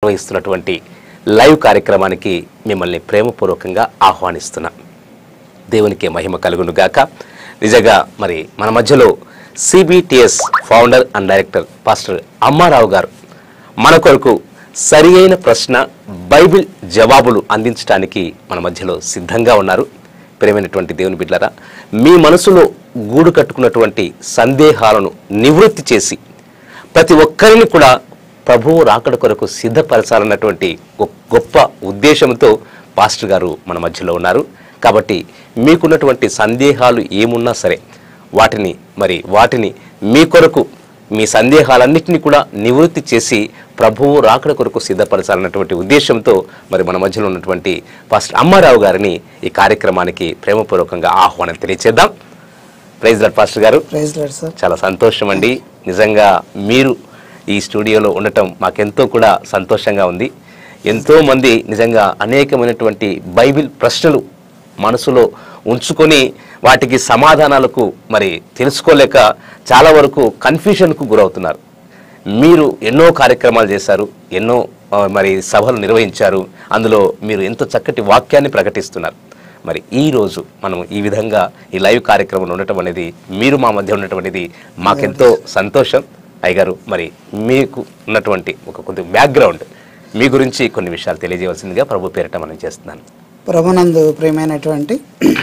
నిర్వహిస్తున్నటువంటి లైవ్ కార్యక్రమానికి మిమ్మల్ని ప్రేమపూర్వకంగా ఆహ్వానిస్తున్నా దేవునికి మహిమ కలుగును గాక నిజంగా మరి మన మధ్యలో CBTS founder and director pastor Ammarao గారు మన కొరకు సరి అయిన ప్రశ్న బైబిల్ జవాబులు అందించడానికి మన మధ్యలో సిద్ధంగా ఉన్నారు ప్రేమైనటువంటి దేవుని బిడ్డలారా మీ మనసులో గూడు కట్టుకున్నటువంటి సందేహాలను నివృత్తి చేసి ప్రతి ఒక్కరిని కూడా ప్రభువు రాకడ కొరకు సిద్ధపరచాలన్నటువంటి ఒక గొప్ప ఉద్దేశంతో పాస్టర్ గారు మన మధ్యలో ఉన్నారు కాబట్టి మీకున్నటువంటి సందేహాలు ఏమున్నా సరే వాటిని మరి వాటిని మీ కొరకు మీ సందేహాలన్నింటినీ కూడా నివృత్తి చేసి ప్రభువు రాకడ కొరకు సిద్ధపరచాలన్నటువంటి ఉద్దేశంతో మరి మన మధ్యలో ఉన్నటువంటి పాస్టర్ అమ్మారావు గారిని ఈ కార్యక్రమానికి ప్రేమపూర్వకంగా ఆహ్వానం తెలియచేద్దాం ప్రైజ్ లార్డ్ పాస్టర్ గారు ప్రైజ్ లాడ్ సార్ చాలా సంతోషం అండి నిజంగా మీరు ఈ స్టూడియోలో ఉండటం మాకెంతో కూడా సంతోషంగా ఉంది ఎంతో మంది నిజంగా అనేకమైనటువంటి బైబిల్ ప్రశ్నలు మనసులో ఉంచుకొని వాటికి సమాధానాలకు మరి తెలుసుకోలేక చాలా వరకు కన్ఫ్యూషన్కు గురవుతున్నారు మీరు ఎన్నో కార్యక్రమాలు చేశారు ఎన్నో ఆ, మరి సభలు నిర్వహించారు అందులో మీరు ఎంతో చక్కటి వాక్యాన్ని ప్రకటిస్తున్నారు మరి ఈ రోజు మనం ఈ విధంగా ఈ లైవ్ కార్యక్రమంలో ఉండటం అనేది మీరు మా మధ్య ఉండటం మాకెంతో సంతోషం అయ్యగారు మరి మీకు ఉన్నటువంటి ఒక కొద్ది బ్యాక్గ్రౌండ్ మీ గురించి కొన్ని విషయాలు తెలియజేయవలసిందిగా ప్రభు పేరిట మనం చేస్తున్నాను ప్రభునందు ప్రియమైనటువంటి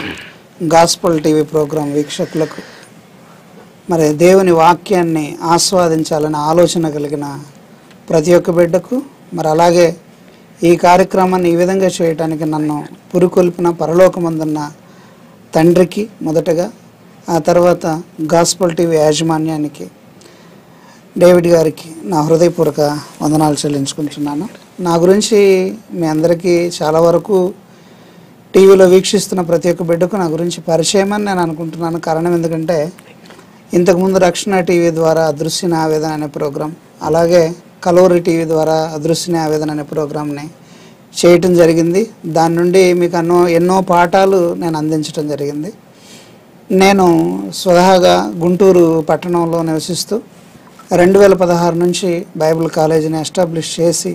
గాస్పల్ టీవీ ప్రోగ్రాం వీక్షకులకు మరి దేవుని వాక్యాన్ని ఆస్వాదించాలనే ఆలోచన కలిగిన ప్రతి ఒక్క బిడ్డకు మరి అలాగే ఈ కార్యక్రమాన్ని ఈ విధంగా చేయడానికి నన్ను పురుకొల్పిన పరలోకమందున్న తండ్రికి మొదటగా ఆ తర్వాత గాస్పల్ టీవీ యాజమాన్యానికి డేవిడ్ గారికి నా హృదయపూర్వక వందనాలు చెల్లించుకుంటున్నాను నా గురించి మీ అందరికీ చాలా వరకు టీవీలో వీక్షిస్తున్న ప్రతి ఒక్క బిడ్డకు నా గురించి పరిచయం అని నేను అనుకుంటున్నాను కారణం ఎందుకంటే ఇంతకుముందు రక్షణ టీవీ ద్వారా అదృశ్య ఆవేదన అనే ప్రోగ్రాం అలాగే కలోరి టీవీ ద్వారా అదృశ్య ఆవేదన అనే ప్రోగ్రాంని చేయటం జరిగింది దాని నుండి మీకు ఎన్నో ఎన్నో పాఠాలు నేను అందించడం జరిగింది నేను స్వతహాగా గుంటూరు పట్టణంలో నివసిస్తూ రెండు వేల పదహారు నుంచి బైబిల్ కాలేజీని ఎస్టాబ్లిష్ చేసి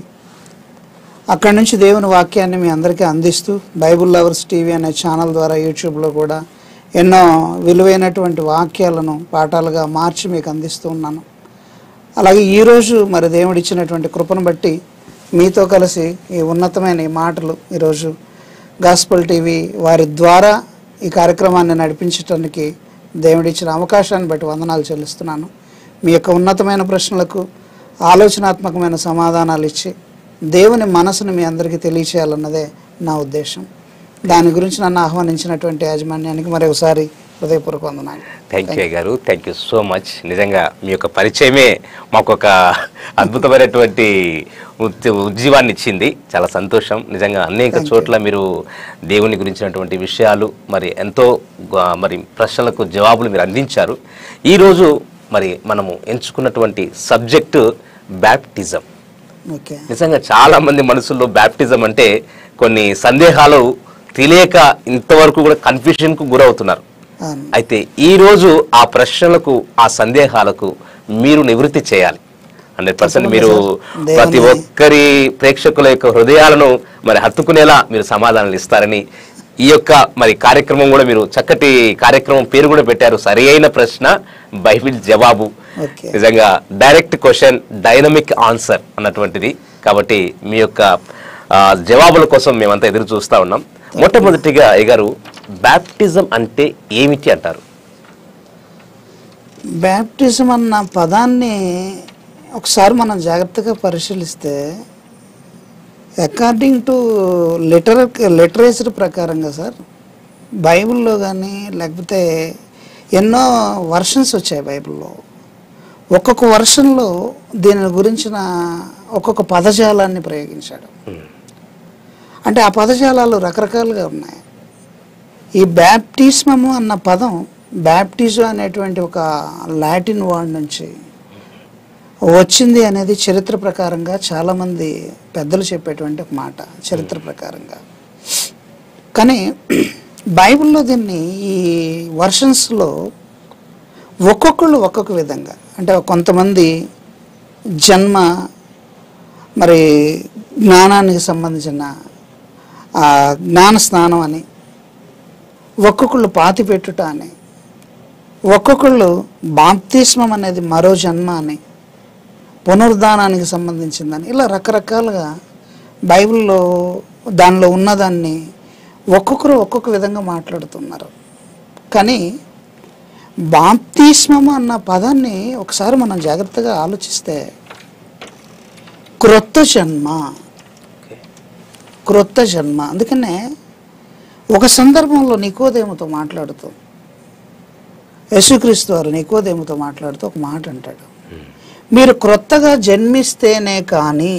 అక్కడి నుంచి దేవుని వాక్యాన్ని మీ అందరికీ అందిస్తూ బైబిల్ లవర్స్ టీవీ అనే ఛానల్ ద్వారా యూట్యూబ్లో కూడా ఎన్నో విలువైనటువంటి వాక్యాలను పాఠాలుగా మార్చి మీకు అందిస్తూ ఉన్నాను అలాగే ఈరోజు మరి దేవుడిచ్చినటువంటి కృపను బట్టి మీతో కలిసి ఈ ఉన్నతమైన ఈ మాటలు ఈరోజు గాస్పల్ టీవీ వారి ద్వారా ఈ కార్యక్రమాన్ని నడిపించడానికి దేవుడిచ్చిన అవకాశాన్ని బట్టి వందనాలు చెల్లిస్తున్నాను మీ యొక్క ఉన్నతమైన ప్రశ్నలకు ఆలోచనాత్మకమైన సమాధానాలు ఇచ్చి దేవుని మనసును మీ అందరికీ తెలియచేయాలన్నదే నా ఉద్దేశం దాని గురించి నన్ను ఆహ్వానించినటువంటి యాజమాన్యానికి మరొకసారి హృదయపూర్వక వందనాలు థ్యాంక్ యూ గారు థ్యాంక్ యూ సో మచ్ నిజంగా మీ యొక్క పరిచయమే మాకు ఒక అద్భుతమైనటువంటి ఉద్- ఉజ్జీవాన్ని ఇచ్చింది చాలా సంతోషం నిజంగా అనేక చోట్ల మీరు దేవుని గురించినటువంటి విషయాలు మరి ఎంతో గా- మరి ప్రశ్నలకు జవాబులు మీరు అందించారు ఈరోజు మరి మనము ఎంచుకున్నటువంటి సబ్జెక్టు బ్యాప్టిజం ఓకే నిజంగా చాలా మంది మనసుల్లో బ్యాప్టిజం అంటే కొన్ని సందేహాలు తెలియక ఇంతవరకు కూడా కన్ఫ్యూషన్కు గురవుతున్నారు అవును. అయితే ఈ రోజు ఆ ప్రశ్నలకు ఆ సందేహాలకు మీరు నివృత్తి చేయాలి హండ్రెడ్ పర్సెంట్ మీరు దేవుని- ప్రతి ఒక్కరి ప్రేక్షకుల యొక్క హృదయాలను మరి హత్తుకునేలా మీరు సమాధానాలు ఇస్తారని ఈ యొక్క మరి కార్యక్రమం కూడా మీరు చక్కటి కార్యక్రమం పేరు కూడా పెట్టారు సరి అయిన ప్రశ్న బైబిల్ జవాబు ఓకే నిజంగా డైరెక్ట్ క్వశ్చన్ డైనమిక్ ఆన్సర్ అన్నటువంటిది కాబట్టి మీ యొక్క ఆ, జవాబుల కోసం మేమంతా ఎదురు చూస్తా ఉన్నాం మొట్టమొదటిగా అయ్యగారు బ్యాప్టిజం అంటే ఏమిటి అంటారు బ్యాప్టిజం అన్న పదాన్ని ఒకసారి మనం జాగ్రత్తగా పరిశీలిస్తే అకార్డింగ్ టు లిటర్ లిటరేచర్ ప్రకారంగా సార్ బైబిల్లో కానీ లేకపోతే ఎన్నో వర్షన్స్ వచ్చాయి బైబిల్లో ఒక్కొక్క వర్షన్లో దీని గురించిన ఒక్కొక్క పదజాలాన్ని ప్రయోగించాడు అంటే ఆ పదజాలాలు రకరకాలుగా ఉన్నాయి ఈ బ్యాప్టిస్మము అన్న పదం బ్యాప్టిజం అనేటువంటి ఒక లాటిన్ వర్డ్ నుంచి వచ్చింది అనేది చరిత్ర ప్రకారంగా చాలామంది పెద్దలు చెప్పేటువంటి ఒక మాట చరిత్ర ప్రకారంగా కానీ బైబిల్లో దీన్ని ఈ వర్షన్స్లో ఒక్కొక్కళ్ళు ఒక్కొక్క విధంగా అంటే కొంతమంది జన్మ మరి జ్ఞానానికి సంబంధించిన ఆ, జ్ఞాన స్నానం అని ఒక్కొక్కళ్ళు పాతి పెట్టుట అని ఒక్కొక్కళ్ళు బాప్తిస్మం అనేది మరో జన్మ అని పునరుద్ధానానికి సంబంధించిందని ఇలా రకరకాలుగా బైబిల్లో దానిలో ఉన్నదాన్ని ఒక్కొక్కరు ఒక్కొక్క విధంగా మాట్లాడుతున్నారు కానీ బాప్తిస్మము అన్న పదాన్ని ఒకసారి మనం జాగ్రత్తగా ఆలోచిస్తే క్రొత్త జన్మ ఓకే క్రొత్త జన్మ అందుకనే ఒక సందర్భంలో నికోదేముతో మాట్లాడుతూ యేసుక్రీస్తు వారు నికోదేముతో మాట్లాడుతూ ఒక మాట అంటాడు మీరు క్రొత్తగా జన్మిస్తేనే కానీ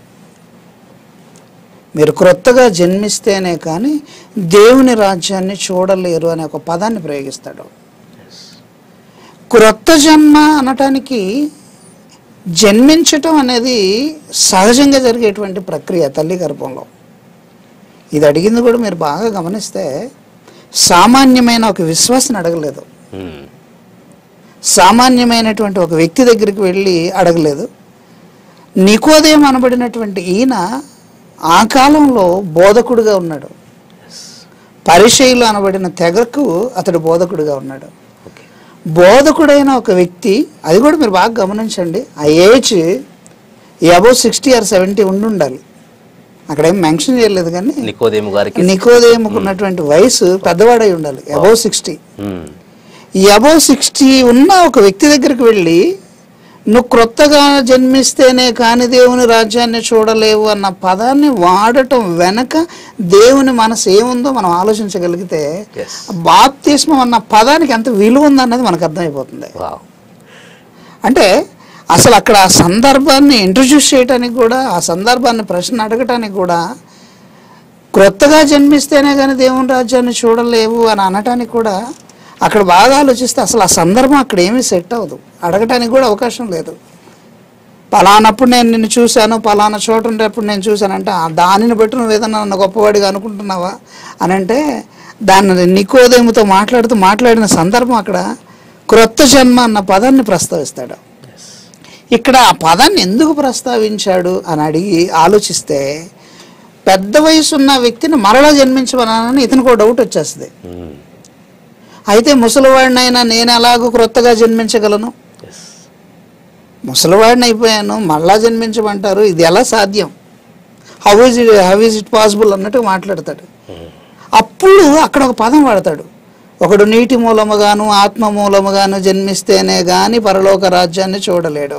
మీరు క్రొత్తగా జన్మిస్తేనే కానీ దేవుని రాజ్యాన్ని చూడలేరు అనే ఒక పదాన్ని ప్రయోగిస్తాడు క్రొత్త జన్మ అనటానికి జన్మించటం అనేది సహజంగా జరిగేటువంటి ప్రక్రియ తల్లి గర్భంలో ఇది అడిగింది కూడా మీరు బాగా గమనిస్తే సామాన్యమైన ఒక విశ్వాసం అడగలేదు మ్మ్. సామాన్యమైనటువంటి ఒక వ్యక్తి దగ్గరికి వెళ్ళి అడగలేదు నికోదేం అనబడినటువంటి ఈయన ఆ కాలంలో బోధకుడుగా ఉన్నాడు పరిచయులు అనబడిన తెగకు అతడు బోధకుడుగా ఉన్నాడు ఓకే బోధకుడైన ఒక వ్యక్తి అది కూడా మీరు బాగా గమనించండి ఆ age above sixty or seventy ఉండి ఉండాలి అక్కడ ఏం మెన్షన్ చేయలేదు కానీ నికోదేము గారికి నికోదేముకు ఉన్నటువంటి వయసు పెద్దవాడై ఉండాలి above sixty hmm. Above sixty ఉన్న ఒక వ్యక్తి దగ్గరికి వెళ్ళి నువ్వు క్రొత్తగా జన్మిస్తేనే కాని దేవుని రాజ్యాన్ని చూడలేవు అన్న పదాన్ని వాడటం వెనక దేవుని మనసు ఏముందో మనం ఆలోచించగలిగితే Yes. బాప్తిస్మం అన్న పదానికి ఎంత విలువ ఉందన్నది మనకు అర్థమైపోతుంది వావ్ అంటే అసలు అక్కడ ఆ సందర్భాన్ని ఇంట్రడ్యూస్ చేయడానికి కూడా ఆ సందర్భాన్ని ప్రశ్న అడగటానికి కూడా క్రొత్తగా జన్మిస్తేనే కానీ దేవుని రాజ్యాన్ని చూడలేవు అని అనటానికి కూడా అక్కడ బాగా ఆలోచిస్తే అసలు ఆ సందర్భం అక్కడ ఏమీ సెట్ అవ్వదు అడగటానికి కూడా అవకాశం లేదు పలానప్పుడు నేను నిన్ను చూశాను పలానా చోట ఉండేప్పుడు నేను చూశానంటే ఆ దానిని బట్టి నువ్వు ఏదన్నా నన్ను గొప్పవాడిగా అనుకుంటున్నావా అని అంటే దాన్ని నికోదేముతో మాట్లాడుతూ మాట్లాడిన సందర్భం అక్కడ క్రొత్త జన్మ అన్న పదాన్ని ప్రస్తావిస్తాడు ఇక్కడ ఆ పదాన్ని ఎందుకు ప్రస్తావించాడు అని అడిగి ఆలోచిస్తే పెద్ద వయసు ఉన్న వ్యక్తిని మరలా జన్మించమని ఇతనికి ఒక డౌట్ వచ్చేస్తుంది మ్మ్. అయితే ముసలివాడినైనా నేను ఎలాగో క్రొత్తగా జన్మించగలను ఎస్ ముసలివాడిని అయిపోయాను మళ్ళా జన్మించమంటారు ఇది ఎలా సాధ్యం how is it how is it possible అన్నట్టు మాట్లాడతాడు అప్పుడు అక్కడ ఒక పదం వాడతాడు ఒకడు నీటి మూలముగాను ఆత్మ మూలముగాను జన్మిస్తేనే గాని పరలోక రాజ్యాన్ని చూడలేడు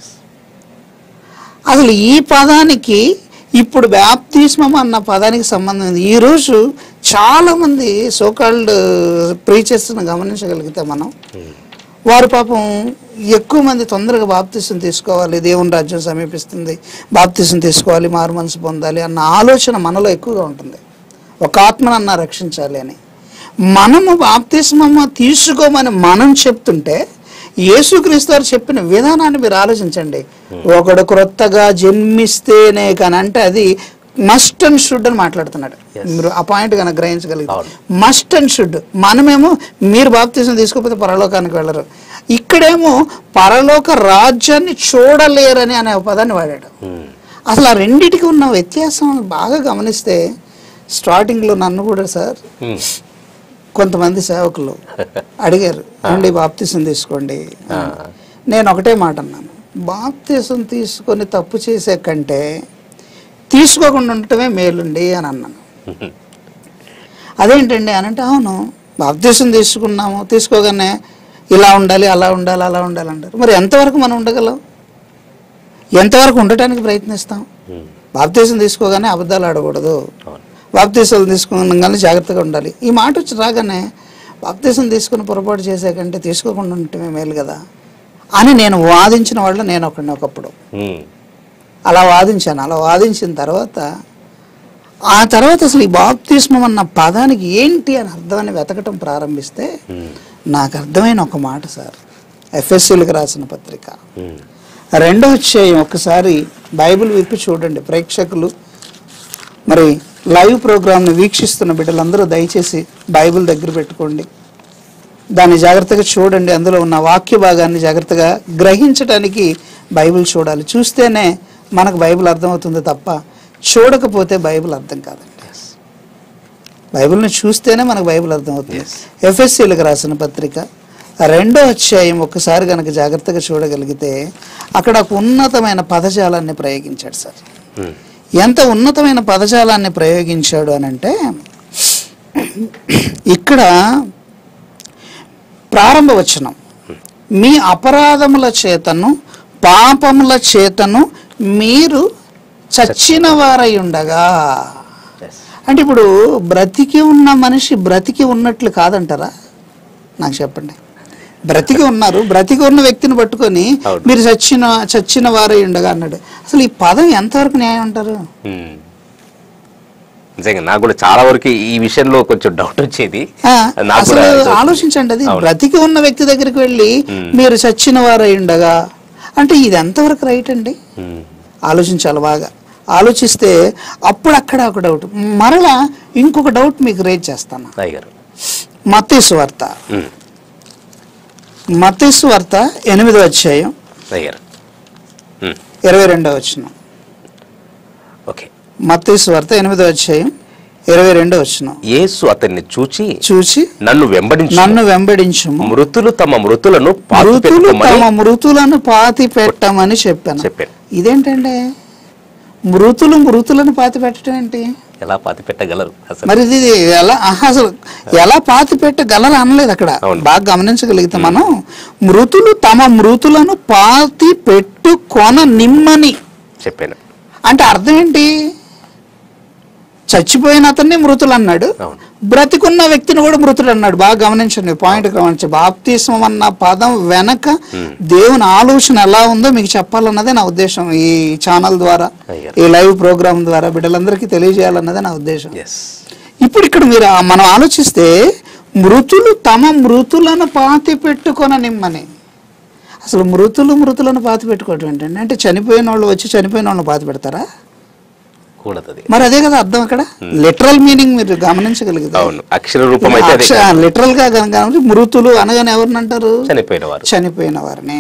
అసలు ఈ పదానికి ఇప్పుడు బ్యాప్తిస్మం అన్న పదానికి సంబంధం ఉంది ఈరోజు చాలామంది సోకాల్డ్ ప్రీచర్స్ని గమనించగలిగితే మనం వారు పాపం ఎక్కువ మంది తొందరగా బాప్తిసం తీసుకోవాలి దేవుని రాజ్యం సమీపిస్తుంది బాప్తిసం తీసుకోవాలి మారు మనసు పొందాలి అన్న ఆలోచన మనలో ఎక్కువగా ఉంటుంది ఒక ఆత్మనన్నా రక్షించాలి అని మనము బాప్తిస్మము తీసుకోమని మనం చెప్తుంటే యేసుక్రీస్తు వారు చెప్పిన విధానాన్ని మీరు ఆలోచించండి ఒకడు క్రొత్తగా జన్మిస్తేనే కానీ అంటే అది మస్ట్ అండ్ షుడ్ అని మాట్లాడుతున్నాడు మీరు ఆ పాయింట్ కనుక గ్రహించగలిగితే మస్ట్ అండ్ షుడ్ మనమేమో మీరు బాప్తిజం తీసుకోకపోతే పరలోకానికి వెళ్ళరు ఇక్కడేమో పరలోక రాజ్యాన్ని చూడలేరని అనే ఒక పదాన్ని వాడాడు మ్మ్. అసలు ఆ రెండిటికి ఉన్న వ్యత్యాసం బాగా గమనిస్తే స్టార్టింగ్లో నన్ను కూడా సార్ మ్మ్. కొంతమంది సేవకులు అడిగారు అండి బాప్తిసం తీసుకోండి అని. నేను ఒకటే మాట అన్నాను బాప్తిసం తీసుకొని తప్పు చేసే కంటే తీసుకోకుండా ఉండటమే మేలుండి అని అన్నాను అదేంటండి అని అంటే అవును బాప్తిసం తీసుకున్నాము తీసుకోగానే ఇలా ఉండాలి అలా ఉండాలి అలా ఉండాలి అంటారు మరి ఎంతవరకు మనం ఉండగలం ఎంతవరకు ఉండటానికి ప్రయత్నిస్తాం మ్మ్. బాప్తీసం తీసుకోగానే అబద్ధాలు ఆడకూడదు అవును బాప్తీసాలు తీసుకోగానే జాగ్రత్తగా ఉండాలి ఈ మాట వచ్చి రాగానే బాప్తీసం తీసుకుని పొరపాటు చేసే కంటే తీసుకోకుండా ఉండటమే మేలు కదా అని నేను వాదించిన వాళ్ళు నేను ఒకడిని ఒకప్పుడు మ్మ్. అలా వాదించాను అలా వాదించిన తర్వాత ఆ తర్వాత అసలు ఈ బాప్తిస్మం అన్న పదానికి ఏంటి అని అర్థమని వెతకటం ప్రారంభిస్తే మ్మ్. నాకు అర్థమైన ఒక మాట సార్ ఎఫ్ఎస్సీలకు రాసిన పత్రిక మ్మ్. రెండో అధ్యాయం ఒకసారి బైబిల్ విప్పి చూడండి ప్రేక్షకులు మరి లైవ్ ప్రోగ్రామ్ని వీక్షిస్తున్న బిడ్డలందరూ దయచేసి బైబిల్ దగ్గర పెట్టుకోండి దాన్ని జాగ్రత్తగా చూడండి అందులో ఉన్న వాక్య భాగాన్ని జాగ్రత్తగా గ్రహించడానికి బైబిల్ చూడాలి చూస్తేనే మనకు బైబిల్ అర్థమవుతుంది తప్ప చూడకపోతే బైబిల్ అర్థం కాదండి బైబిల్ని చూస్తేనే మనకు బైబిల్ అర్థమవుతుంది Yes. ఎఫ్ఎస్సీలకు రాసిన పత్రిక రెండో అధ్యాయం ఒక్కసారి కనుక జాగ్రత్తగా చూడగలిగితే అక్కడ ఒక ఉన్నతమైన పదజాలాన్ని ప్రయోగించాడు సార్ ఉమ్. ఎంత ఉన్నతమైన పదజాలాన్ని ప్రయోగించాడు అని అంటే ఇక్కడ ప్రారంభ వచనం మీ అపరాధముల చేతను పాపముల చేతను మీరు చచ్చిన వారై ఉండగా Yes. అంటే ఇప్పుడు బ్రతికి ఉన్న మనిషి బ్రతికి ఉన్నట్లు కాదంటారా నాకు చెప్పండి బ్రతికి ఉన్నారు బ్రతికి ఉన్న వ్యక్తిని పట్టుకొని అవును. మీరు చచ్చిన చచ్చిన వారై ఉండగా అన్నాడు అసలు ఈ పదం ఎంతవరకు న్యాయం అంటారు ఉమ్. నిజంగా నాకు కూడా చాలా వరకు ఈ విషయంలో కొంచెం డౌట్ వచ్చేది ఆ, నాకు అసలు కూడా ఇది- ఆలోచించండి అది అవును. బ్రతికి ఉన్న వ్యక్తి దగ్గరికి వెళ్ళి మీరు చచ్చిన వారై ఉండగా అంటే ఇది ఎంతవరకు రైట్ అండి ఉమ్. ఆలోచించాలి బాగా ఆలోచిస్తే అప్పుడు అక్కడ ఒక డౌట్ మరలా ఇంకొక డౌట్ మీకు రేజ్ చేస్తాను అయ్యగారు మత్తీసు వార్త ఉమ్. మత్తీసు వార్త ఎనిమిదో అధ్యాయం అయ్యగారు ఉమ్. ఇరవై రెండో వచ్చిన ఓకే మత్తీసు వార్త ఎనిమిదో అధ్యాయం ఇరవై రెండో వచ్చిన యేసు అతన్ని చూచి చూసి నన్ను వెంబడించు నన్ను వెంబడించుము మృతులు తమ మృతులను పాతి మృతులు పెట్టుకోమని తమ మృతులను పాతి పెట్టమని చెప్పాను చెప్పాను ఇదేంటండి మృతులు మృతులను పాతి పెట్టడం ఏంటి ఎలా పాతి పెట్టగలరు అసలు మరి ఇది ఎలా ఆహా, అసలు ఎలా పాతి పెట్టగలరు అనలేదు అక్కడ అవును. బాగా గమనించగలిగితే మనం మృతులు తమ మృతులను పాతి పెట్టుకొన నిమ్మని చెప్పాను అంటే అర్థం ఏంటి చచ్చిపోయిన అతన్ని మృతులు అన్నాడు అవును. బ్రతికున్న వ్యక్తిని కూడా మృతుడు అన్నాడు బాగా గమనించండి పాయింట్ గమనించండి బాప్తిస్మం అన్న పదం వెనక దేవుని ఆలోచన ఎలా ఉందో మీకు చెప్పాలన్నదే నా ఉద్దేశం ఈ ఛానల్ ద్వారా అయ్యారు. ఈ లైవ్ ప్రోగ్రామ్ ద్వారా బిడ్డలందరికీ తెలియజేయాలన్నదే నా ఉద్దేశం ఎస్ ఇప్పుడు ఇక్కడ మీరు ఆ- మనం ఆలోచిస్తే మృతులు తమ మృతులను పాతి పెట్టుకొన నిమ్మని అసలు మృతులు మృతులను పాతి పెట్టుకోవటం ఏంటండి అంటే చనిపోయిన వాళ్ళు వచ్చి చనిపోయిన వాళ్ళని పాతి పెడతారా కూడదు అది మరి అదే కదా అర్థం అక్కడ లిటరల్ మీనింగ్ మీరు గమనించగలిగితే అవును అక్షర రూపం అయితే అదే కాదు. లిటరల్ గా కనుక గమనించి మృతులు అనగానే ఎవరిని అంటారు చనిపోయిన వారు చనిపోయిన వారిని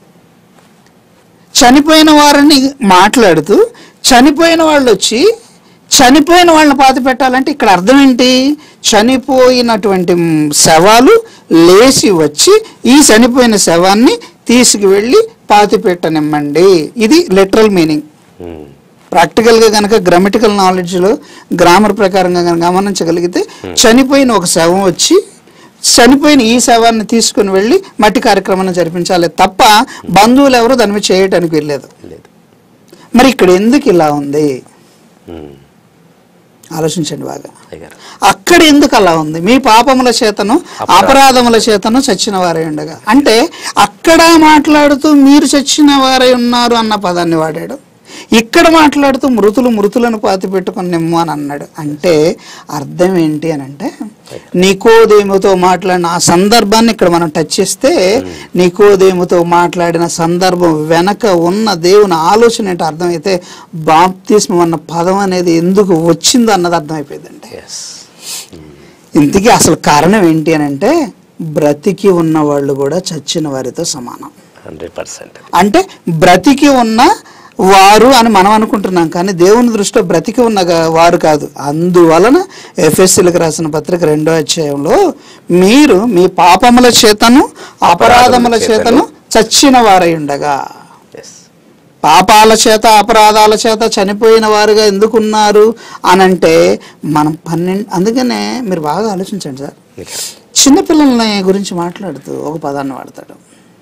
చనిపోయిన వారిని మాట్లాడుతూ చనిపోయిన వాళ్ళు వచ్చి చనిపోయిన వాళ్ళని పాతి పెట్టాలంటే ఇక్కడ అర్థం ఏంటి చనిపోయినటువంటి మ్, శవాలు లేచి వచ్చి ఈ చనిపోయిన శవాన్ని తీసుకువెళ్ళి పాతి పెట్టనిమ్మండి ఇది లిటరల్ మీనింగ్ ఉమ్. ప్రాక్టికల్గా కనుక గ్రామటికల్ నాలెడ్జ్లో గ్రామర్ ప్రకారంగా కనుక గమనించగలిగితే చనిపోయిన ఒక శవం వచ్చి చనిపోయిన ఈ శవాన్ని తీసుకుని వెళ్ళి మట్టి కార్యక్రమాన్ని జరిపించాలి తప్ప బంధువులు ఎవరు దాని మీద చేయటానికి వెళ్ళలేదు లేదు మరి ఇక్కడ ఎందుకు ఇలా ఉంది ఉమ్. ఆలోచించండి బాగా అయ్యగారు అక్కడ ఎందుకు అలా ఉంది మీ పాపముల చేతను అపరాధముల చేతను చచ్చిన వారై ఉండగా అంటే అక్కడ మాట్లాడుతూ మీరు చచ్చిన వారై ఉన్నారు అన్న పదాన్ని వాడాడు ఇక్కడ మాట్లాడుతూ మృతులు మృతులను పాతి పెట్టుకుని నిమ్ము అని అన్నాడు అంటే అర్థం ఏంటి అని అంటే నికోదేముతో మాట్లాడిన ఆ సందర్భాన్ని ఇక్కడ మనం టచ్ చేస్తే నికోదేముతో మాట్లాడిన సందర్భం వెనక ఉన్న దేవుని ఆలోచన ఏంటో అర్థమైతే బాప్తిస్మం అన్న పదం అనేది ఎందుకు వచ్చిందో అన్నది అర్థమైపోయిందండి ఎస్ ఇంతకీ అసలు కారణం ఏంటి అని అంటే బ్రతికి ఉన్న వాళ్ళు కూడా చచ్చిన వారితో సమానం హండ్రెడ్ పర్సెంట్ అంటే బ్రతికి ఉన్న వారు అని మనం అనుకుంటున్నాం కానీ దేవుని దృష్టిలో బ్రతికి ఉన్న గా- వారు కాదు అందువలన ఎఫ్ఎస్సీలకు రాసిన పత్రిక రెండో అధ్యాయంలో మీరు మీ పాపముల చేతను అపరాధముల చేతను చచ్చిన వారై ఉండగా ఎస్ పాపాల చేత అపరాధాల చేత చనిపోయిన వారుగా ఎందుకున్నారు అని అంటే మనం పన్నెండు అందుకనే మీరు బాగా ఆలోచించండి సార్ చిన్నపిల్లలని గురించి మాట్లాడుతూ ఒక పదాన్ని వాడతాడు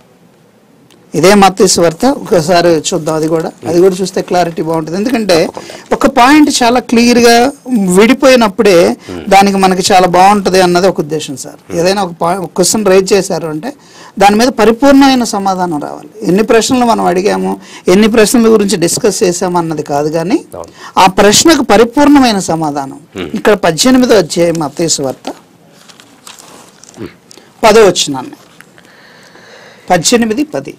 ఇదే మత్తీశ్వర్త ఒకసారి చూద్దాం అది కూడా అది కూడా చూస్తే క్లారిటీ బాగుంటుంది ఎందుకంటే ఒక పాయింట్ చాలా క్లియర్గా విడిపోయినప్పుడే దానికి మనకి చాలా బాగుంటుంది అన్నది ఒక ఉద్దేశం సార్ ఏదైనా ఒక పాయింట్ ఒక క్వశ్చన్ రైజ్ చేశారు అంటే దాని మీద పరిపూర్ణమైన సమాధానం రావాలి ఎన్ని ప్రశ్నలు మనం అడిగాము ఎన్ని ప్రశ్నల గురించి డిస్కస్ చేసాము అన్నది కాదు కానీ అవును. ఆ ప్రశ్నకు పరిపూర్ణమైన సమాధానం ఇక్కడ పద్దెనిమిదో అధ్యాయం మత్తీశ్వార్త పదో వచ్చినాన్ని పద్దెనిమిది పది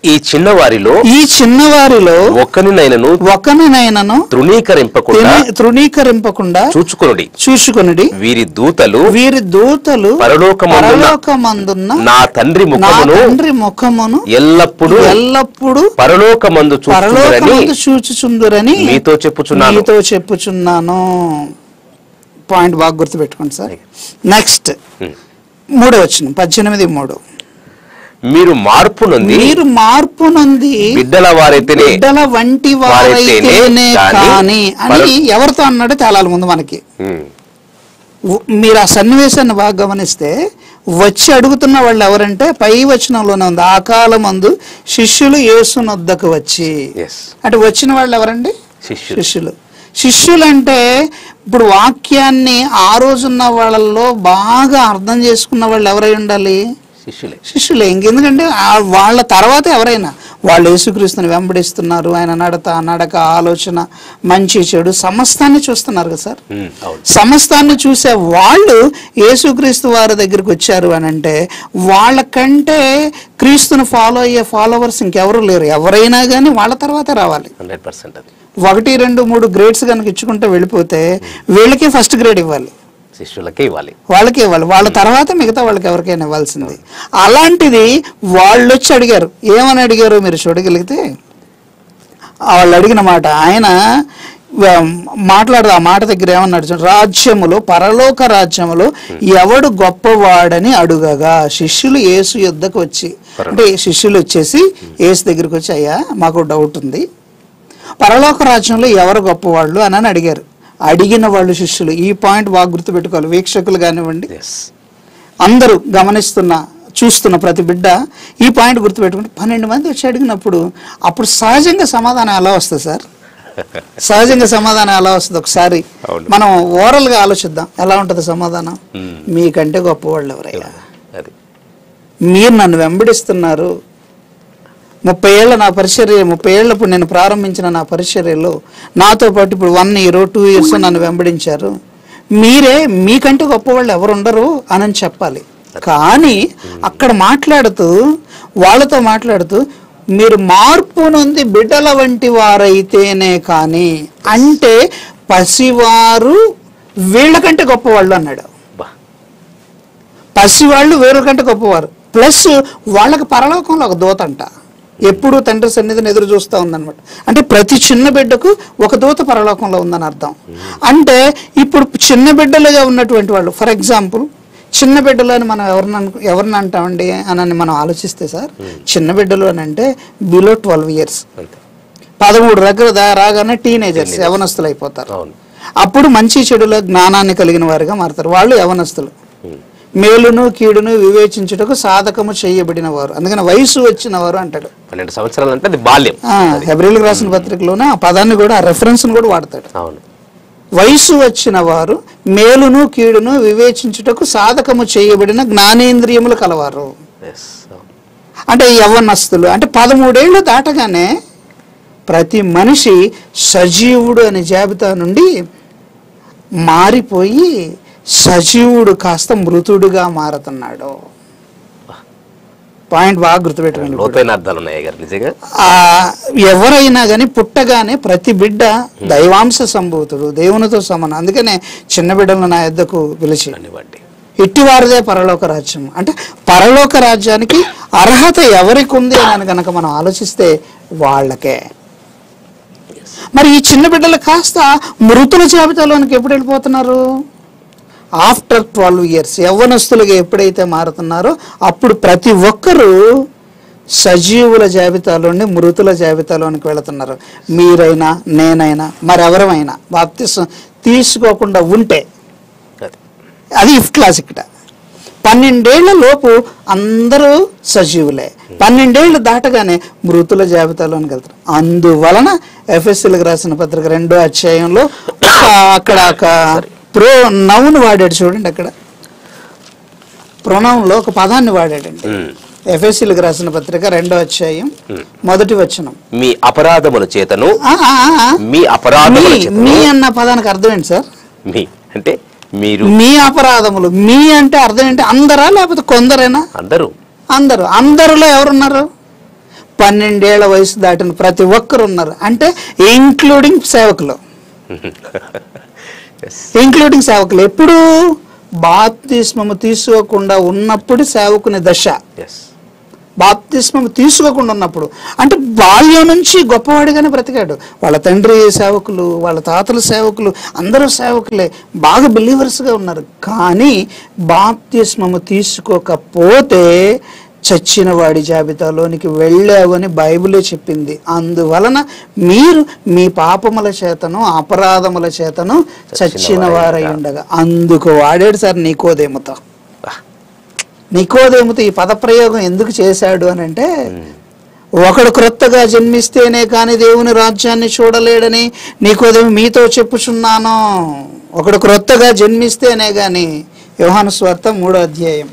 ఈ చిన్నవారిలో ఈ చిన్నవారిలో ఒక్కనినైనను ఒకనినైనను తృణీకరింపకుండా తృణీ- తృణీకరింపకుండా చూచుకొనుడి చూసుకొనుడి వీరి దూతలు వీరి దూతలు పరలోకమందున్న పరలోకమందున్న నా తండ్రి నా ముఖమును తండ్రి ముఖమును ఎల్లప్పుడూ ఎల్లప్పుడూ పరలోకమందు చూచురని పరలోకమందు చూచుచుందురని మీతో చెప్పుచున్నాను మీతో చెప్పుచున్నాను పాయింట్ బాగా గుర్తుపెట్టుకోండి సార్ నెక్స్ట్ Hmm. మూడో వచ్చిన పద్దెనిమిది మూడు మీరు మార్పు నొంది మీరు మార్పు నొంది బిడ్డల వారైతేనే బిడ్డల వంటి వారైతేనే వారైతేనే కాని కాని అని పర- ఎవరితో అన్నాడు తేలాలి ముందు మనకి ఉమ్, ఉ- మీరు ఆ సన్నివేశాన్ని బాగా గమనిస్తే వచ్చి అడుగుతున్న వాళ్ళు ఎవరంటే పై వచనంలోనే ఉంది ఆ కాలమందు శిష్యులు యేసునొద్దకు వచ్చి yes అంటే వచ్చిన వాళ్ళు ఎవరండి శిష్యులు శిష్యులు శిష్యులు అంటే ఇప్పుడు వాక్యాన్ని ఆ రోజున్న వాళ్ళల్లో బాగా అర్థం చేసుకున్న వాళ్ళు ఎవరై ఉండాలి శిష్యులే శిష్యులే ఇంకెందుకంటే ఆ- వాళ్ళ తర్వాత ఎవరైనా వాళ్ళు యేసుక్రీస్తుని వెంబడిస్తున్నారు ఆయన నడత నడక ఆలోచన మంచి చెడు సమస్తాన్ని చూస్తున్నారు కదా సార్ ఉమ్, అవును సమస్తాన్ని చూసే వాళ్ళు యేసుక్రీస్తు వారి దగ్గరికి వచ్చారు అని అంటే వాళ్ళకంటే క్రీస్తుని ఫాలో అయ్యే ఫాలోవర్స్ ఇంకెవరు లేరు ఎవరైనా కానీ వాళ్ళ తర్వాతే రావాలి హండ్రెడ్ పర్సెంట్ అది ఒకటి రెండు మూడు గ్రేడ్స్ కనుక ఇచ్చుకుంటే వెళ్ళిపోతే వీళ్ళకి ఫస్ట్ గ్రేడ్ ఇవ్వాలి శిష్యులకే ఇవ్వాలి వాళ్ళకి ఇవ్వాలి వాళ్ళ తర్వాత మిగతా వాళ్ళకి ఎవరికైనా ఇవ్వాల్సింది అలాంటిది వాళ్ళు వచ్చి అడిగారు ఏమని అడిగారు మీరు చూడగలిగితే వాళ్ళు అడిగిన మాట ఆయన ఆ, మాట్లాడదు ఆ మాట దగ్గర ఏమన్నాడు చూడండి, రాజ్యములో పరలోక రాజ్యములో ఎవడు గొప్పవాడని అడుగగా శిష్యులు యేసు యుద్ధకు వచ్చి అంటే శిష్యులు వచ్చేసి యేసు దగ్గరికి వచ్చి అయ్యా మాకు డౌట్ ఉంది పరలోక రాజ్యంలో ఎవరు గొప్పవాళ్ళు అని అని అడిగారు అడిగిన వాళ్ళు శిష్యులు ఈ పాయింట్ బాగా గుర్తుపెట్టుకోవాలి వీక్షకులు కానివ్వండి ఎస్ అందరూ గమనిస్తున్న చూస్తున్న ప్రతి బిడ్డ ఈ పాయింట్ గుర్తుపెట్టుకుంటే పన్నెండు మంది వచ్చి అడిగినప్పుడు అప్పుడు సహజంగా సమాధానం ఎలా వస్తుంది సార్ సహజంగా సమాధానం ఎలా వస్తుంది ఒకసారి అవును. మనం ఓవరాల్ గా ఆలోచిద్దాం ఎలా ఉంటుంది సమాధానం మ్మ్. మీకంటే గొప్పవాళ్ళు ఎవరయ్యా అది మీరు నన్ను వెంబడిస్తున్నారు ముప్పై ఏళ్ళ నా పరిచర్య ముప్పై ఏళ్ళప్పుడు నేను ప్రారంభించిన నా పరిచర్యలో నాతో పాటు ఇప్పుడు వన్ ఇయర్ టూ ఇయర్స్ నన్ను వెంబడించారు మీరే మీకంటే గొప్పవాళ్ళు ఎవరు ఉండరు అని చెప్పాలి కానీ అక్కడ మాట్లాడుతూ వాళ్ళతో మాట్లాడుతూ మీరు మార్పు నొంది బిడ్డల వంటి వారైతేనే కానీ అంటే పసివారు వీళ్ళకంటే గొప్పవాళ్ళు అన్నాడు బా పసివాళ్ళు వేరొకంటే గొప్పవారు ప్లస్ వాళ్ళకి పరలోకంలో ఒక దూత అంట ఎప్పుడు తండ్రి సన్నిధిని ఎదురు చూస్తూ ఉందన్నమాట అంటే ప్రతి చిన్న బిడ్డకు ఒక దూత పరలోకంలో ఉందని అర్థం అంటే ఇప్పుడు చిన్న బిడ్డలుగా ఉన్నటువంటి వాళ్ళు ఫర్ ఎగ్జాంపుల్ చిన్న బిడ్డలు అని మనం ఎవరిని అనుకు ఎవరిని అంటామండి అని మనం ఆలోచిస్తే సార్ చిన్న బిడ్డలు అని అంటే బిలో ట్వెల్వ్ ఇయర్స్ అంతే పదమూడు దగ్గర దా- రాగానే టీనేజర్స్ యవనస్తులు అయిపోతారు అవును అప్పుడు మంచి చెడుల జ్ఞానాన్ని కలిగిన వారుగా మారతారు వాళ్ళు యవనస్తులు ఉమ్, మేలును కీడును వివేచించుటకు సాధకము చేయబడిన వారు అందుకని వయసు వచ్చిన వారు అంటాడు పన్నెండు సంవత్సరాలు అంటే అది బాల్యం హెబ్రిల్కి రాసిన పత్రికలోనే ఆ పదాన్ని కూడా ఆ రెఫరెన్స్ కూడా వాడతాడు అవును వయసు వచ్చిన వారు మేలును కీడును వివేచించుటకు సాధకము చేయబడిన జ్ఞానేంద్రియములు కలవారు ఎస్ అంటే యవ్వనస్తులు అంటే పదమూడేళ్ళు దాటగానే ప్రతి మనిషి సజీవుడు అనే జాబితా నుండి మారిపోయి సజీవుడు కాస్త మృతుడుగా మారుతున్నాడు పాయింట్ బాగా గుర్తుపెట్టుకోండి ఇప్పుడు. లోతైన అర్థాలు ఉన్నాయి గారు నిజంగా ఆ ఎవరైనా కానీ పుట్టగానే ప్రతి బిడ్డ దైవాంశ సంభూతుడు దేవునితో సమానం అందుకనే చిన్న బిడ్డలను నా యొద్దకు పిలిచి కానివ్వండి ఇట్టివారిదే పరలోక రాజ్యం అంటే పరలోక రాజ్యానికి అర్హత ఎవరికి ఉంది అని కనుక మనం ఆలోచిస్తే వాళ్ళకే మరి ఈ చిన్న బిడ్డలు కాస్త మృతుల జాబితాలోనికి ఎప్పుడు వెళ్ళిపోతున్నారు ఆఫ్టర్ ట్వెల్వ్ ఇయర్స్ యవ్వనస్తులుగా ఎప్పుడైతే మారుతున్నారో అప్పుడు ప్రతి ఒక్కరూ సజీవుల జాబితాలోని మృతుల జాబితాలోనికి వెళుతున్నారు మీరైనా నేనైనా మరెవరమైనా బాప్తిసం తీసుకోకుండా ఉంటే అది అది ఇఫ్ క్లాస్ ఇక్కడ పన్నెండేళ్ల లోపు అందరూ సజీవులే పన్నెండేళ్లు దాటగానే మృతుల జాబితాలోనికి వెళ్తారు అందువలన ఎఫ్ఎస్సీలకు రాసిన పత్రిక రెండో అధ్యాయంలో ఒక అక్కడ ఒక ప్రో నౌన్ వాడాడు చూడండి అక్కడ ప్రొనౌన్లో ఒక పదాన్ని వాడాడండి ఉమ్, ఎఫ్ఎస్సీలకు రాసిన పత్రిక రెండో అధ్యాయం మొదటి వచనం మీ అపరాధముల చేతను ఆ, ఆ, ఆ, ఆ. మీ అపరాధముల మీ చేతను మీ అన్న పదానికి అర్థం ఏంటి సార్ మీ అంటే మీరు మీ అపరాధములు మీ అంటే అర్థం ఏంటి అందరా లేకపోతే కొందరేనా అందరూ అందరూ అందరిలో ఎవరున్నారు పన్నెండేళ్ల వయసు దాటిన ప్రతి ఒక్కరు ఉన్నారు అంటే ఇంక్లూడింగ్ సేవకులు ఎస్ ఇంక్లూడింగ్ సేవకులు ఎప్పుడు బాప్తిస్మము తీసుకోకుండా ఉన్నప్పుడు సేవకుని దశ ఎస్ బాప్తిస్మం తీసుకోకుండా ఉన్నప్పుడు అంటే బాల్యం నుంచి గొప్పవాడిగానే బ్రతికాడు వాళ్ళ తండ్రి సేవకులు వాళ్ళ తాతల సేవకులు అందరూ సేవకులే బాగా బిలీవర్స్గా ఉన్నారు కానీ బాప్తిస్మము తీసుకోకపోతే చచ్చిన వాడి జాబితాలోనికి వెళ్ళావు అని బైబిలే చెప్పింది అందువలన మీరు మీ పాపముల చేతను అపరాధముల చేతను చచ్చిన వారై ఉండగా అందుకు వాడాడు సార్ నీకోదేమతో నికోదేముతో ఈ పదప్రయోగం ఎందుకు చేశాడు అని అంటే ఒకడు క్రొత్తగా జన్మిస్తేనే కానీ దేవుని రాజ్యాన్ని చూడలేడని నీకోదేమి మీతో చెప్పుచున్నాను ఒకడు క్రొత్తగా జన్మిస్తేనే కానీ యోహాను స్వార్థ మూడో అధ్యాయం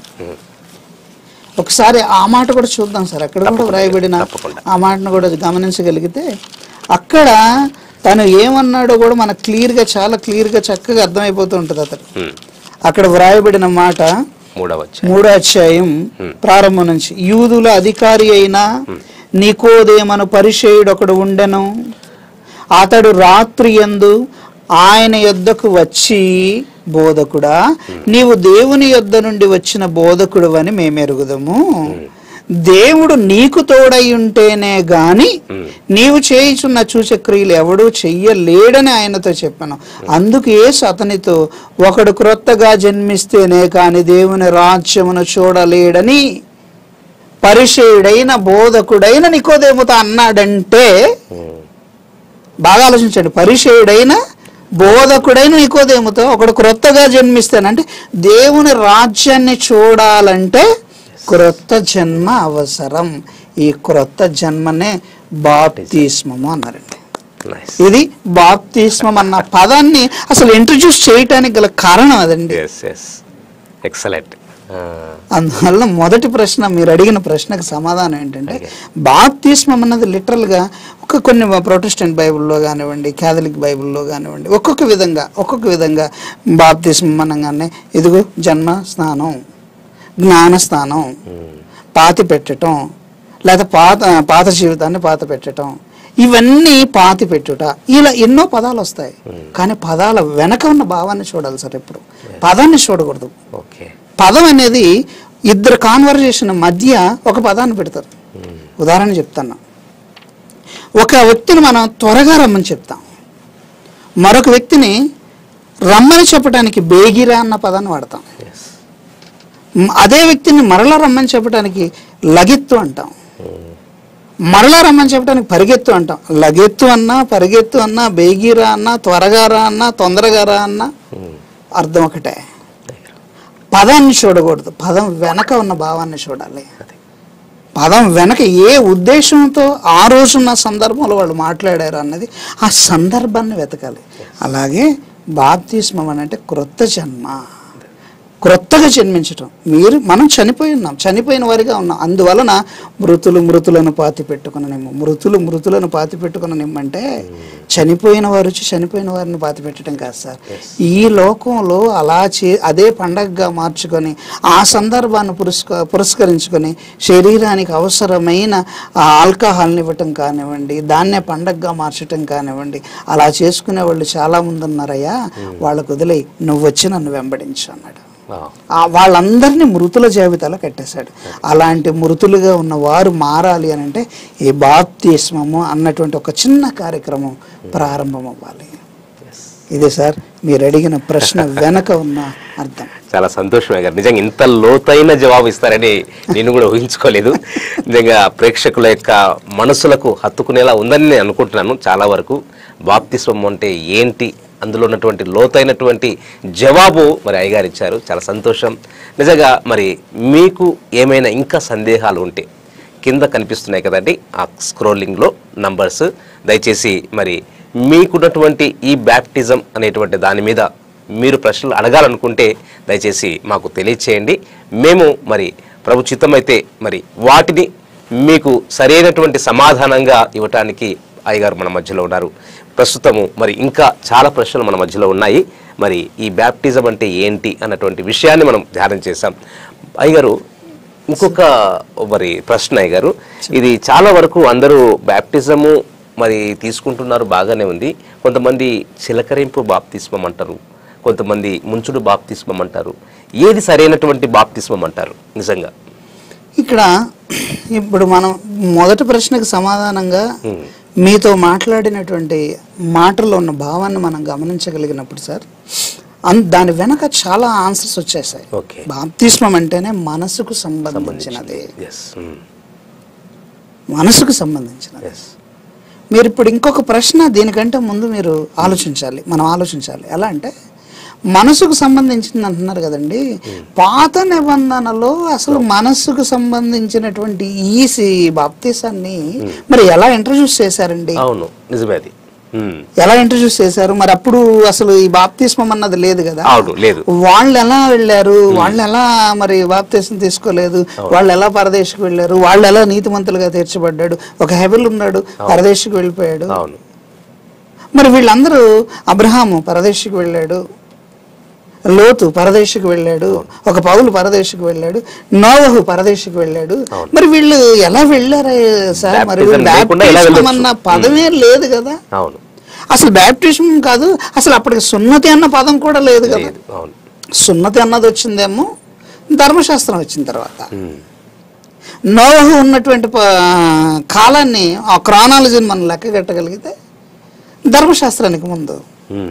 ఒకసారి ఆ మాట కూడా చూద్దాం సార్ అక్కడ కూడా వ్రాయబడిన తప్పకుండా. ఆ మాటను కూడా గమనించగలిగితే అక్కడ తను ఏమన్నాడో కూడా మనకు క్లియర్గా చాలా క్లియర్గా చక్కగా అర్థమైపోతూ ఉంటుంది అతను ఉమ్. అక్కడ వ్రాయబడిన మాట మూడవ అధ్యాయం. మూడో అధ్యాయం ప్రారంభం నుంచి యూదుల అధికారి అయిన నికోదేమను పరిచయుడు ఒకడు ఉండెను అతడు రాత్రి యందు ఆయన యొద్దకు వచ్చి బోధకుడా నీవు దేవుని యొద్ద నుండి వచ్చిన బోధకుడు అని మేమెరుగుదము దేవుడు నీకు తోడై ఉంటేనే గాని నీవు చేయుచున్న సూచక్రియలు ఎవడూ చెయ్యలేడని ఆయనతో చెప్పాను అందుకు యేసు అతనితో ఒకడు క్రొత్తగా జన్మిస్తేనే కాని దేవుని రాజ్యమును చూడలేడని పరిచయుడైన బోధకుడైన నికోదేముతో అన్నాడంటే ఉమ్. బాగా ఆలోచించండి పరిచయుడైన బోధకుడైన నికోదేముతో ఒకడు క్రొత్తగా జన్మిస్తానంటే దేవుని రాజ్యాన్ని చూడాలంటే క్రొత్త జన్మ అవసరం ఈ క్రొత్త జన్మనే బాప్తిస్మము అన్నారండి నైస్ ఇది బాప్తిస్మం అన్న పదాన్ని అసలు ఇంట్రడ్యూస్ చేయటానికి గల కారణం అదండి ఎస్ ఎస్ ఎక్సలెంట్ అందువల్ల మొదటి ప్రశ్న మీరు అడిగిన ప్రశ్నకు సమాధానం ఏంటంటే Okay. బాప్తిస్మం అన్నది లిటరల్గా ఒక కొన్ని ప్రొటెస్టెంట్ బైబిల్లో కానివ్వండి క్యాథలిక్ బైబిల్లో కానివ్వండి ఒక్కొక్క విధంగా ఒక్కొక్క విధంగా బాప్తిస్మం అనగానే ఇదిగో జన్మ స్నానం జ్ఞాన స్నానం పాతి పెట్టటం లేదా పాత పాత జీవితాన్ని పాత పెట్టటం ఇవన్నీ పాతి పెట్టుట ఇలా ఎన్నో పదాలు వస్తాయి కానీ పదాల వెనక ఉన్న భావాన్ని చూడాలి సార్ ఎప్పుడు పదాన్ని చూడకూడదు ఓకే పదం అనేది ఇద్దరు కాన్వర్జేషన్ మధ్య ఒక పదాన్ని పెడతారు ఉదాహరణ చెప్తాను ఒక వ్యక్తిని మనం త్వరగా రమ్మని చెప్తాం మరొక వ్యక్తిని రమ్మని చెప్పడానికి బేగిరా అన్న పదాన్ని వాడతాం ఎస్ మ్, అదే వ్యక్తిని మరలా రమ్మని చెప్పడానికి లగెత్తు అంటాం మరలా రమ్మని చెప్పడానికి పరిగెత్తు అంటాం లగెత్తు అన్నా పరిగెత్తు అన్నా బేగిరా అన్నా త్వరగా రా అన్నా తొందరగా రా అన్నా అర్థం ఒకటే పదాన్ని చూడకూడదు పదం వెనక ఉన్న భావాన్ని చూడాలి పదం వెనక ఏ ఉద్దేశంతో ఆ రోజున్న సందర్భంలో వాళ్ళు మాట్లాడారు అన్నది ఆ సందర్భాన్ని వెతకాలి అలాగే బాప్తిస్మం అని అంటే క్రొత్త జన్మ క్రొత్తగా జన్మించటం మీరు మనం చనిపోయి ఉన్నాం చనిపోయిన వారిగా ఉన్నాం అందువలన మృతులు మృతులను పాతి పెట్టుకున్న నిమ్మ మృతులు మృతులను పాతి పెట్టుకున్న నిమ్మంటే చనిపోయిన వారు వచ్చి చనిపోయిన వారిని పాతి పెట్టడం కాదు సార్ ఈ లోకంలో అలా చే అదే పండగగా మార్చుకొని ఆ సందర్భాన్ని పురస్క పురస్కరించుకొని శరీరానికి అవసరమైన ఆ ఆల్కహాల్ని ఇవ్వటం కానివ్వండి దాన్నే పండగగా మార్చటం కానివ్వండి అలా చేసుకునే వాళ్ళు చాలా మంది ఉన్నారయ్యా వాళ్ళకు వదిలే నువ్వు వచ్చి నన్ను వెంబడించు అన్నాడు ఆ వాళ్ళందరినీ మృతుల జాబితాలో కట్టేశాడు అలాంటి మృతులుగా ఉన్న వారు మారాలి అని అంటే ఈ బాప్తిస్మము అన్నటువంటి ఒక చిన్న కార్యక్రమం ప్రారంభం అవ్వాలి ఇదే సార్ మీరు అడిగిన ప్రశ్న వెనక ఉన్న అర్థం చాలా సంతోషమే గారు నిజంగా ఇంత లోతైన జవాబు ఇస్తారని నేను కూడా ఊహించుకోలేదు నిజంగా ప్రేక్షకుల యొక్క మనసులకు హత్తుకునేలా ఉందని నేను అనుకుంటున్నాను చాలా వరకు బాప్తిస్వం అంటే ఏంటి అందులో ఉన్నటువంటి లోతైనటువంటి జవాబు మరి అయ్యగారు ఇచ్చారు చాలా సంతోషం నిజంగా మరి మీకు ఏమైనా ఇంకా సందేహాలు ఉంటే కింద కనిపిస్తున్నాయి కదండి ఆ స్క్రోలింగ్లో నంబర్స్ దయచేసి మరి మీకున్నటువంటి ఈ బ్యాప్టిజం అనేటువంటి దాని మీద మీరు ప్రశ్నలు అడగాలనుకుంటే దయచేసి మాకు తెలియచేయండి మేము మరి ప్రభు చిత్తమైతే మరి వాటిని మీకు సరైనటువంటి సమాధానంగా ఇవ్వటానికి అయ్యగారు మన మధ్యలో ఉన్నారు ప్రస్తుతము మరి ఇంకా చాలా ప్రశ్నలు మన మధ్యలో ఉన్నాయి మరి ఈ బ్యాప్టిజం అంటే ఏంటి అన్నటువంటి విషయాన్ని మనం ధ్యానం చేశాం అయ్యగారు ఇంకొక మరి ప్రశ్న అయ్య గారు ఇది చాలా వరకు అందరూ బ్యాప్టిజము మరి తీసుకుంటున్నారు బాగానే ఉంది కొంతమంది చిలకరింపు బాప్తిస్మం అంటారు కొంతమంది ముంచుడు బాప్తిస్మం అంటారు ఏది సరైనటువంటి బాప్తిస్మం అంటారు నిజంగా ఇక్కడ ఇప్పుడు మనం మొదటి ప్రశ్నకు సమాధానంగా మీతో మాట్లాడినటువంటి మాటల్లో ఉన్న భావాన్ని మనం గమనించగలిగినప్పుడు సార్ అన్ దాని వెనక చాలా ఆన్సర్స్ వచ్చేసాయి ఓకే బాప్తిస్మం అంటేనే మనసుకు సంబంధించినది ఎస్ మనసుకు సంబంధించినది ఎస్ మీరు ఇప్పుడు ఇంకొక ప్రశ్న దీనికంటే ముందు మీరు ఆలోచించాలి మనం ఆలోచించాలి ఎలా అంటే మనసుకు సంబంధించింది అంటున్నారు కదండి పాత నిబంధనలో అసలు మనసుకు సంబంధించినటువంటి ఈ సి- బాప్తీసాన్ని మరి ఎలా ఇంట్రడ్యూస్ చేశారండి అవును నిజమే అది ఉమ్. ఎలా ఇంట్రడ్యూస్ చేశారు మరి అప్పుడు అసలు ఈ బాప్తిస్మం అన్నది లేదు కదా అవును లేదు వాళ్ళు ఎలా వెళ్ళారు వాళ్ళు ఎలా మరి బాప్తీసం తీసుకోలేదు వాళ్ళు ఎలా పరదేశకు వెళ్ళారు వాళ్ళు ఎలా నీతిమంతులుగా తీర్చబడ్డాడు ఒక హెబిల్ ఉన్నాడు పరదేశకు వెళ్ళిపోయాడు అవును మరి వీళ్ళందరూ అబ్రహాము పరదేశకు వెళ్ళాడు లోతు పరదేశకు వెళ్ళాడు ఒక పౌలు పరదేశకు వెళ్ళాడు నోవహు పరదేశకు వెళ్ళాడు మరి వీళ్ళు ఎలా వెళ్ళారు సార్ మరి Baptism లేకుండా ఎలా బ్యాప్టిజం వెళ్ళొచ్చు? అన్న పదమే లేదు కదా అవును అసలు బ్యాప్టిజం కాదు అసలు అప్పటికి సున్నతి అన్న పదం కూడా లేదు కదా లేదు అవును సున్నతి అన్నది వచ్చిందేమో ధర్మశాస్త్రం వచ్చిన తర్వాత ఉమ్. నోవహు ఉన్నటువంటి ప- కాలాన్ని ఆ క్రానాలజీని మనం లెక్క కట్టగలిగితే ధర్మశాస్త్రానికి ముందు ఉమ్.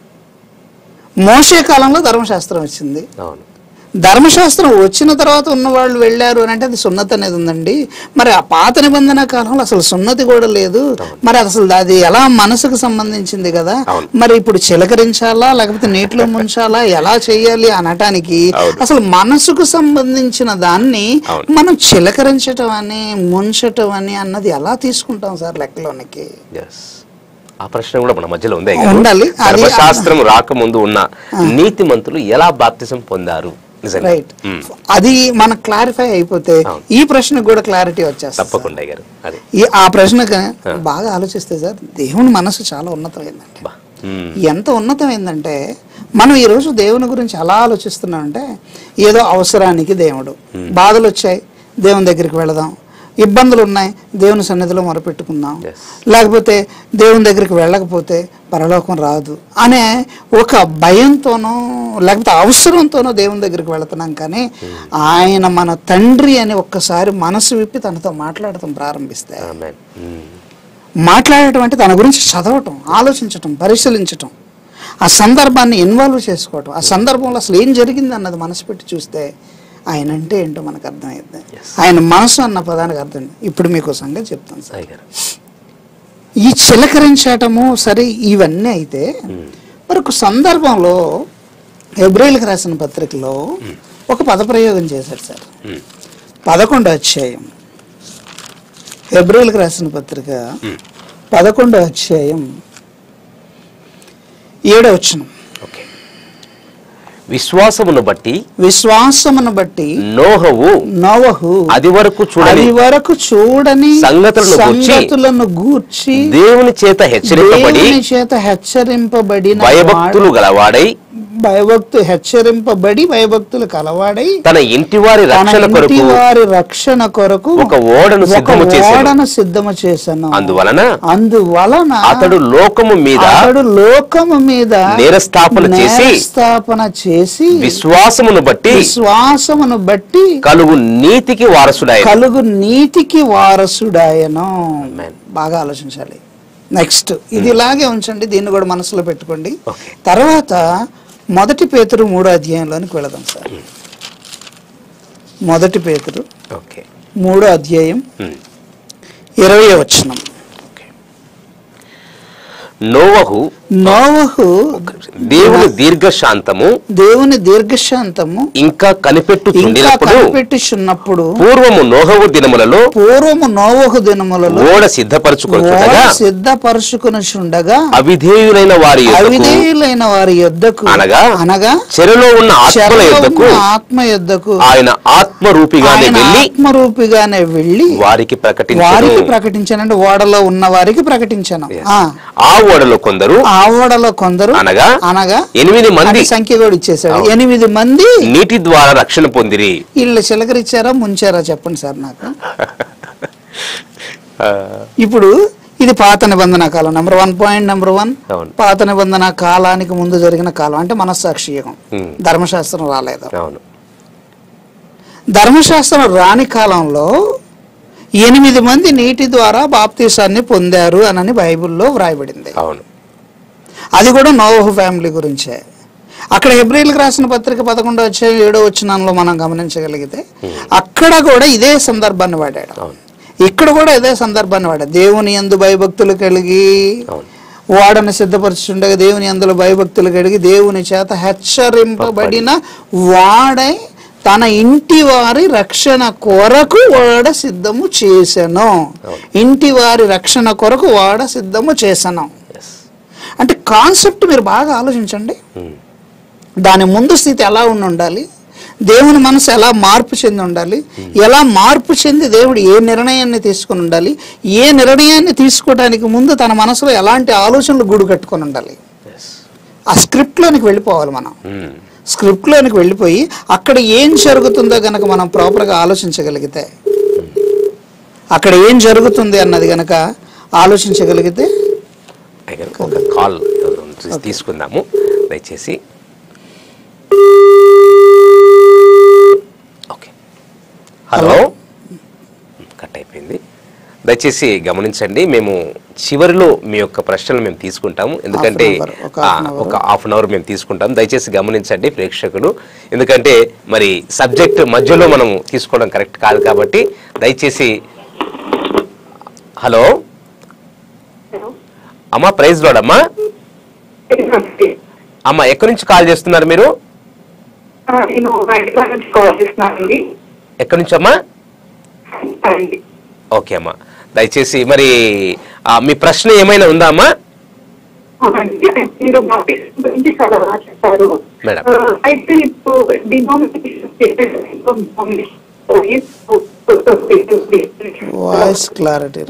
మోసే కాలంలో ధర్మశాస్త్రం వచ్చింది అవును ధర్మశాస్త్రం వచ్చిన తర్వాత ఉన్న వాళ్ళు వెళ్ళారు అని అంటే అది సున్నతి అనేది ఉందండి మరి ఆ పాత నిబంధన కాలంలో అసలు సున్నతి కూడా లేదు మరి అసలు అది ఎలా మనసుకు సంబంధించింది కదా అవును. మరి ఇప్పుడు చిలకరించాలా లేకపోతే నీటిలో ముంచాలా ఎలా చేయాలి అనటానికి అవును. అసలు మనసుకు సంబంధించిన దాన్ని అవును. మనం చిలకరించటం అని ముంచటం అని అన్నది ఎలా తీసుకుంటాం సార్ లెక్కలోనికి ఎస్ ఆ ప్రశ్న కూడా మన మధ్యలో ఉంది ఉండాలి. అది- ధర్మశాస్త్రం రాకముందు ఉన్న నీతిమంతులు ఎలా బాప్తిజం పొందారు నిజంగా రైట్ ఉమ్. అది మనకు క్లారిఫై అయిపోతే అవును. ఈ ప్రశ్నకు కూడా క్లారిటీ వచ్చేస్తుంది తప్పకుండా గారు అదే ఈ ఆ ప్రశ్నకు బాగా ఆలోచిస్తే సార్ దేవుని మనసు చాలా ఉన్నతమైందండి బా ఉమ్. ఎంత ఉన్నతమైందంటే మనం ఈరోజు దేవుని గురించి ఎలా ఆలోచిస్తున్నామంటే ఏదో అవసరానికి దేవుడు బాధలు వచ్చాయి దేవుని దగ్గరికి వెళదాం ఇబ్బందులు ఉన్నాయి దేవుని సన్నిధిలో మొరపెట్టుకుందాం Yes. లేకపోతే దేవుని దగ్గరికి వెళ్ళకపోతే పరలోకం రాదు అనే ఒక భయంతోనో లేకపోతే అవసరంతోనో దేవుని దగ్గరికి వెళుతున్నాం కానీ ఆయన మన తండ్రి అని ఒక్కసారి మనసు విప్పి తనతో మాట్లాడటం ప్రారంభిస్తే ఆమేన్. ఉమ్. మాట్లాడటం అంటే తన గురించి చదవటం ఆలోచించటం పరిశీలించటం ఆ సందర్భాన్ని ఇన్వాల్వ్ చేసుకోవటం ఆ సందర్భంలో అసలు ఏం జరిగింది అన్నది మనసు పెట్టి చూస్తే ఆయన అంటే ఏంటో మనకు అర్థమైంది ఆయన మనసు అన్న పదానికి అర్థం ఇప్పుడు మీకు సంగతి చెప్తాను సార్ సాయి గారు ఈ చిలకరించటము సరే ఇవన్నీ అయితే మరి ఒక సందర్భంలో ఎబ్రిల్కి రాసిన పత్రికలో ఒక పదప్రయోగం చేశాడు సార్ ఉమ్. పదకొండో అధ్యాయం ఎబ్రిల్కి రాసిన పత్రిక పదకొండో అధ్యాయం ఏడో వచ్చిన ఓకే విశ్వాసమును బట్టి విశ్వాసమును బట్టి నోహవు నోవహు అది వరకు చూడని అది వరకు చూడని సంగతులను గూర్చి సంగతులను గూర్చి దేవుని చేత హెచ్చరింపబడి దేవుని చేత హెచ్చరింపబడిన భయభక్తులు గలవాడై భయభక్తు హెచ్చరింపబడి భయభక్తులు కలవాడై తన ఇంటివారి తన రక్షణ ఇంటి కొరకు వారి రక్షణ కొరకు ఒక ఓడను ఒక సిద్ధము చేశాను ఓడను సిద్ధము చేశాను అందువలన అందువలన అతడు లోకము మీద అతడు లోకము మీద నేరస్థాపన చేసి స్థాపన చేసి విశ్వాసమును బట్టి విశ్వాసమును బట్టి కలుగు నీతికి వారసుడాయి కలుగు నీతికి వారసుడాయను Amen. బాగా ఆలోచించాలి నెక్స్ట్ ఇది ఇలాగే ఉంచండి దీన్ని కూడా మనసులో పెట్టుకోండి Okay. తర్వాత మొదటి పేతురు మూడో అధ్యాయంలోనికి వెళదాం సార్ మొదటి పేతురు ఓకే మూడో అధ్యాయం ఉమ్. ఇరవై వచనం నోవహు నోవహు దేవుని దీర్ఘశాంతము దేవుని దీర్ఘశాంతము ఇంకా ఇంకా కనిపెట్టుచుండినప్పుడు కనిపెట్టుచున్నప్పుడు పూర్వము నోహవు దినములలో పూర్వము నోవహు దినములలో ఓడ సిద్ధపరచుకొనుచుండగా సిద్ధపరుచుకునిచుండగా అవిధేయులైన వారి యొద్దకు అవిధేయులైన వారి యొద్దకు అనగా అనగా చెరలో ఉన్న ఆత్మల చెరలో యొద్దకు ఉన్న ఆత్మ యొద్దకు ఆయన ఆత్మరూపిగానే ఆయన వెళ్ళి ఆత్మరూపిగానే వెళ్ళి వారికి ప్రకటించారు వారికి ప్రకటించానంటే ఓడలో ఉన్న వారికి ప్రకటించాను ఆ, ఆ ఓడలో కొందరు ఆ ఓడలో కొందరు అనగా అనగా ఎనిమిది మంది అని సంఖ్య కూడా ఇచ్చేసాడు అవును. ఎనిమిది మంది నీటి ద్వారా రక్షణ పొందిరి వీళ్ళు చిలకరిచ్చారా ముంచారా చెప్పండి సార్ నాకు ఆ, ఇప్పుడు ఇది పాత నిబంధన కాలం number one point number one అవును. పాత నిబంధన కాలానికి ముందు జరిగిన కాలం అంటే మనస్సాక్షి యుగం ఉమ్. ధర్మశాస్త్రం రాలేదు అవును ధర్మశాస్త్రం రాని కాలంలో ఎనిమిది మంది నీటి ద్వారా బాప్తీసాన్ని పొందారు అనని బైబిల్లో వ్రాయబడింది అవును అది కూడా నోవహు ఫ్యామిలీ గురించే అక్కడ హెబ్రిల్కి రాసిన పత్రిక పదకొండో వచ్చే ఏడో వచ్చినంలో మనం గమనించగలిగితే అక్కడ కూడా ఇదే సందర్భాన్ని వాడాడు అవును ఇక్కడ కూడా ఇదే సందర్భాన్ని వాడాడు దేవుని ఎందు భయభక్తులు కలిగి అవును వాడని సిద్ధపరచుండగా దేవుని అందులో భయభక్తులు కలిగి దేవుని చేత హెచ్చరింపబడిన వాడై తన ఇంటి వారి రక్షణ కొరకు వాడ సిద్ధము చేసెను ఇంటి వారి రక్షణ కొరకు వాడ సిద్ధము చేసెను ఎస్ అంటే కాన్సెప్ట్ మీరు బాగా ఆలోచించండి దాని ముందు స్థితి ఎలా ఉండి ఉండాలి దేవుని మనసు ఎలా మార్పు చెంది ఉండాలి ఎలా మార్పు చెంది దేవుడు ఏ నిర్ణయాన్ని తీసుకుని ఉండాలి ఏ నిర్ణయాన్ని తీసుకోవడానికి ముందు తన మనసులో ఎలాంటి ఆలోచనలు గూడు కట్టుకొని ఉండాలి ఎస్ ఆ స్క్రిప్ట్లోనికి వెళ్ళిపోవాలి మనం స్క్రిప్ట్లోనికి వెళ్ళిపోయి అక్కడ ఏం జరుగుతుందో గనక మనం ప్రాపర్గా ఆలోచించగలిగితే అక్కడ ఏం జరుగుతుంది అన్నది గనక ఆలోచించగలిగితే అయ్యారు ఒక కాల్ ఎవరు ఉంది? తీసుకుందాము దయచేసి ఓకే హలో కట్ అయిపోయింది దయచేసి గమనించండి మేము చివరిలో మీ యొక్క ప్రశ్నలు మేము తీసుకుంటాము ఎందుకంటే Half an hour, ఒక ఆ, half an hour. ఒక హాఫ్ అన్ అవర్ మేము తీసుకుంటాం దయచేసి గమనించండి ప్రేక్షకులు ఎందుకంటే మరి సబ్జెక్ట్ మధ్యలో మనం తీసుకోవడం కరెక్ట్ కాదు కాబట్టి దయచేసి హలో అమ్మా ప్రైజ్ లోడ్ అమ్మా అమ్మా ఎక్కడి నుంచి కాల్ చేస్తున్నారు మీరు ఆ, నేను హైదరాబాద్ నుంచి కాల్ చేస్తున్నానండి ఎక్కడి నుంచి అమ్మా అండి ఓకే అమ్మా దయచేసి మరి ఆ, మీ ప్రశ్న ఏమైనా ఉందా అమ్మా అవునండి మీరు బాప్టిజం గురించి చాలా బాగా చెప్పారు మేడం. ఆ, అయితే ఇప్పుడు వాయిస్ క్లారిటీ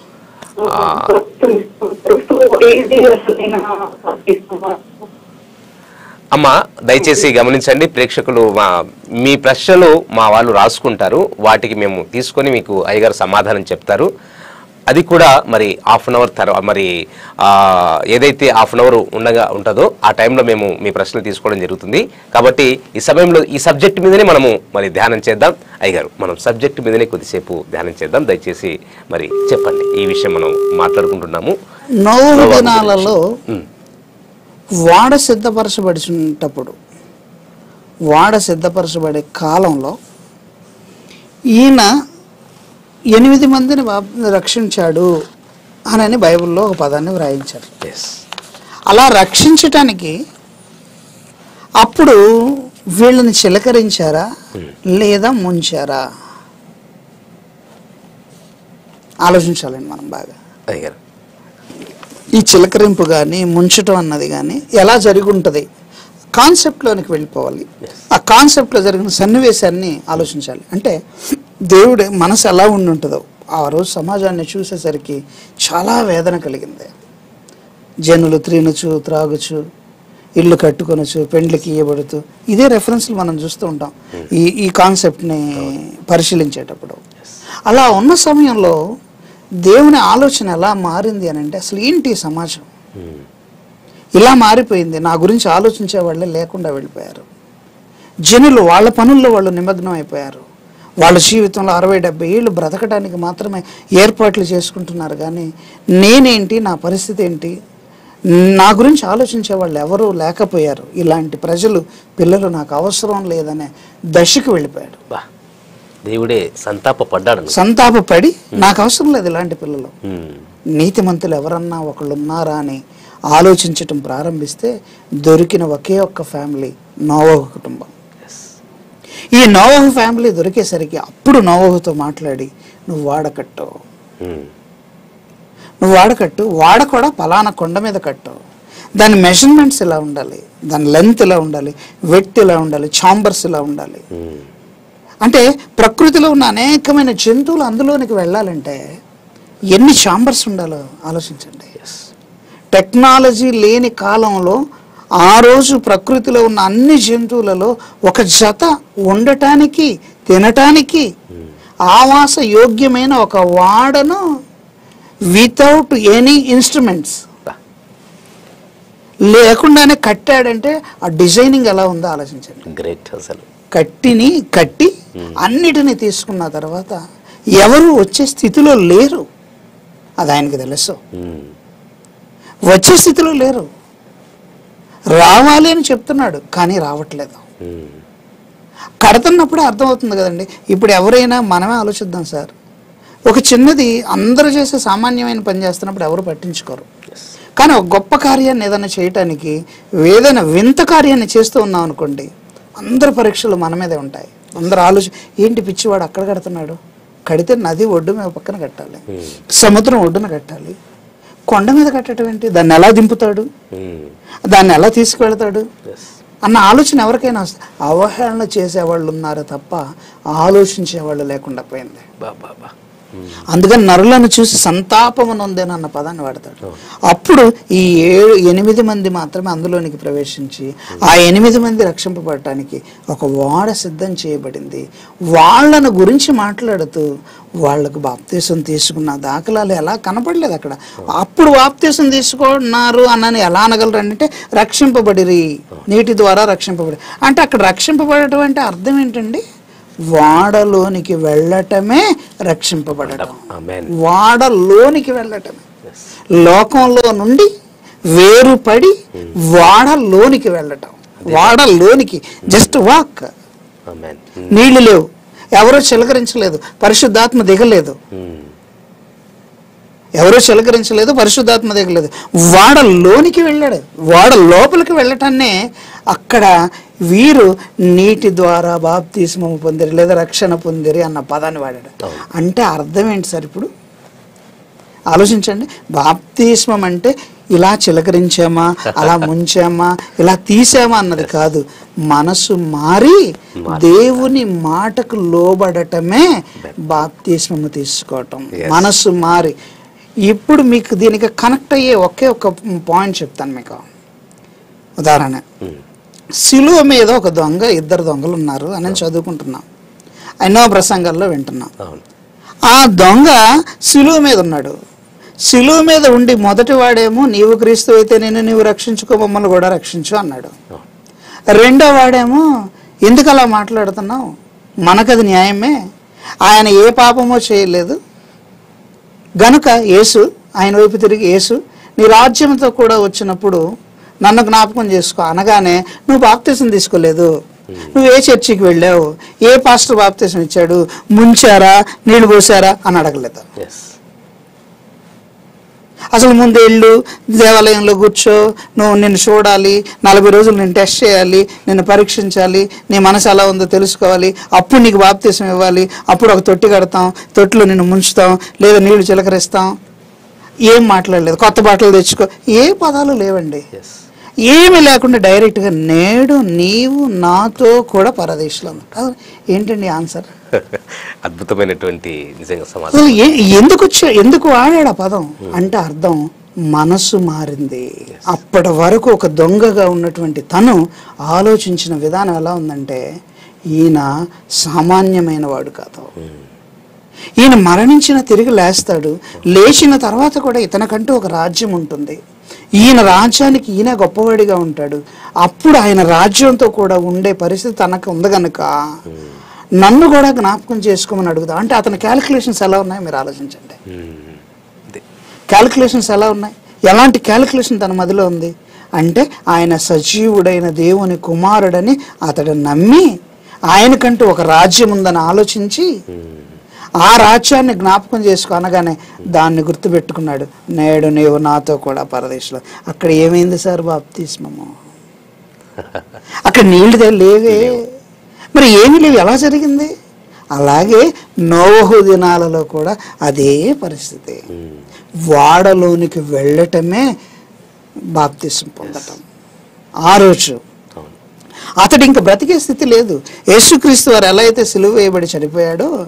అమ్మా దయచేసి గమనించండి ప్రేక్షకులు మా మీ ప్రశ్నలు మా వాళ్ళు రాసుకుంటారు వాటికి మేము తీసుకొని మీకు అయ్యగారు సమాధానం చెప్తారు అది కూడా మరి హాఫ్ అన్ అవర్ తర్వాత మరి ఆ, ఏదైతే హాఫ్ అన్ అవర్ ఉండగా ఉంటుందో ఆ టైంలో మేము మీ ప్రశ్నలు తీసుకోవడం జరుగుతుంది కాబట్టి ఈ సమయంలో ఈ సబ్జెక్ట్ మీదనే మనము మరి ధ్యానం చేద్దాం అయ్యగారు మనం సబ్జెక్ట్ మీదనే కొద్దిసేపు ధ్యానం చేద్దాం దయచేసి మరి చెప్పండి ఈ విషయం మనం మాట్లాడుకుంటున్నాము నోవు దినాలలో వాడ సిద్ధపరచబడినప్పుడు వాడ సిద్ధపరచబడే కాలంలో ఈయన ఎనిమిది మందిని బాప్- రక్షించాడు అని బైబిల్లో ఒక పదాన్ని వ్రాయించారు ఎస్ అలా రక్షించటానికి అప్పుడు వీళ్ళని చిలకరించారా లేదా ముంచారా ఆలోచించాలండి మనం బాగా అయ్యగారు ఈ చిలకరింపు కానీ ముంచటం అన్నది కానీ ఎలా జరిగి ఉంటుంది కాన్సెప్ట్లోనికి వెళ్ళిపోవాలి ఆ కాన్సెప్ట్లో జరిగిన సన్నివేశాన్ని ఆలోచించాలి అంటే దేవుడి మనసు ఎలా ఉండి ఉంటుందో ఆ రోజు సమాజాన్ని చూసేసరికి చాలా వేదన కలిగింది జనులు త్రీనుచు త్రాగుచు ఇల్లు కట్టుకొనొచ్చు పెండ్లికి ఇయ్యబడుతూ ఇదే రెఫరెన్స్లు మనం చూస్తూ ఉంటాం ఈ ఈ కాన్సెప్ట్ని పరిశీలించేటప్పుడు అలా ఉన్న సమయంలో దేవుని ఆలోచన ఎలా మారింది అని అంటే అసలు ఏంటి ఈ సమాజం ఇలా మారిపోయింది నా గురించి ఆలోచించే వాళ్ళే లేకుండా వెళ్ళిపోయారు జనులు వాళ్ళ పనుల్లో వాళ్ళు నిమగ్నం అయిపోయారు వాళ్ళ జీవితంలో అరవై డెబ్బై ఏళ్ళు బ్రతకడానికి మాత్రమే ఏర్పాట్లు చేసుకుంటున్నారు కానీ నేనేంటి నా పరిస్థితి ఏంటి నా గురించి ఆలోచించే వాళ్ళు ఎవరూ లేకపోయారు ఇలాంటి ప్రజలు పిల్లలు నాకు అవసరం లేదనే దశకు వెళ్ళిపోయాడు బా దేవుడే సంతాప పడ్డాడు సంతాపపడి నాకు అవసరం లేదు ఇలాంటి పిల్లలు నీతిమంతులు ఎవరన్నా ఒకళ్ళు ఉన్నారా అని ఆలోచించటం ప్రారంభిస్తే దొరికిన ఒకే ఒక్క ఫ్యామిలీ నోవహు కుటుంబం ఈ నోవహు ఫ్యామిలీ దొరికేసరికి అప్పుడు నోవహుతో మాట్లాడి నువ్వు వాడకట్టు నువ్వు వాడకట్టు వాడ కూడా పలానా కొండ మీద కట్టు దాని మెజర్మెంట్స్ ఇలా ఉండాలి దాని లెంత్ ఇలా ఉండాలి వెట్ ఇలా ఉండాలి చాంబర్స్ ఇలా ఉండాలి అంటే ప్రకృతిలో ఉన్న అనేకమైన జంతువులు అందులోనికి వెళ్ళాలంటే ఎన్ని చాంబర్స్ ఉండాలో ఆలోచించండి టెక్నాలజీ లేని కాలంలో ఆ రోజు ప్రకృతిలో ఉన్న అన్ని జంతువులలో ఒక జత ఉండటానికి తినటానికి ఆవాస యోగ్యమైన ఒక వాడను వితౌట్ ఎనీ ఇన్స్ట్రుమెంట్స్ లేకుండానే కట్టాడంటే ఆ డిజైనింగ్ ఎలా ఉందో ఆలోచించండి గ్రేట్ అసలు కట్టిని కట్టి అన్నిటినీ తీసుకున్న తర్వాత ఎవరు వచ్చే స్థితిలో లేరు అది ఆయనకి తెలుసు మ్మ్. వచ్చే స్థితిలో లేరు రావాలి అని చెప్తున్నాడు కానీ రావట్లేదు మ్మ్. కడుతున్నప్పుడే అర్థమవుతుంది కదండి ఇప్పుడు ఎవరైనా మనమే ఆలోచిద్దాం సార్ ఒక చిన్నది అందరూ చేసే సామాన్యమైన పని చేస్తున్నప్పుడు ఎవరు పట్టించుకోరు కానీ ఒక గొప్ప కార్యాన్ని ఏదైనా చేయటానికి ఏదైనా వింత కార్యాన్ని చేస్తూ ఉన్నాం అనుకోండి అందరి పరీక్షలు మన మీదే ఉంటాయి అందరు ఆలోచన ఏంటి పిచ్చివాడు అక్కడ కడుతున్నాడు కడితే నది ఒడ్డు మీద పక్కన కట్టాలి సముద్రం ఒడ్డున కట్టాలి కొండ మీద కట్టడం ఏంటి దాన్ని ఎలా దింపుతాడు మ్మ్. దాన్ని ఎలా తీసుకువెళ్తాడు ఎస్ అన్న ఆలోచన ఎవరికైనా వస్తుంది అవహేళన చేసేవాళ్ళు ఉన్నారు తప్ప ఆలోచించేవాళ్ళు లేకుండా పోయింది బా బా బా అందుకని నరులను చూసి సంతాపము నొందేనన్న పదాన్ని వాడతాడు అప్పుడు ఈ ఏడు ఎనిమిది మంది మాత్రమే అందులోనికి ప్రవేశించి ఆ ఎనిమిది మంది రక్షింపబడటానికి ఒక వాడ సిద్ధం చేయబడింది వాళ్ళను గురించి మాట్లాడుతూ వాళ్ళకు బాప్తీసం తీసుకున్న దాఖలాలు ఎలా కనపడలేదు అక్కడ అప్పుడు బాప్తీసం తీసుకున్నారు అన్నని ఎలా అనగలరు అంటే రక్షింపబడిరి నీటి ద్వారా రక్షింపబడి అంటే అక్కడ రక్షింపబడటం అంటే అర్థం ఏంటండి వాడలోనికి వెళ్ళటమే రక్షింపబడటం ఆమెన్ వాడలోనికి వెళ్ళటమే ఎస్ లోకంలో నుండి వేరుపడి వాడలోనికి వెళ్ళటం వాడలోనికి జస్ట్ వాక్ ఆమెన్ నీళ్లు లేవు ఎవరో చిలకరించలేదు పరిశుద్ధాత్మ దిగలేదు మ్మ్. ఎవరో చిలకరించలేదు పరిశుద్ధాత్మ దిగలేదు వాడ లోనికి వెళ్ళాడు వాడ లోపలికి వెళ్ళటాన్నే అక్కడ వీరు నీటి ద్వారా బాప్తిస్మము పొందిరి లేదా రక్షణ పొందిరి అన్న పదాన్ని వాడాడు అంటే అర్థం ఏంటి సార్ ఇప్పుడు ఆలోచించండి బాప్తిస్మం అంటే ఇలా చిలకరించామా అలా ముంచామా ఇలా తీసామా అన్నది కాదు మనసు మారి దేవుని మాటకు లోబడటమే బాప్తిస్మము తీసుకోవటం Yes. మనసు మారి ఇప్పుడు మీకు దీనికి కనెక్ట్ అయ్యే ఒకే ఒక పాయింట్ చెప్తాను మీకు ఉదాహరణ మ్మ్. సిలువ మీద ఒక దొంగ ఇద్దరు దొంగలు ఉన్నారు అని నేను చదువుకుంటున్నాం ఎన్నో ప్రసంగాల్లో వింటున్నాం అవును ఆ దొంగ సిలువ మీద ఉన్నాడు సిలువ మీద ఉండి మొదటి వాడేమో నీవు క్రీస్తు అయితే నేను నీవు రక్షించుకో మమ్మల్ని కూడా రక్షించు అన్నాడు అవును రెండో వాడేమో ఎందుకు అలా మాట్లాడుతున్నావు మనకది న్యాయమే ఆయన ఏ పాపమో చేయలేదు గనుక యేసు ఆయన వైపు తిరిగి యేసు నీ రాజ్యంతో కూడా వచ్చినప్పుడు నన్ను జ్ఞాపకం చేసుకో అనగానే నువ్వు బాప్తీసం తీసుకోలేదు నువ్వు ఏ చర్చికి వెళ్ళావు ఏ పాస్టర్ బాప్తీసం ఇచ్చాడు ముంచారా నీళ్లు పోసారా అని అడగలేదు ఎస్ అసలు ముందు వెళ్ళు దేవాలయంలో కూర్చో నువ్వు నిన్ను చూడాలి నలభై రోజులు నేను టెస్ట్ చేయాలి నిన్ను పరీక్షించాలి నీ మనసు ఎలా ఉందో తెలుసుకోవాలి అప్పుడు నీకు బాప్తీసం ఇవ్వాలి అప్పుడు ఒక తొట్టి కడతాం తొట్టిలో నిన్ను ముంచుతాం లేదా నీళ్లు చిలకరిస్తాం ఏం మాట్లాడలేదు కొత్త బట్టలు తెచ్చుకో ఏ పదాలు లేవండి ఎస్ ఏమీ లేకుండా డైరెక్ట్గా నేడు నీవు నాతో కూడా పరదేశంలో ఉంటావు ఏంటండి ఆన్సర్ అద్భుతమైనటువంటి నిజంగా సమాధానం అసలు ఏ- ఎందుకు వచ్చా ఎందుకు వాడాడు ఆ పదం అంటే అర్థం మనసు మారింది అప్పటి వరకు ఒక దొంగగా ఉన్నటువంటి తను ఆలోచించిన విధానం ఎలా ఉందంటే ఈయన సామాన్యమైన వాడు కాదు ఈయన మరణించిన తిరిగి లేస్తాడు లేచిన తర్వాత కూడా ఇతనికంటూ ఒక రాజ్యం ఉంటుంది ఈయన రాజ్యానికి ఈయన గొప్పవాడిగా ఉంటాడు అప్పుడు ఆయన రాజ్యంతో కూడా ఉండే పరిస్థితి తనకు ఉంది గనుక నన్ను కూడా జ్ఞాపకం చేసుకోమని అడుగుతా అంటే అతని క్యాలిక్యులేషన్స్ ఎలా ఉన్నాయి మీరు ఆలోచించండి మ్మ్. ఇది. క్యాలిక్యులేషన్స్ ఎలా ఉన్నాయి ఎలాంటి క్యాలిక్యులేషన్ తన మదిలో ఉంది అంటే ఆయన సజీవుడైన దేవుని కుమారుడని అతడు నమ్మి ఆయనకంటూ ఒక రాజ్యం ఉందని ఆలోచించి ఆ రాజ్యాన్ని జ్ఞాపకం చేసుకో అనగానే దాన్ని గుర్తుపెట్టుకున్నాడు నేడు నీవు నాతో కూడా పరదేశంలో అక్కడ ఏమైంది సార్ బాప్తిస్మము అక్కడ నీళ్లు తే- లేవే మరి ఏమీ లేవు ఎలా జరిగింది అలాగే నోవహు దినాలలో కూడా అదే పరిస్థితి మ్మ్. వాడలోనికి వెళ్ళటమే బాప్తిసం పొందటం ఆ రోజు అవును అతడు ఇంక బ్రతికే స్థితి లేదు యేసుక్రీస్తు వారు ఎలా అయితే సిలువ వేయబడి చనిపోయాడో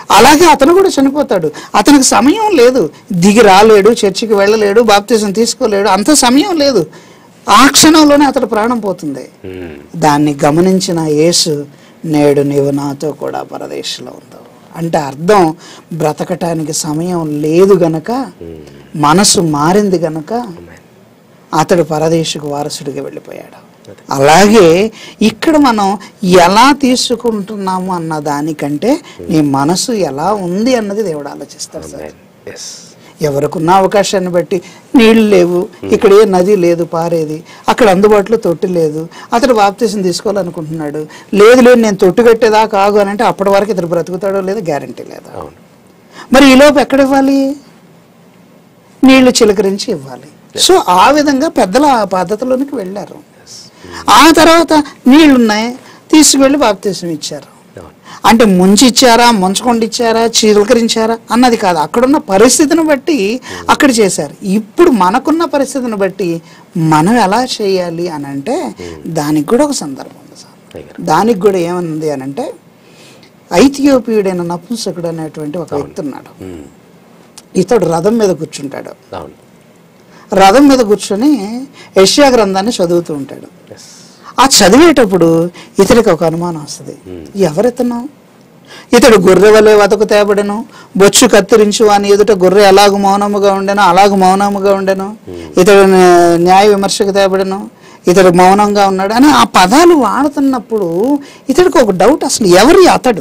అలాగే అతను కూడా చనిపోతాడు అతనికి సమయం లేదు దిగి రాలేడు చర్చికి వెళ్ళలేడు బాప్తిజం తీసుకోలేడు అంత సమయం లేదు ఆ క్షణంలోనే అతడు ప్రాణం పోతుంది ఉమ్. దాన్ని గమనించిన యేసు నేడు నీవు నాతో కూడా పరదేశంలో ఉందో అంటే అర్థం బ్రతకటానికి సమయం లేదు గనక మనసు మారింది గనక Amen. అతడు పరదేశకు వారసుడిగా వెళ్ళిపోయాడు అలాగే ఇక్కడ మనం ఎలా తీసుకుంటున్నాము అన్న దానికంటే నీ మనసు ఎలా ఉంది అన్నది దేవుడు ఆలోచిస్తాడు సార్ Amen. Yes. ఎవరికున్న అవకాశాన్ని బట్టి నీళ్లు లేవు ఇక్కడ ఏ నది లేదు పారేది అక్కడ అందుబాటులో తొట్టి లేదు అతడు బాప్తీసం తీసుకోవాలనుకుంటున్నాడు లేదు లేదు నేను తొట్టు కట్టేదాకా ఆగు అని అంటే అప్పటి వరకు ఇతడు బ్రతుకుతాడో లేదో గ్యారంటీ లేదు అవును మరి ఈ లోపు ఎక్కడ ఇవ్వాలి నీళ్లు చిలకరించి ఇవ్వాలి సో ఆ విధంగా పెద్దలు ఆ పద్ధతిలోనికి వెళ్ళారు ఆ తర్వాత నీళ్లున్నాయి తీసుకువెళ్ళి బాప్తీసం ఇచ్చారు అవును అంటే ముంచి ఇచ్చారా ముంచకుండా ఇచ్చారా చిలకరించారా అన్నది కాదు అక్కడున్న పరిస్థితిని బట్టి అక్కడ చేశారు ఇప్పుడు మనకున్న పరిస్థితిని బట్టి మనం ఎలా చేయాలి అని అంటే దానికి కూడా ఒక సందర్భం ఉంది సార్ అయ్యారు. దానికి కూడా ఏమనుంది అని అంటే ఐథియోపియుడైన నపుంసకుడు అనేటువంటి ఒక వ్యక్తి ఉన్నాడు ఉమ్. ఇతడు రథం మీద కూర్చుంటాడు అవును రథం మీద కూర్చొని యష్యా గ్రంథాన్ని చదువుతూ ఉంటాడు ఎస్ ఆ చదివేటప్పుడు ఇతడికి ఒక అనుమానం వస్తుంది ఎవరితను ఇతడు గొర్రె వలె వతకు తేబడెను బొచ్చు కత్తిరించు అని ఎదుట గొర్రె ఎలాగ మౌనముగా ఉండెను అలాగ మౌనముగా ఉండెను ఇతడు న్యా- న్యాయ విమర్శకు తేబడెను ఇతడు మౌనంగా ఉన్నాడు అని ఆ పదాలు వాడుతున్నప్పుడు ఇతడికి ఒక డౌట్ అసలు ఎవరి అతడు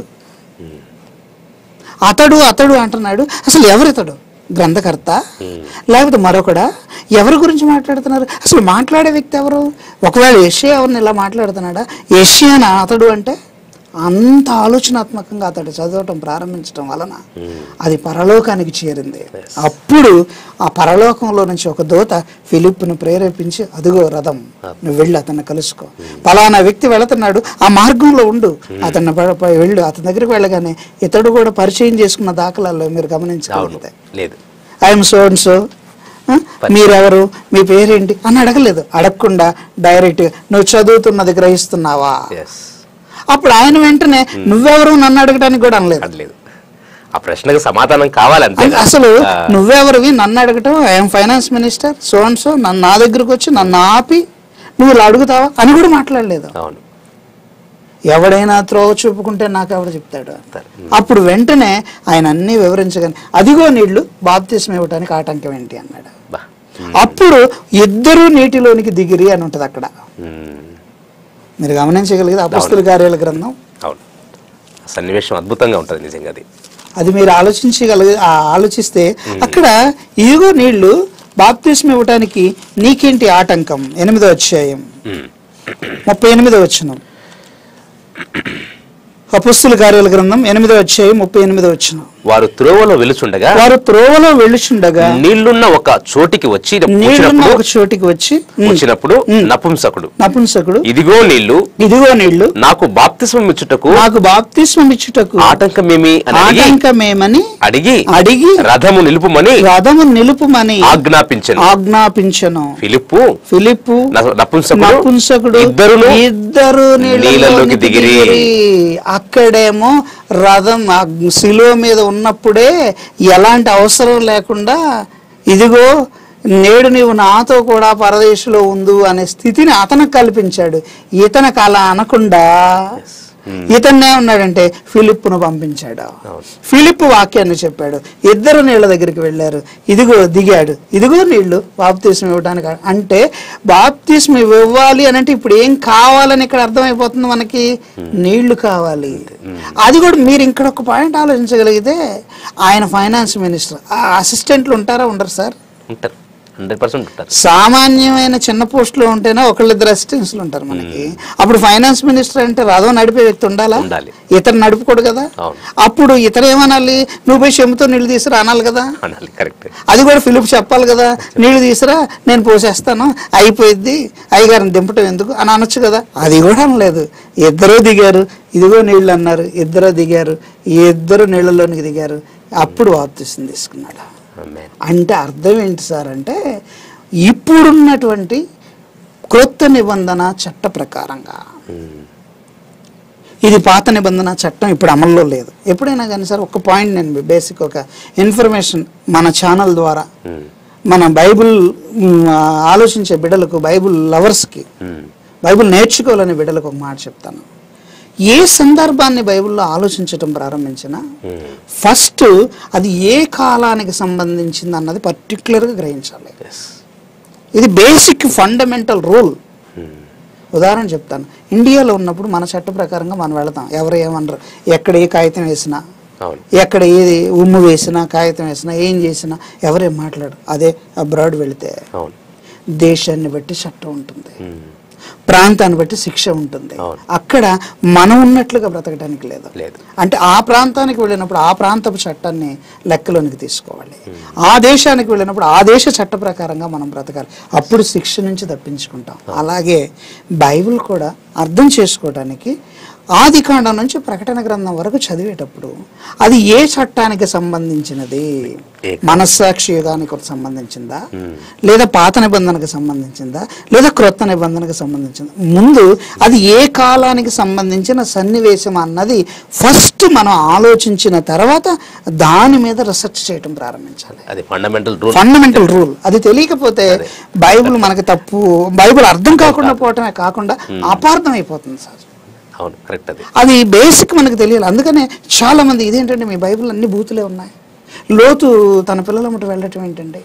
అతడు అతడు అంటున్నాడు అసలు ఎవరితడు గ్రంథకర్త లేకపోతే మరొకడా ఎవరి గురించి మాట్లాడుతున్నారు అసలు మాట్లాడే వ్యక్తి ఎవరు ఒకవేళ యష్యా ఎవరిని ఇలా మాట్లాడుతున్నాడా యష్యానా అతడు అంటే అంత ఆలోచనాత్మకంగా అతడు చదవటం ప్రారంభించడం వలన అది పరలోకానికి చేరింది అప్పుడు ఆ పరలోకంలో నుంచి ఒక దూత ఫిలిప్ను ప్రేరేపించి అదిగో రథం నువ్వు వెళ్ళి అతన్ని కలుసుకో పలానా వ్యక్తి వెళుతున్నాడు ఆ మార్గంలో ఉండు అతన్ని ప- ప- వెళ్ళు అతని దగ్గరికి వెళ్ళగానే ఇతడు కూడా పరిచయం చేసుకున్న దాఖలాల్లో మీరు అవును గమనించగలిగితే లేదు ఐఎమ్ సో అండ్ సో మీరెవరు మీ పేరేంటి అని అడగలేదు అడగకుండా డైరెక్ట్ నువ్వు చదువుతున్నది గ్రహిస్తున్నావా ఎస్ అప్పుడు ఆయన వెంటనే నువ్వెవరు నన్ను అడగడానికి కూడా అనలేదు అది లేదు ఆ ప్రశ్నకు సమాధానం కావాలంతే అంటే అసలు నువ్వెవరివి నన్ను అడగటం I'm finance minister so and so నన్ను నా దగ్గరకు వచ్చి నన్ను ఆపి నువ్వు ఇలా అడుగుతావా అని కూడా మాట్లాడలేదు అవును ఎవడైనా త్రోవ చూపుకుంటే నాకు ఎవడు చెప్తాడు చెప్తారు. అప్పుడు వెంటనే ఆయన అన్ని వివరించగానే అదిగో నీళ్లు బాప్తిస్మ ఇవ్వడానికి ఆటంకం ఏంటి అన్నాడు బా అప్పుడు ఇద్దరు నీటిలోనికి దిగిరి అని ఉంటది అక్కడ ఉమ్. మీరు గమనించగలిగేది అపస్తుల కార్యాల గ్రంథం అవును ఆ సన్నివేశం అద్భుతంగా ఉంటుంది నిజంగా అది అది మీరు ఆలోచించగలిగే ఆ ఆలోచిస్తే అక్కడ ఇదిగో నీళ్లు బాప్తిస్మ ఇవ్వటానికి నీకేంటి ఆటంకం ఎనిమిదో అధ్యాయం ఉమ్. ముప్పై ఎనిమిదో వచ్చిన అపస్తుల కార్యాల గ్రంథం ఎనిమిదో అధ్యాయం ముప్పై ఎనిమిదో వచ్చిన వారు త్రోవలో వెలుచుండగా వారు త్రోవలో వెళ్ళుచుండగా నీళ్లున్న ఒక చోటికి వచ్చి నీళ్లున్న వచ్చినప్పుడు ఒక చోటికి వచ్చి ఉమ్, వచ్చినప్పుడు నపుంసకుడు నపుంసకుడు ఇదిగో నీళ్లు ఇదిగో నీళ్లు నాకు బాప్తిస్మం ఇచ్చుటకు నాకు బాప్తిస్మం ఇచ్చుటకు ఆటంకమేమి అని అడిగి ఆటంకమేమని అడిగి అడిగి రథము నిలుపుమని రథము నిలుపుమని ఆజ్ఞాపించను ఆజ్ఞాపించను ఫిలిప్పు ఫిలిప్పు న- నపుంసకుడు నపుంసకుడు ఇద్దరును ఇద్దరు నీళ్ళలోకి నీళ్ళలోకి దిగిరి. దిగిరి అక్కడేమో రథం ఆ శిలువ మీద ఉన్నప్పుడే ఎలాంటి అవసరం లేకుండా ఇదిగో నేడు నీవు నాతో కూడా పరదేశంలో ఉండు అనే స్థితిని అతనికి కల్పించాడు ఇతనికి అలా అనకుండా ఇతన్నే ఉన్నాడంటే ఫిలిప్పును పంపించాడు ఫిలిప్ వాక్యాన్ని చెప్పాడు ఇద్దరు నీళ్ళ దగ్గరికి వెళ్ళారు ఇదిగో దిగాడు ఇదిగో నీళ్లు బాప్తీసం ఇవ్వడానికి అంటే బాప్తీసం ఇవ్వాలి అని అంటే ఇప్పుడు ఏం కావాలని ఇక్కడ అర్థమైపోతుంది మనకి నీళ్లు కావాలి అది కూడా మీరు ఇక్కడ ఒక పాయింట్ ఆలోచించగలిగితే ఆయన ఫైనాన్స్ మినిస్టర్ ఆ అసిస్టెంట్లు ఉంటారా ఉండరు సార్ ఉంటారు హండ్రెడ్ పర్సెంట్ ఉంటారు సామాన్యమైన చిన్న పోస్టులో ఉంటేనే ఒకళ్ళిద్దరు అసిస్టెంట్స్లు ఉంటారు మనకి అప్పుడు ఫైనాన్స్ మినిస్టర్ అంటే రథం నడిపే వ్యక్తి ఉండాలా ఉండాలి. ఇతను నడుపుకోడు కదా అవును. అప్పుడు ఇతను ఏమనాలి నువ్వు పోయి చెంబుతో నీళ్లు తీసుకురా అనాలి కదా అనాలి కరెక్ట్ అది కూడా ఫిలిప్ చెప్పాలి కదా నీళ్లు తీసురా నేను పోసేస్తాను అయిపోయిద్ది అయ్యగారిని దింపటం ఎందుకు అని అనొచ్చు కదా అది కూడా అనలేదు ఇద్దరు దిగారు ఇదిగో నీళ్ళు అన్నారు ఇద్దరు దిగారు ఇద్దరు నీళ్ళలోనికి దిగారు అప్పుడు బాప్తిసం తీసుకున్నాడు Amen. అంటే అర్థం ఏంటి సార్ అంటే ఇప్పుడున్నటువంటి క్రొత్త నిబంధన చట్ట ప్రకారంగా ఇది పాత నిబంధన చట్టం ఇప్పుడు అమల్లో లేదు ఎప్పుడైనా కానీ సార్ ఒక పాయింట్ నేను బేసిక్ ఒక ఇన్ఫర్మేషన్ మన ఛానల్ ద్వారా ఉమ్, మన బైబిల్ మ్, ఆలోచించే బిడ్డలకు బైబిల్ లవర్స్కి ఉమ్, బైబిల్ నేర్చుకోవాలనే బిడ్డలకు ఒక మాట చెప్తాను ఏ సందర్భాన్ని బైబిల్లో ఆలోచించటం ప్రారంభించినా ఉమ్. ఫస్ట్ అది ఏ కాలానికి సంబంధించింది అన్నది పర్టికులర్గా గ్రహించాలి Yes. ఇది బేసిక్ ఫండమెంటల్ రూల్ ఉమ్, ఉదాహరణ చెప్తాను ఇండియాలో ఉన్నప్పుడు మన చట్ట ప్రకారంగా మనం వెళతాం ఎవరు ఏమనరు ఎక్కడ ఏ కాగితం వేసినా అవును ఎక్కడ ఏది ఉమ్ము వేసినా కాగితం వేసినా ఏం చేసినా ఎవరేం మాట్లాడు అదే అబ్రాడ్ వెళితే అవును దేశాన్ని బట్టి చట్టం ఉంటుంది ఉమ్, ప్రాంతాన్ని బట్టి శిక్ష ఉంటుంది అవును. అక్కడ మనం ఉన్నట్లుగా బ్రతకడానికి లేదు లేదు అంటే ఆ ప్రాంతానికి వెళ్ళినప్పుడు ఆ ప్రాంతపు చట్టాన్ని లెక్కలోనికి తీసుకోవాలి ఆ దేశానికి వెళ్ళినప్పుడు ఆ దేశ చట్ట ప్రకారంగా మనం బ్రతకాలి అప్పుడు శిక్ష నుంచి తప్పించుకుంటాం అలాగే బైబిల్ కూడా అర్థం చేసుకోవడానికి ఆది కాండం నుంచి ప్రకటన గ్రంథం వరకు చదివేటప్పుడు అది ఏ చట్టానికి సంబంధించినది ఏ మనస్సాక్షి యుగానికి సంబంధించిందా లేదా పాత నిబంధనకు సంబంధించిందా లేదా క్రొత్త నిబంధనకు సంబంధించిందా ముందు అది ఏ కాలానికి సంబంధించిన సన్నివేశం అన్నది ఫస్ట్ మనం ఆలోచించిన తర్వాత దాని మీద రీసెర్చ్ చేయటం ప్రారంభించాలి అది ఫండమెంటల్ రూల్ ఫండమెంటల్ రూల్ అది తెలియకపోతే బైబిల్ మనకి తప్పు బైబిల్ అర్థం కాకుండా పోవటమే కాకుండా అపార్థం అయిపోతుంది సార్ అవును కరెక్ట్ అది అది బేసిక్ మనకు తెలియాలి అందుకనే చాలా మంది ఇదేంటంటే మీ బైబిల్ అన్ని బూతులే ఉన్నాయి లోతు తన పిల్లల ముట్ట వెళ్ళటం ఏంటండి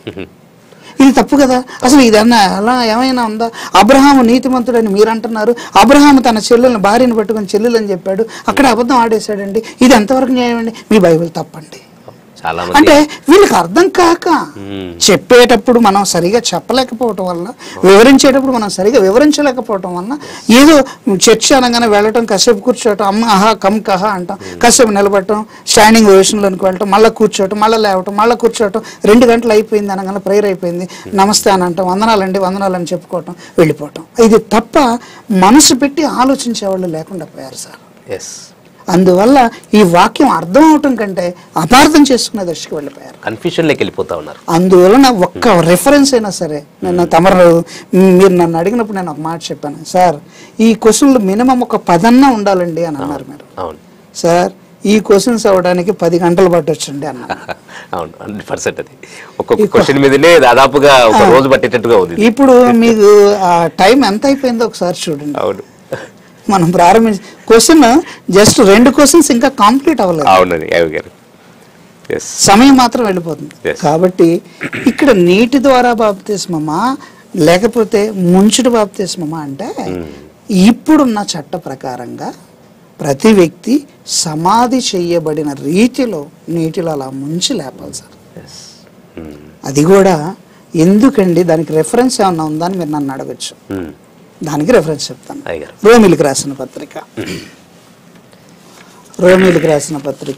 ఇది తప్పు కదా అసలు ఇదన్నా అలా ఏమైనా ఉందా అబ్రహాము నీతిమంతుడని మీరు అంటున్నారు అబ్రహాము తన చెల్లెలను భార్యను పట్టుకొని చెల్లెలని చెప్పాడు అక్కడ అబద్ధం ఆడేశాడండి ఇది ఎంతవరకు న్యాయం అండి మీ బైబిల్ తప్పండి చాలా మంది అంటే వీళ్ళకి అర్థం కాక మ్మ్. చెప్పేటప్పుడు మనం సరిగా చెప్పలేకపోవటం వల్ల వివరించేటప్పుడు మనం సరిగా వివరించలేకపోవటం వల్ల ఏదో చర్చ అనగానే వెళ్ళటం కాసేపు కూర్చోవటం అమ్మ ఆహా కమ్ కహా అంటాం కాసేపు నిలబడటం స్టాండింగ్ పొజిషన్లోనికి వెళ్ళటం మళ్ళీ కూర్చోవటం మళ్ళీ లేవటం మళ్ళీ కూర్చోవటం రెండు గంటలు అయిపోయింది అనగానే ప్రేయర్ అయిపోయింది నమస్తే అని అంటాం వందనాలండి వందనాలని చెప్పుకోవటం వెళ్ళిపోవటం ఇది తప్ప మనసు పెట్టి ఆలోచించే వాళ్ళు లేకుండా పోయారు సార్ ఎస్ అందువల్ల ఈ వాక్యం అర్థం అవటం కంటే అపార్థం చేసుకునే దశకు వెళ్ళిపోయారు కన్ఫ్యూషన్లోకి వెళ్ళిపోతా ఉన్నారు అందువలన ఒక్క రెఫరెన్స్ అయినా సరే నేను తమరు మీరు నన్ను అడిగినప్పుడు నేను ఒక మాట చెప్పాను సార్ ఈ క్వశ్చన్లు మినిమం ఒక పదన్నా ఉండాలండి అని అన్నారు మీరు అవును సార్ ఈ క్వశ్చన్స్ అవ్వడానికి పది గంటలు పట్టొచ్చండి అన్నారు అవును హండ్రెడ్ పర్సెంట్ అది ఒక్కొక్క క్వశ్చన్ మీదనే దాదాపుగా ఒక రోజు పట్టేటట్టుగా ఉంది ఇది. ఇప్పుడు మీకు ఆ టైం ఎంత అయిపోయిందో ఒకసారి చూడండి అవును మనం ప్రారంభించి క్వశ్చన్ జస్ట్ రెండు క్వశ్చన్స్ ఇంకా కంప్లీట్ అవ్వలేదు అవునండి అవి గారు ఎస్ సమయం మాత్రం వెళ్ళిపోతుంది Yes. కాబట్టి ఇక్కడ నీటి ద్వారా బాప్తిస్మమా లేకపోతే ముంచుడు బాప్తిస్మమా అంటే ఇప్పుడున్న చట్ట ప్రకారంగా ప్రతి వ్యక్తి సమాధి చేయబడిన రీతిలో నీటిలో అలా ముంచి లేపాలి సార్ ఎస్ అది కూడా ఎందుకండి దానికి రెఫరెన్స్ ఏమన్నా ఉందా అని మీరు నన్ను అడగచ్చు దానికి రెఫరెన్స్ చెప్తాను అయ్యారు రోమిలికి రాసిన పత్రిక రోమిలికి రాసిన పత్రిక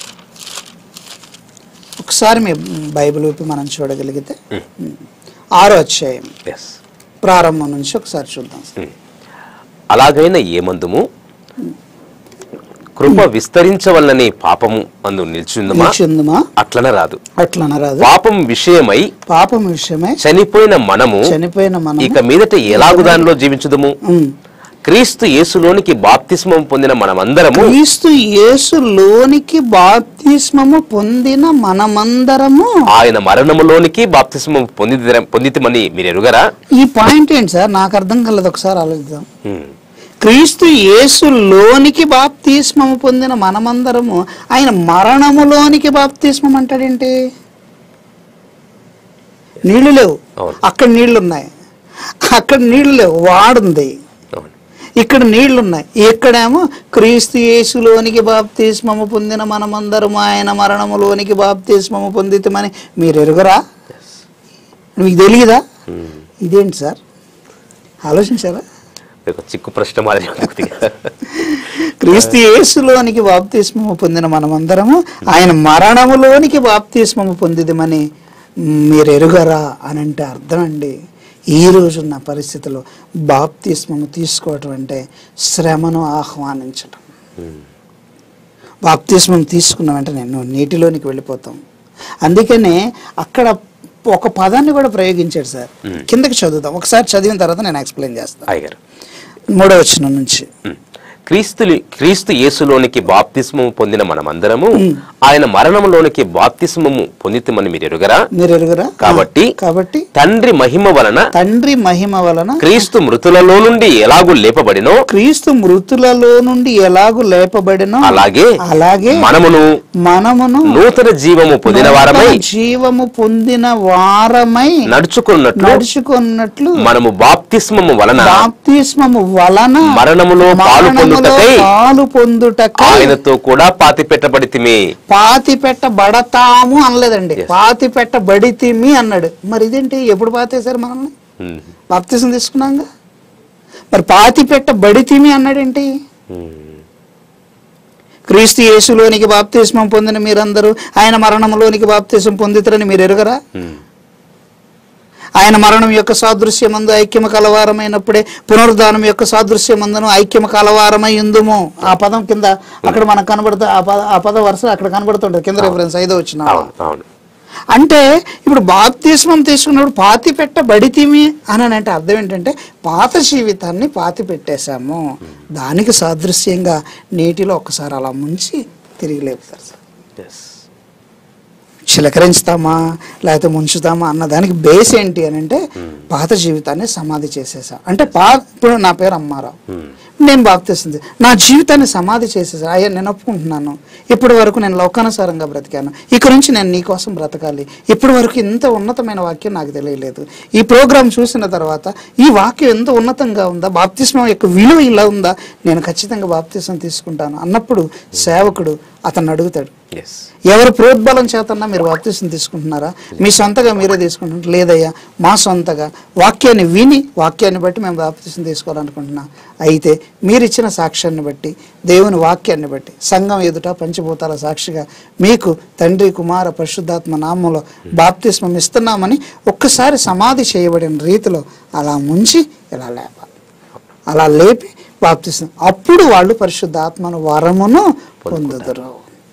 ఒకసారి మీ బైబిల్ విప్పి మనం చూడగలిగితే ఆరో అధ్యాయం ఎస్ ప్రారంభం నుంచి ఒకసారి చూద్దాం అలాగైన ఏమందుము కృప విస్తరించవలనని పాపము అందు నిల్చుందమా నిలిచిందుమా అట్లన రాదు అట్లనరాదు పాపం విషయమై పాపం విషయమై చనిపోయిన మనము చనిపోయిన మనం ఇక మీదట ఎలాగు దానిలో జీవించుదము ఉమ్. క్రీస్తు యేసులోనికి బాప్తిస్మం పొందిన మనమందరము క్రీస్తు యేసులోనికి బాప్తిస్మము పొందిన మనమందరము ఆయన మరణములోనికి బాప్తిస్మం పొంది పొందితమని మీరు ఎరుగరా ఈ పాయింట్ ఏంటి సార్ నాకు అర్థం కలదు ఒకసారి ఆలోచిద్దాం హ్మ్. క్రీస్తు యేసులోనికి బాప్తిస్మము పొందిన మనమందరము ఆయన మరణములోనికి బాప్తిస్మం అంటాడేంటి నీళ్లు లేవు అవును. అక్కడ నీళ్లు ఉన్నాయి అక్కడ నీళ్లు లేవు వాడుంది అవును ఇక్కడ నీళ్లు ఉన్నాయి ఇక్కడేమో క్రీస్తు యేసులోనికి బాప్తిస్మము పొందిన మనమందరము ఆయన మరణములోనికి బాప్తిస్మము పొందితమని మీరు ఎరుగరా మీకు తెలియదా ఇదేంటి సార్ ఆలోచించారా ఇది ఒక చిక్కు ప్రశ్న మాదిరి ఉంది కొద్దిగా. క్రీస్తు యేసులోనికి బాప్తిస్మము పొందిన మనమందరము ఆయన మరణములోనికి బాప్తిస్మము పొందిదమని మీరు ఎరుగరా అని అంటే అర్థం అండి ఈ రోజున్న పరిస్థితిలో బాప్తిస్మము తీసుకోవటం అంటే శ్రమను ఆహ్వానించటం బాప్తిస్మం తీసుకున్న వెంటనే నువ్వు నీటిలోనికి వెళ్ళిపోతాం అందుకనే అక్కడ ఒక పదాన్ని కూడా ప్రయోగించాడు సార్ కిందకి చదువుదాం ఒకసారి చదివిన తర్వాత నేను ఎక్స్ప్లెయిన్ చేస్తాను అయ్యగారు మూడో వచనం నుంచి హ్మ్. క్రీస్తు క్రీస్తు యేసులోనికి బాప్తిస్మము పొందిన మనమందరము ఆయన మరణంలోనికి బాప్తిస్మము పొందితమని మీరు ఎరుగరా మీరు ఎరుగురా కాబట్టి కాబట్టి తండ్రి మహిమ వలన తండ్రి మహిమ వలన క్రీస్తు మృతులలో నుండి ఎలాగూ లేపబడినో క్రీస్తు మృతులలో నుండి ఎలాగూ లేపబడినో అలాగే అలాగే మనమును మనమును నూతన జీవము పొందిన వారమై నూతన జీవము పొందిన వారమై నడుచుకున్నట్లు నడుచుకున్నట్లు మనము బాప్తిస్మము వలన బాప్తిస్మము వలన మరణములో పాలు మరణములో పొందుటకై పాలు పొందుటకై ఆయనతో కూడా పాతి పెట్టబడితిమి పాతి పెట్టబడతాము అనలేదండి పాతి పెట్టబడితిమి అన్నాడు మరి ఇదేంటి ఎప్పుడు పాతేశారు మనల్ని బాప్తిసం తీసుకున్నాగా మరి పాతి పెట్టబడితిమి అన్నాడేంటి క్రీస్తు యేసులోనికి బాప్తిస్మం పొందిన మీరందరూ ఆయన మరణంలోనికి బాప్తిసం పొందితరని మీరు ఎరుగరా ఆయన మరణం యొక్క సాదృశ్యమందు ఐక్యమ కలవారమైనప్పుడే పునరుద్ధానం యొక్క సాదృశ్యమందును ఐక్యమ కలవారమై ఉందుము ఆ పదం కింద అక్కడ మనకు కనబడుతూ ఆ పద ఆ పద వరుస అక్కడ కనబడుతుంటది కింద రిఫరెన్స్ ఐదో వచ్చిన అవును అవును అంటే ఇప్పుడు బాప్తిస్మం తీసుకున్నప్పుడు పాతి పెట్టబడితిమి అని అని అంటే అర్థం ఏంటంటే పాత జీవితాన్ని పాతి పెట్టేశాము దానికి సాదృశ్యంగా నీటిలో ఒక్కసారి అలా ముంచి తిరిగి లేపుతారు సార్ ఎస్ చిలకరించుతామా లేకపోతే ముంచుతామా అన్న దానికి బేస్ ఏంటి అని అంటే పాత జీవితాన్ని సమాధి చేసేసా అంటే పా ఇప్పుడు నా పేరు అమ్మారావు నేను బాప్తిస్తుంది నా జీవితాన్ని సమాధి చేసేసా అయ్యా నేను ఒప్పుకుంటున్నాను ఇప్పటి వరకు నేను లోకానుసారంగా బ్రతికాను ఇక నుంచి నేను నీ కోసం బ్రతకాలి ఇప్పటి వరకు ఇంత ఉన్నతమైన వాక్యం నాకు తెలియలేదు ఈ ప్రోగ్రాం చూసిన తర్వాత ఈ వాక్యం ఎంత ఉన్నతంగా ఉందా బాప్తిస్మం యొక్క విలువ ఇలా ఉందా నేను ఖచ్చితంగా బాప్తిస్మం తీసుకుంటాను అన్నప్పుడు సేవకుడు అతను అడుగుతాడు ఎస్ ఎవరు ప్రోద్బలం చేతన్నా మీరు బాప్తిసం తీసుకుంటున్నారా మీ సొంతగా మీరే తీసుకుంటున్నారు లేదయ్యా మా సొంతగా వాక్యాన్ని విని వాక్యాన్ని బట్టి మేము బాప్తిసం తీసుకోవాలనుకుంటున్నాం అయితే మీరు ఇచ్చిన సాక్ష్యాన్ని బట్టి దేవుని వాక్యాన్ని బట్టి సంఘం ఎదుట పంచభూతాల సాక్షిగా మీకు తండ్రి కుమార పరిశుద్ధాత్మ నామంలో బాప్తిస్మం ఇస్తున్నామని ఒక్కసారి సమాధి చేయబడిన రీతిలో అలా ముంచి ఇలా లేపాలి అలా లేపి బాప్తిసం అప్పుడు వాళ్ళు పరిశుద్ధాత్మను వరమును పొందుదురు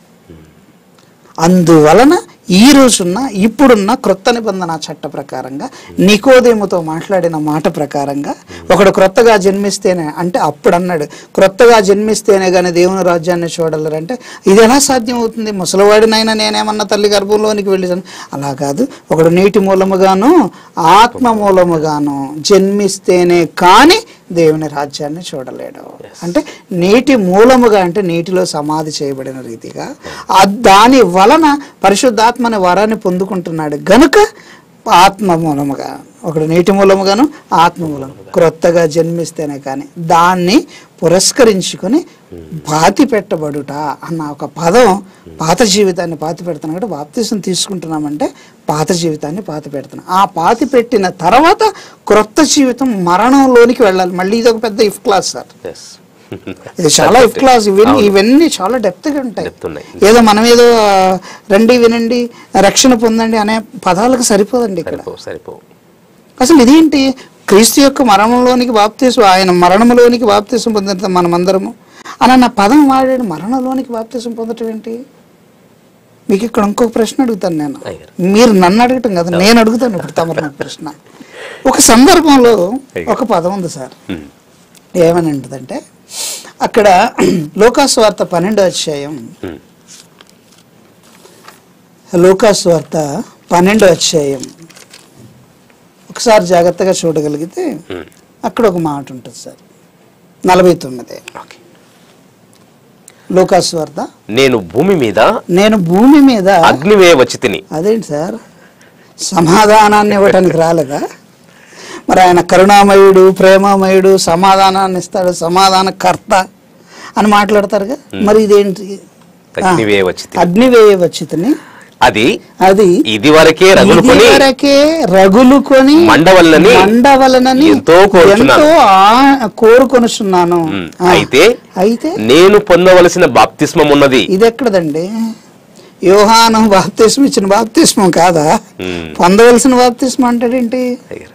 అందువలన ఈ రోజున్న ఇప్పుడున్న క్రొత్త నిబంధన చట్ట ప్రకారంగా నికోదేముతో మాట్లాడిన మాట ప్రకారంగా ఒకడు క్రొత్తగా జన్మిస్తేనే అంటే అప్పుడు అన్నాడు క్రొత్తగా జన్మిస్తేనే కానీ దేవుని రాజ్యాన్ని చూడలేరంటే ఇది ఎలా సాధ్యం అవుతుంది ముసలివాడినైనా నేనేమన్నా తల్లి గర్భంలోనికి వెళ్ళాను అలా కాదు ఒకడు నీటి మూలముగాను ఆత్మ మూలముగాను జన్మిస్తేనే కానీ దేవుని రాజ్యాన్ని చూడలేడు అంటే నీటి మూలముగా అంటే నీటిలో సమాధి చేయబడిన రీతిగా ఆ దాని వలన పరిశుద్ధాత్మని వరాన్ని పొందుకుంటున్నాడు గనుక ఆత్మ మూలముగా ఒకడు నీటి మూలముగాను ఆత్మ మూలం క్రొత్తగా జన్మిస్తేనే కానీ దాన్ని పురస్కరించుకొని పాతి పెట్టబడుట అన్న ఒక పదం పాత జీవితాన్ని పాతి పెడుతున్నాం కాబట్టి బాప్తీసం తీసుకుంటున్నామంటే పాత జీవితాన్ని పాతి పెడుతున్నాం ఆ పాతి పెట్టిన తర్వాత క్రొత్త జీవితం మరణంలోనికి వెళ్ళాలి మళ్ళీ ఇది ఒక పెద్ద ఇఫ్ క్లాస్ సార్ ఎస్ ఇది చాలా ఇఫ్ క్లాస్ ఇవన్నీ ఇవన్నీ చాలా డెప్త్గా ఉంటాయి Depth ఉన్నాయి. ఏదో మనం ఏదో ఆ, రండి వినండి రక్షణ పొందండి అనే పదాలకు సరిపోదండి ఇక్కడ సరిపో సరిపో అసలు ఇదేంటి క్రీస్తు యొక్క మరణంలోనికి బాప్తీసం ఆయన మరణంలోనికి బాప్తీసం పొందుతాం మనమందరము అని అన్న పదం వాడాడు మరణంలోనికి బాప్తీసం పొందటం ఏంటి మీకు ఇక్కడ ఇంకొక ప్రశ్న అడుగుతాను నేను అయ్యారు. మీరు నన్ను అడగటం కదా నేను అడుగుతాను ఇప్పుడు తమరు నాకు ప్రశ్న ఒక సందర్భంలో ఒక పదం ఉంది సార్ Hmm. ఏమని ఉంటుందంటే అక్కడ లోకాసు వార్త పన్నెండో అధ్యాయం Hmm. లోకాసు వార్త పన్నెండో అధ్యాయం ఒకసారి జాగ్రత్తగా చూడగలిగితే Hmm. అక్కడ ఒక మాట ఉంటుంది సార్ నలభై తొమ్మిది ఓకే లోకాసు వార్త నేను భూమి మీద నేను భూమి మీద అగ్నివే వచ్చి తిని అదేంటి సార్ సమాధానాన్ని ఇవ్వటానికి రాలేదా మరి ఆయన కరుణామయుడు ప్రేమామయుడు సమాధానాన్ని ఇస్తాడు సమాధాన కర్త అని మాట్లాడతారుగా మరి ఇదేంటి అగ్నివే వచ్చి తిని అగ్నివేయ వచ్చితని అది అది ఇది వరకే రగులుకొని ఇదివరకే రగులుకొని మండవలనని మండవలనని ఎంతో కోరుచున్నాను. ఎంతో ఆ- కోరుకొనుచున్నాను ఉమ్, ఆ, అయితే అయితే నేను పొందవలసిన బాప్తిస్మం ఉన్నది ఇది ఎక్కడదండి యోహానం బాప్తిస్మం ఇచ్చిన బాప్తిస్మం కాదా ఉమ్. పొందవలసిన బాప్తిస్మం అంటాడేంటి అయ్యారు.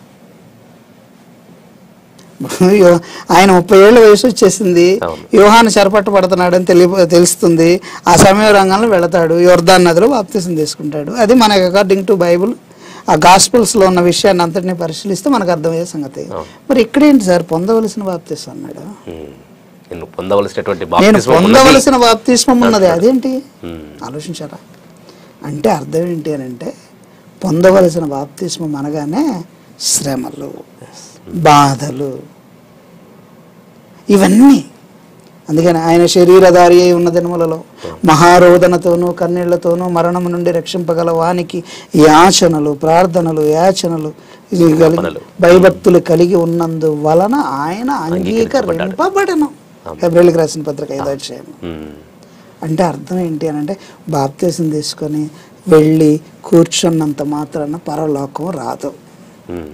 యో- ఆయన ముప్పై ఏళ్ళ వయసు వచ్చేసింది అవును. యోహాను చెరపట్టు పడుతున్నాడని తెలి తెలుస్తుంది ఆ సమయ రంగంలో వెళతాడు యోర్దాన్ నదిలో బాప్తిసం తీసుకుంటాడు అది మనకి అకార్డింగ్ టు బైబుల్ ఆ గాస్పుల్స్ లో ఉన్న విషయాన్ని అంతటిని పరిశీలిస్తే మనకు అర్థమయ్యే సంగతి అవును. మరి ఇక్కడేంటి సార్ పొందవలసిన బాప్తిసం అన్నాడు ఉమ్. నేను పొందవలసినటువంటి నేను బాప్తిస్మం ఉన్నది. పొందవలసిన బాప్తిస్మం ఉన్నది అదేంటి ఉమ్, ఆలోచించారా అంటే అర్థం ఏంటి అని అంటే పొందవలసిన బాప్తిస్మం అనగానే శ్రమలు బాధలు ఇవన్నీ అందుకని ఆయన శరీరధారి అయి ఉన్న దినములలో మహారోదనతోనూ కన్నీళ్లతోనూ మరణం నుండి రక్షింపగల వానికి యాచనలు ప్రార్థనలు యాచనలు ఇది కలిగి తపనలు. భయభక్తులు కలిగి ఉన్నందు వలన ఆయన అంగీకరింపబడను ఫిబ్రవరికి రాసిన పత్రిక ఐదో అధ్యాయం ఉమ్, అంటే అర్థం ఏంటి అని అంటే బాప్తీసం తీసుకొని వెళ్ళి కూర్చున్నంత మాత్రాన పరలోకం రాదు ఉమ్,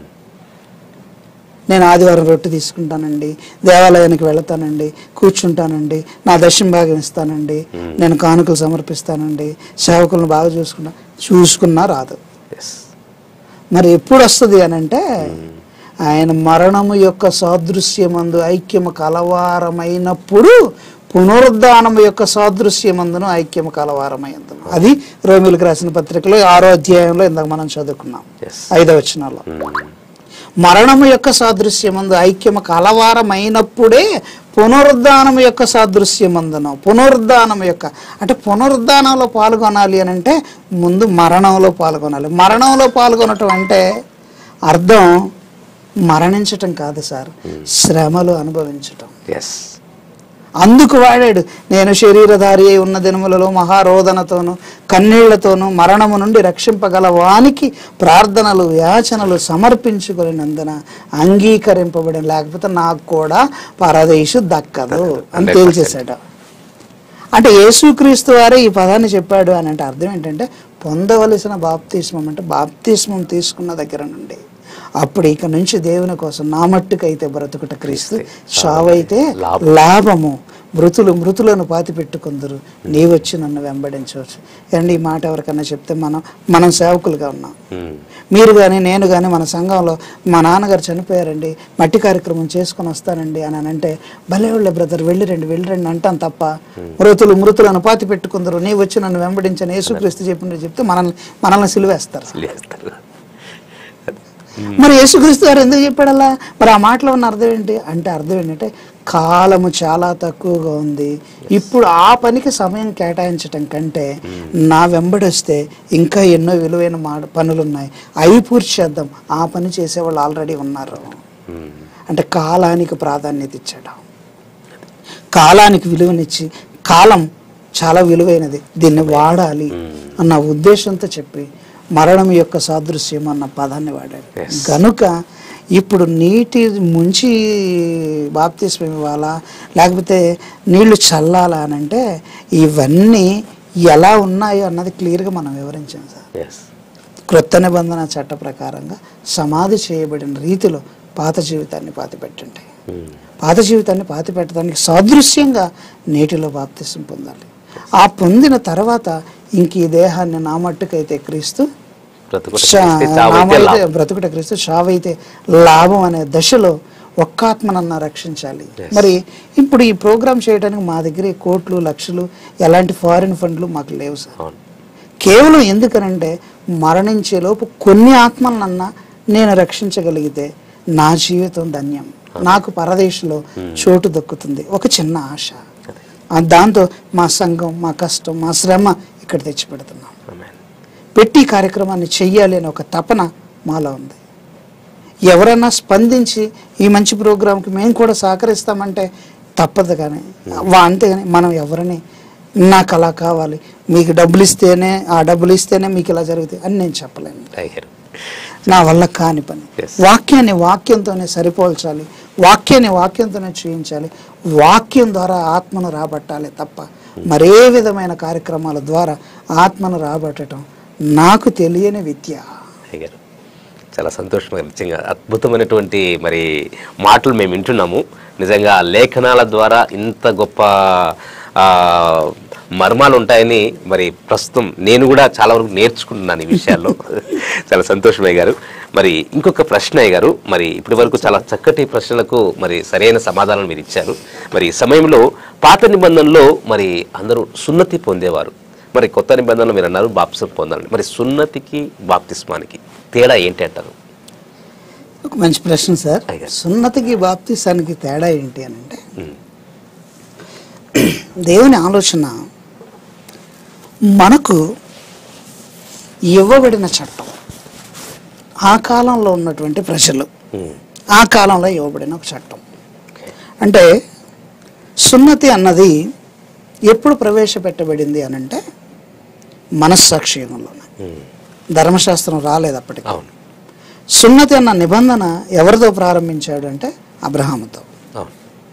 నేను ఆదివారం రొట్టె తీసుకుంటానండి దేవాలయానికి వెళతానండి కూర్చుంటానండి నా దర్శనం భాగం ఇస్తానండి నేను కానుకలు సమర్పిస్తానండి సేవకులను బాగా చూసుకుంటా చూసుకున్నా రాదు yes. మరి ఎప్పుడు వస్తుంది అని అంటే ఆయన మరణము యొక్క సాదృశ్యమందు ఐక్యము కలవారమైనప్పుడు పునరుద్ధానము యొక్క సాదృశ్యమందును ఐక్యము కలవారమైందును అది రోమిలకు రాసిన పత్రికలో ఆరో అధ్యాయంలో ఇందాక మనం చదువుకున్నాం Yes. ఐదవ వచనాల్లో ఉమ్, మరణము యొక్క సాదృశ్యమందు ఐక్యము కలవారమైనప్పుడే పునరుద్ధానము యొక్క సాదృశ్యమందును పునరుద్ధానం యొక్క అంటే పునరుద్ధానంలో పాల్గొనాలి అని అంటే ముందు మరణంలో పాల్గొనాలి మరణంలో పాల్గొనటం అంటే అర్థం మరణించటం కాదు సార్ శ్రమలు అనుభవించటం ఎస్ అందుకు వాడాడు నేను శరీరధారి అయి ఉన్న దినములలో మహారోదనతోను కన్నీళ్లతోనూ మరణము నుండి రక్షింపగల వానికి ప్రార్థనలు యాచనలు సమర్పించుకునేందున అంగీకరింపబడిన లేకపోతే నాకు కూడా పరదేశు దక్కదు అని తేల్చేశాడు అంటే యేసుక్రీస్తు వారే ఈ పదాన్ని చెప్పాడు అని అంటే అర్థం ఏంటంటే పొందవలసిన బాప్తిస్మం అంటే బాప్తిస్మం తీసుకున్న దగ్గర నుండి అప్పుడు ఇక నుంచి దేవుని కోసం నా మట్టుకైతే బ్రతుకుట క్రీస్తు చావైతే లాభం. లాభము మృతులు మృతులను పాతి పెట్టుకుందరు నీ వచ్చి నన్ను వెంబడించవచ్చు అండి ఈ మాట ఎవరికన్నా చెప్తే మనం మనం సేవకులుగా ఉన్నాం ఉమ్, మీరు కానీ నేను కానీ మన సంఘంలో మా నాన్నగారు చనిపోయారండి మట్టి కార్యక్రమం చేసుకొని వస్తానండి అని అని అంటే భలే వాళ్ళే బ్రదర్ వెళ్ళిరండి వెళ్ళిరండి అంటాం తప్ప మృతులు మృతులను పాతి పెట్టుకుందరు నీ వచ్చి నన్ను వెంబడించని యేసుక్రీస్తు చెప్పిన చెప్తే మనల్ని మనల్ని సిలువేస్తారు చేస్తారు మరి యేసుక్రీస్తు గారు ఎందుకు చెప్పాడు అలా మరి ఆ మాటలో ఉన్న అర్థం ఏంటి అంటే అర్థం ఏంటంటే కాలము చాలా తక్కువగా ఉంది ఇప్పుడు ఆ పనికి సమయం కేటాయించటం కంటే నా వెంబడొస్తే ఇంకా ఎన్నో విలువైన మా పనులు ఉన్నాయి అవి పూర్తి చేద్దాం ఆ పని చేసేవాళ్ళు ఆల్రెడీ ఉన్నారు ఉమ్, అంటే కాలానికి ప్రాధాన్యత ఇచ్చాడు కాలానికి విలువనిచ్చి కాలం చాలా విలువైనది దీన్ని వాడాలి అన్న ఉద్దేశంతో చెప్పి మరణం యొక్క సాదృశ్యం అన్న పదాన్ని వాడాడు Yes. గనుక ఇప్పుడు నీటి ముంచి బాప్తిస్మం ఇవ్వాలా లేకపోతే నీళ్లు చల్లాలా అని అంటే ఇవన్నీ ఎలా ఉన్నాయో అన్నది క్లియర్గా మనం వివరించాం సార్ ఎస్ క్రొత్త నిబంధన చట్ట ప్రకారంగా సమాధి చేయబడిన రీతిలో పాత జీవితాన్ని పాతిపెట్టండి ఉమ్, పాత జీవితాన్ని పాతి పెట్టడానికి సాదృశ్యంగా నీటిలో బాప్తిసం పొందాలి ఆ పొందిన తర్వాత ఇంక ఈ దేహాన్ని నా మట్టుకైతే క్రీస్తు బ్రతుకుట శా- క్రీస్తే చావైతే నామైతే లాభం. బ్రతుకుట క్రీస్తు చావైతే లాభం అనే దశలో ఒక్క ఆత్మనన్నా రక్షించాలి Yes. మరి ఇప్పుడు ఈ ప్రోగ్రామ్ చేయడానికి మా దగ్గర ఈ కోట్లు లక్షలు ఎలాంటి ఫారిన్ ఫండ్లు మాకు లేవు సార్ అవును కేవలం ఎందుకనంటే మరణించేలోపు కొన్ని ఆత్మలనన్నా నేను రక్షించగలిగితే నా జీవితం ధన్యం నాకు పరదేశంలో చోటు దక్కుతుంది ఒక చిన్న ఆశ ఆ దాంతో మా సంఘం మా కష్టం మా శ్రమ ఇక్కడ తెచ్చిపెడుతున్నాం ఆమేన్. పెట్టి కార్యక్రమాన్ని చెయ్యాలి అనే ఒక తపన మాలో ఉంది ఎవరైనా స్పందించి ఈ మంచి ప్రోగ్రాంకి మేము కూడా సహకరిస్తామంటే తప్పదు కానీ వా- అంతేగాని మనం ఎవరిని నాకు అలా కావాలి మీకు డబ్బులు ఇస్తేనే ఆ డబ్బులు ఇస్తేనే మీకు ఇలా జరుగుతాయి అని నేను చెప్పలేను టైగర్ నా వల్ల కాని పని Yes. వాక్యాన్ని వాక్యంతోనే సరిపోల్చాలి వాక్యాన్ని వాక్యంతోనే చూయించాలి వాక్యం ద్వారా ఆత్మను రాబట్టాలి తప్ప మరే విధమైన కార్యక్రమాల ద్వారా ఆత్మను రాబట్టడం నాకు తెలియని విద్య టైగర్ చాలా సంతోషం నిజంగా అద్భుతమైనటువంటి మరి మాటలు మేము వింటున్నాము నిజంగా లేఖనాల ద్వారా ఇంత గొప్ప ఆ, మర్మాలు ఉంటాయని మరి ప్రస్తుతం నేను కూడా చాలా వరకు నేర్చుకుంటున్నాను ఈ విషయాల్లో చాలా సంతోషమయ్య గారు మరి ఇంకొక ప్రశ్న అయ్య గారు మరి ఇప్పటి వరకు చాలా చక్కటి ప్రశ్నలకు మరి సరైన సమాధానం మీరు ఇచ్చారు మరి ఈ సమయంలో పాత నిబంధనలో మరి అందరూ సున్నతి పొందేవారు మరి కొత్త నిబంధనలు మీరు అన్నారు బాప్సం పొందాలని మరి సున్నతికి బాప్తిస్మానికి తేడా ఏంటి అంటారు ఒక మంచి ప్రశ్న సార్ అయ్యా. సున్నతికి బాప్తిసానికి తేడా ఏంటి అని అంటే ఉమ్, దేవుని ఆలోచన మనకు ఇవ్వబడిన చట్టం ఆ కాలంలో ఉన్నటువంటి ప్రజలు ఉమ్. ఆ కాలంలో ఇవ్వబడిన ఒక చట్టం అంటే సున్నతి అన్నది ఎప్పుడు ప్రవేశపెట్టబడింది అని అంటే మనస్సాక్షి యుగంలోనే ఉమ్. ధర్మశాస్త్రం రాలేదు అప్పటికి అవును సున్నతి అన్న నిబంధన ఎవరితో ప్రారంభించాడు అంటే అబ్రహాముతో అవును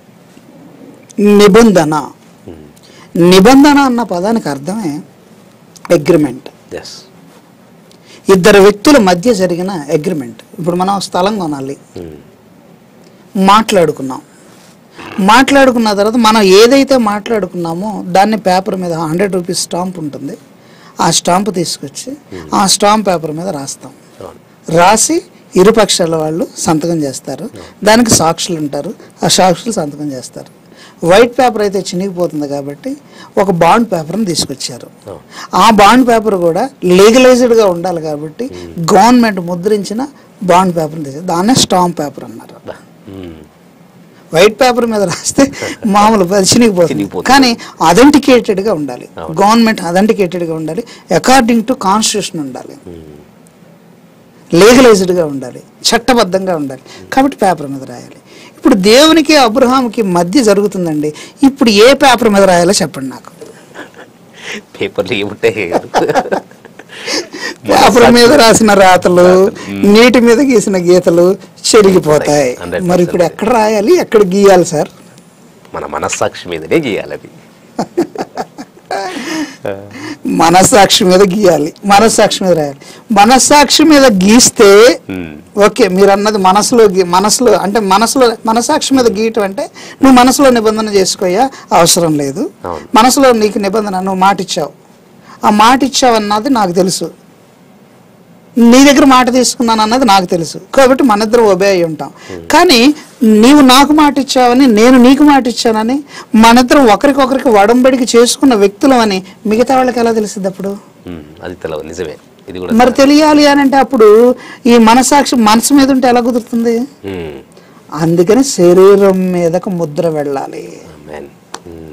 నిబంధన ఉమ్. నిబంధన అన్న పదానికి అర్థమే అగ్రిమెంట్ ఎస్ ఇద్దరు వ్యక్తుల మధ్య జరిగిన అగ్రిమెంట్ ఇప్పుడు మనం స్థలం కొనాలి ఉమ్. మాట్లాడుకున్నాం మాట్లాడుకున్న తర్వాత మనం ఏదైతే మాట్లాడుకున్నామో దాన్ని పేపర్ మీద హండ్రెడ్ రూపీస్ స్టాంప్ ఉంటుంది ఆ స్టాంప్ తీసుకొచ్చి ఆ స్టాంప్ పేపర్ మీద రాస్తాం అవును రాసి ఇరుపక్షాల వాళ్ళు సంతకం చేస్తారు దానికి సాక్షులు ఉంటారు ఆ సాక్షులు సంతకం చేస్తారు వైట్ పేపర్ అయితే చినిగిపోతుంది కాబట్టి ఒక బాండ్ పేపర్ని తీసుకొచ్చారు అవును ఆ బాండ్ పేపర్ కూడా లీగలైజ్డ్గా ఉండాలి కాబట్టి గవర్నమెంట్ ముద్రించిన బాండ్ పేపర్ని తీసారు దాన్నే స్టాంప్ పేపర్ అన్నారు దా. ఉమ్. వైట్ పేపర్ మీద రాస్తే మామూలు అది చినిగిపోతుంది చినిగిపోతుంది. కానీ అథెంటికేటెడ్గా ఉండాలి అవును. గవర్నమెంట్ అథెంటికేటెడ్గా ఉండాలి అకార్డింగ్ టు కాన్స్టిట్యూషన్ ఉండాలి ఉమ్. లీగలైజ్డ్గా ఉండాలి చట్టబద్ధంగా ఉండాలి కాబట్టి పేపర్ మీద రాయాలి ఇప్పుడు దేవునికి అబ్రహాంకి మధ్య జరుగుతుందండి ఇప్పుడు ఏ పేపర్ మీద రాయాలో చెప్పండి నాకు పేపర్లు ఏముంటాయి పేపర్ మీద రాసిన రాతలు నీటి మీద గీసిన గీతలు చెరిగిపోతాయి 100% మరి ఇప్పుడు ఎక్కడ రాయాలి ఎక్కడ గీయాలి సార్ మన మనస్సాక్షి మీదనే గీయాలి అది మనస్సాక్షి మీద గీయాలి మనస్సాక్షి మీద రాయాలి మనస్సాక్షి మీద గీస్తే ఉమ్. ఓకే మీరు అన్నది మనసులో గీ- మనసులో అంటే మనసులో మనసాక్షి మీద గీయటం అంటే నువ్వు మనసులో నిబంధన చేసుకోయా అవసరం లేదు అవును. మనసులో నీకు నిబంధన నువ్వు మాట ఇచ్చావు ఆ మాట ఇచ్చావు అన్నది నాకు తెలుసు నీ దగ్గర మాట తీసుకున్నాను అన్నది నాకు తెలుసు కాబట్టి మన ఇద్దరు ఒబే అయి ఉంటాం కానీ నీవు నాకు మాట ఇచ్చావని నేను నీకు మాట ఇచ్చానని మన ఇద్దరం ఒకరికొకరికి వడంబడికి చేసుకున్న వ్యక్తులమని మిగతా వాళ్ళకి ఎలా తెలిసింది అప్పుడు ఉమ్. అది తెలవదు నిజమే ఇది కూడా మరి తెలియాలి అని అంటే అప్పుడు ఈ మనసాక్షి మనసు మీద ఉంటే ఎలా కుదురుతుంది ఉమ్. అందుకని శరీరం మీదకు ముద్ర వెళ్ళాలి Amen. ఉమ్.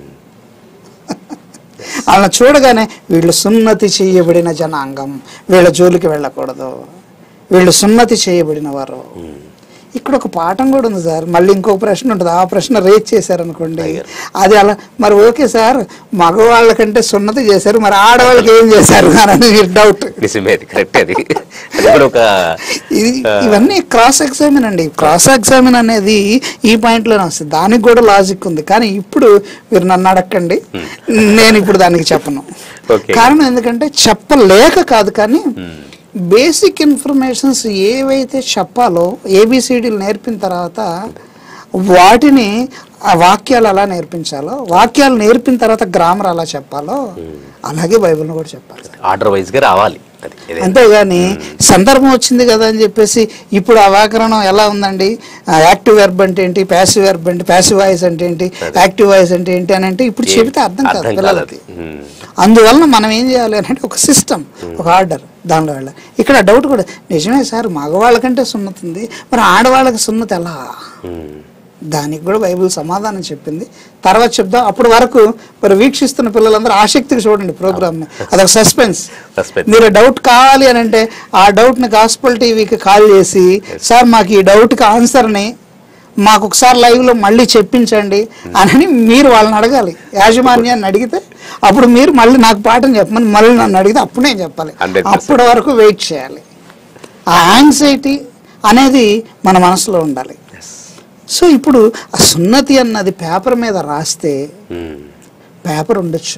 వాళ్ళని చూడగానే వీళ్ళు సున్నతి చేయబడిన జనాంగం వీళ్ళ జోలికి వెళ్ళకూడదు వీళ్ళు సున్నతి చేయబడిన వారు ఇక్కడ ఒక పాఠం కూడా ఉంది సార్ మళ్ళీ ఇంకో ప్రశ్న ఉంటుంది ఆ ప్రశ్న రేజ్ చేశారనుకోండి అది అలా మరి ఓకే సార్ మగవాళ్ళకంటే సున్నతి చేశారు మరి ఆడవాళ్ళకి ఏం చేశారు అని డౌట్ నిజమే అది కరెక్ట్ అది అది కూడా ఒక ఇది ఇవన్నీ క్రాస్ ఎగ్జామిన్ అండి క్రాస్ ఎగ్జామిన్ అనేది ఈ పాయింట్ లోనే వస్తుంది దానికి కూడా లాజిక్ ఉంది కానీ ఇప్పుడు మీరు నన్ను అడగండి నేను ఇప్పుడు దానికి చెప్పను Okay. కారణం ఎందుకంటే చెప్పలేక కాదు కానీ బేసిక్ ఇన్ఫర్మేషన్స్ ఏవైతే చెప్పాలో ఏబిసిడీలు నేర్పిన తర్వాత వాటిని ఆ వాక్యాలు ఎలా నేర్పించాలో వాక్యాలు నేర్పిన తర్వాత గ్రామర్ ఎలా చెప్పాలో అలాగే బైబిల్ని కూడా చెప్పాలి ఆర్డర్ వైజ్ గా రావాలి అది ఇదే. అంతేగాని సందర్భం వచ్చింది కదా అని చెప్పేసి ఇప్పుడు ఆ వ్యాకరణం ఎలా ఉందండి యాక్టివ్ వెర్బ్ అంటే ఏంటి ప్యాసివ్ వెర్బ్ అంటే ప్యాసివ్ వాయిస్ అంటే ఏంటి యాక్టివ్ వాయిస్ అంటే ఏంటి అని అంటే ఇప్పుడు చెబితే అర్థం కాదు అర్థం కాదు పిల్లలకి అది ఉమ్. అందువలన మనం ఏం చేయాలి అని అంటే ఒక సిస్టమ్ ఒక ఆర్డర్ దానిలో వెళ్ళాలి ఇక్కడ డౌట్ కూడా నిజమే సార్ మగవాళ్ళకంటే సున్నతి ఉంది మరి ఆడవాళ్ళకి సున్నతి ఎలా ఉమ్. దానికి కూడా బైబిల్ సమాధానం చెప్పింది తర్వాత చెప్దాం అప్పటి వరకు మరి వీక్షిస్తున్న పిల్లలందరూ ఆసక్తిగా చూడండి ప్రోగ్రామ్ని అదొక సస్పెన్స్ Suspense. మీరు డౌట్ కావాలి అని అంటే ఆ డౌట్ని గాస్పల్ టీవీకి కాల్ చేసి సార్ మాకు ఈ డౌట్కి ఆన్సర్ని మాకు ఒకసారి లైవ్లో మళ్ళీ చెప్పించండి అని మీరు వాళ్ళని అడగాలి యాజమాన్యాన్ని అడిగితే అప్పుడు మీరు మళ్ళీ నాకు పాఠం చెప్పమని మళ్ళీ నన్ను అడిగితే అప్పుడు నేను చెప్పాలి 100%. అప్పటి వరకు వెయిట్ చేయాలి ఆ యాంగ్జైటీ అనేది మన మనసులో ఉండాలి Yes. సో ఇప్పుడు ఆ సున్నతి అన్నది పేపర్ మీద రాస్తే ఉమ్. పేపర్ ఉండొచ్చు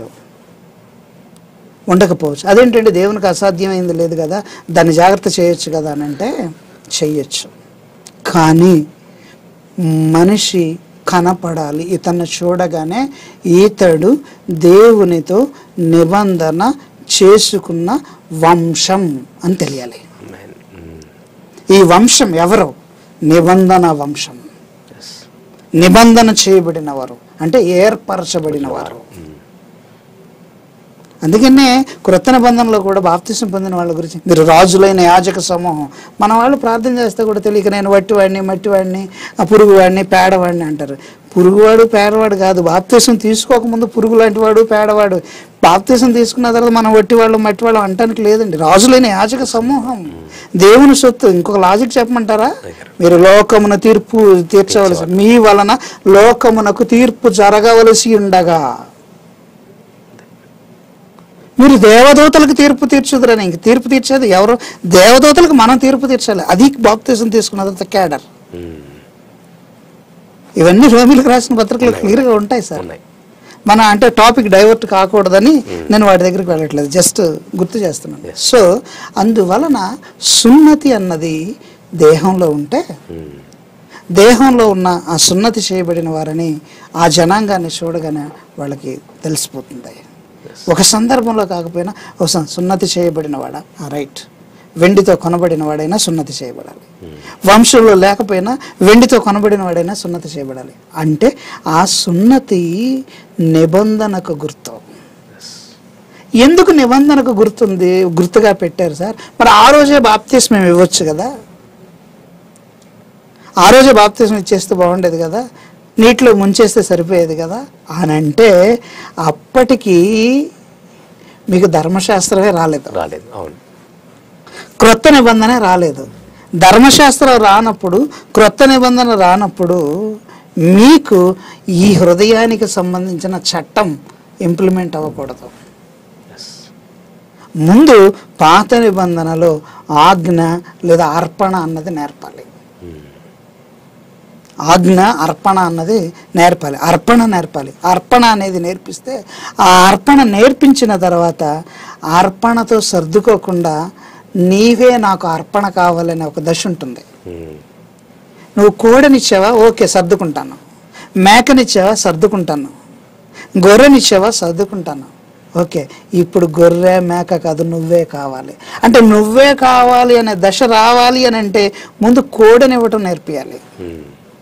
ఉండకపోవచ్చు అదేంటంటే దేవునికి అసాధ్యమైంది లేదు కదా దాన్ని జాగ్రత్త చేయొచ్చు కదా అని అంటే చెయ్యొచ్చు కానీ మనిషి కనపడాలి ఇతన్ని చూడగానే ఈతడు దేవునితో నిబంధన చేసుకున్న వంశం అని తెలియాలి Amen. ఉమ్. ఈ వంశం ఎవరు నిబంధన వంశం Yes. నిబంధన చేయబడిన వారు అంటే ఏర్పరచబడిన వారు అందుకనే క్రొత్త నిబంధనలో కూడా బాప్తిసం పొందిన వాళ్ళ గురించి మీరు రాజులైన యాజక సమూహం మన వాళ్ళు ప్రార్థన చేస్తే కూడా తెలియక నేను వట్టివాడిని మట్టివాడిని ఆ పురుగువాడిని పేడవాడిని అంటారు పురుగువాడు పేడవాడు కాదు బాప్తిసం తీసుకోకముందు పురుగు లాంటి వాడు పేడవాడు బాప్తిసం తీసుకున్న తర్వాత మనం వట్టివాళ్ళు మట్టివాళ్ళు అంటానికి లేదండి రాజులైన యాజక సమూహం దేవుని సొత్తు ఇంకొక లాజిక్ చెప్పమంటారా మీరు లోకమున తీర్పు తీర్చవలసి మీ వలన లోకమునకు తీర్పు జరగవలసి ఉండగా మీరు దేవదూతలకు తీర్పు తీర్చుదురని ఇంక తీర్పు తీర్చేది ఎవరు దేవదూతలకు మనం తీర్పు తీర్చాలి అది బాప్తీసం తీసుకున్న తర్వాత క్యాడర్ ఇవన్నీ రోమిలకు రాసిన పత్రికలు క్లియర్గా ఉంటాయి సార్ ఉన్నాయి మన అంటే టాపిక్ డైవర్ట్ కాకూడదని నేను వాటి దగ్గరికి వెళ్ళట్లేదు జస్ట్ గుర్తు చేస్తున్నాను సో అందువలన సున్నతి అన్నది దేహంలో ఉంటే దేహంలో ఉన్న ఆ సున్నతి చేయబడిన వారిని ఆ జనాంగాన్ని చూడగానే వాళ్ళకి తెలిసిపోతుంది ఒక సందర్భంలో కాకపోయినా ఒక సం- సున్నతి చేయబడిన వాడా రైట్ వెండితో కొనబడిన వాడైనా సున్నతి చేయబడాలి వంశంలో లేకపోయినా వెండితో కొనబడిన వాడైనా సున్నతి చేయబడాలి అంటే ఆ సున్నతి నిబంధనకు గుర్తు ఎందుకు నిబంధనకు గుర్తుంది గుర్తుగా పెట్టారు సార్ మరి ఆ రోజే బాప్తీస్ మేము ఇవ్వచ్చు కదా ఆ రోజే బాప్తీసం ఇచ్చేస్తే బాగుండేది కదా నీటిలో ముంచేస్తే సరిపోయేది కదా అని అంటే అప్పటికి మీకు ధర్మశాస్త్రమే రాలేదు రాలేదు అవును క్రొత్త నిబంధన రాలేదు ధర్మశాస్త్రం రానప్పుడు క్రొత్త నిబంధన రానప్పుడు మీకు ఈ హృదయానికి సంబంధించిన చట్టం ఇంప్లిమెంట్ అవ్వకూడదు ముందు పాత నిబంధనలో ఆజ్ఞ లేదా అర్పణ అన్నది నేర్పాలి ఆజ్ఞ అర్పణ అన్నది నేర్పాలి అర్పణ నేర్పాలి అర్పణ అనేది నేర్పిస్తే ఆ అర్పణ నేర్పించిన తర్వాత ఆ అర్పణతో సర్దుకోకుండా నీవే నాకు అర్పణ కావాలనే ఒక దశ ఉంటుంది ఉమ్. నువ్వు కోడనిచ్చావా ఓకే సర్దుకుంటాను మేకనిచ్చావా సర్దుకుంటాను గొర్రెనిచ్చావా సర్దుకుంటాను ఓకే ఇప్పుడు గొర్రె మేక కాదు నువ్వే కావాలి అంటే నువ్వే కావాలి అనే దశ రావాలి అని అంటే ముందు కోడనివ్వటం నేర్పియాలి ఉమ్.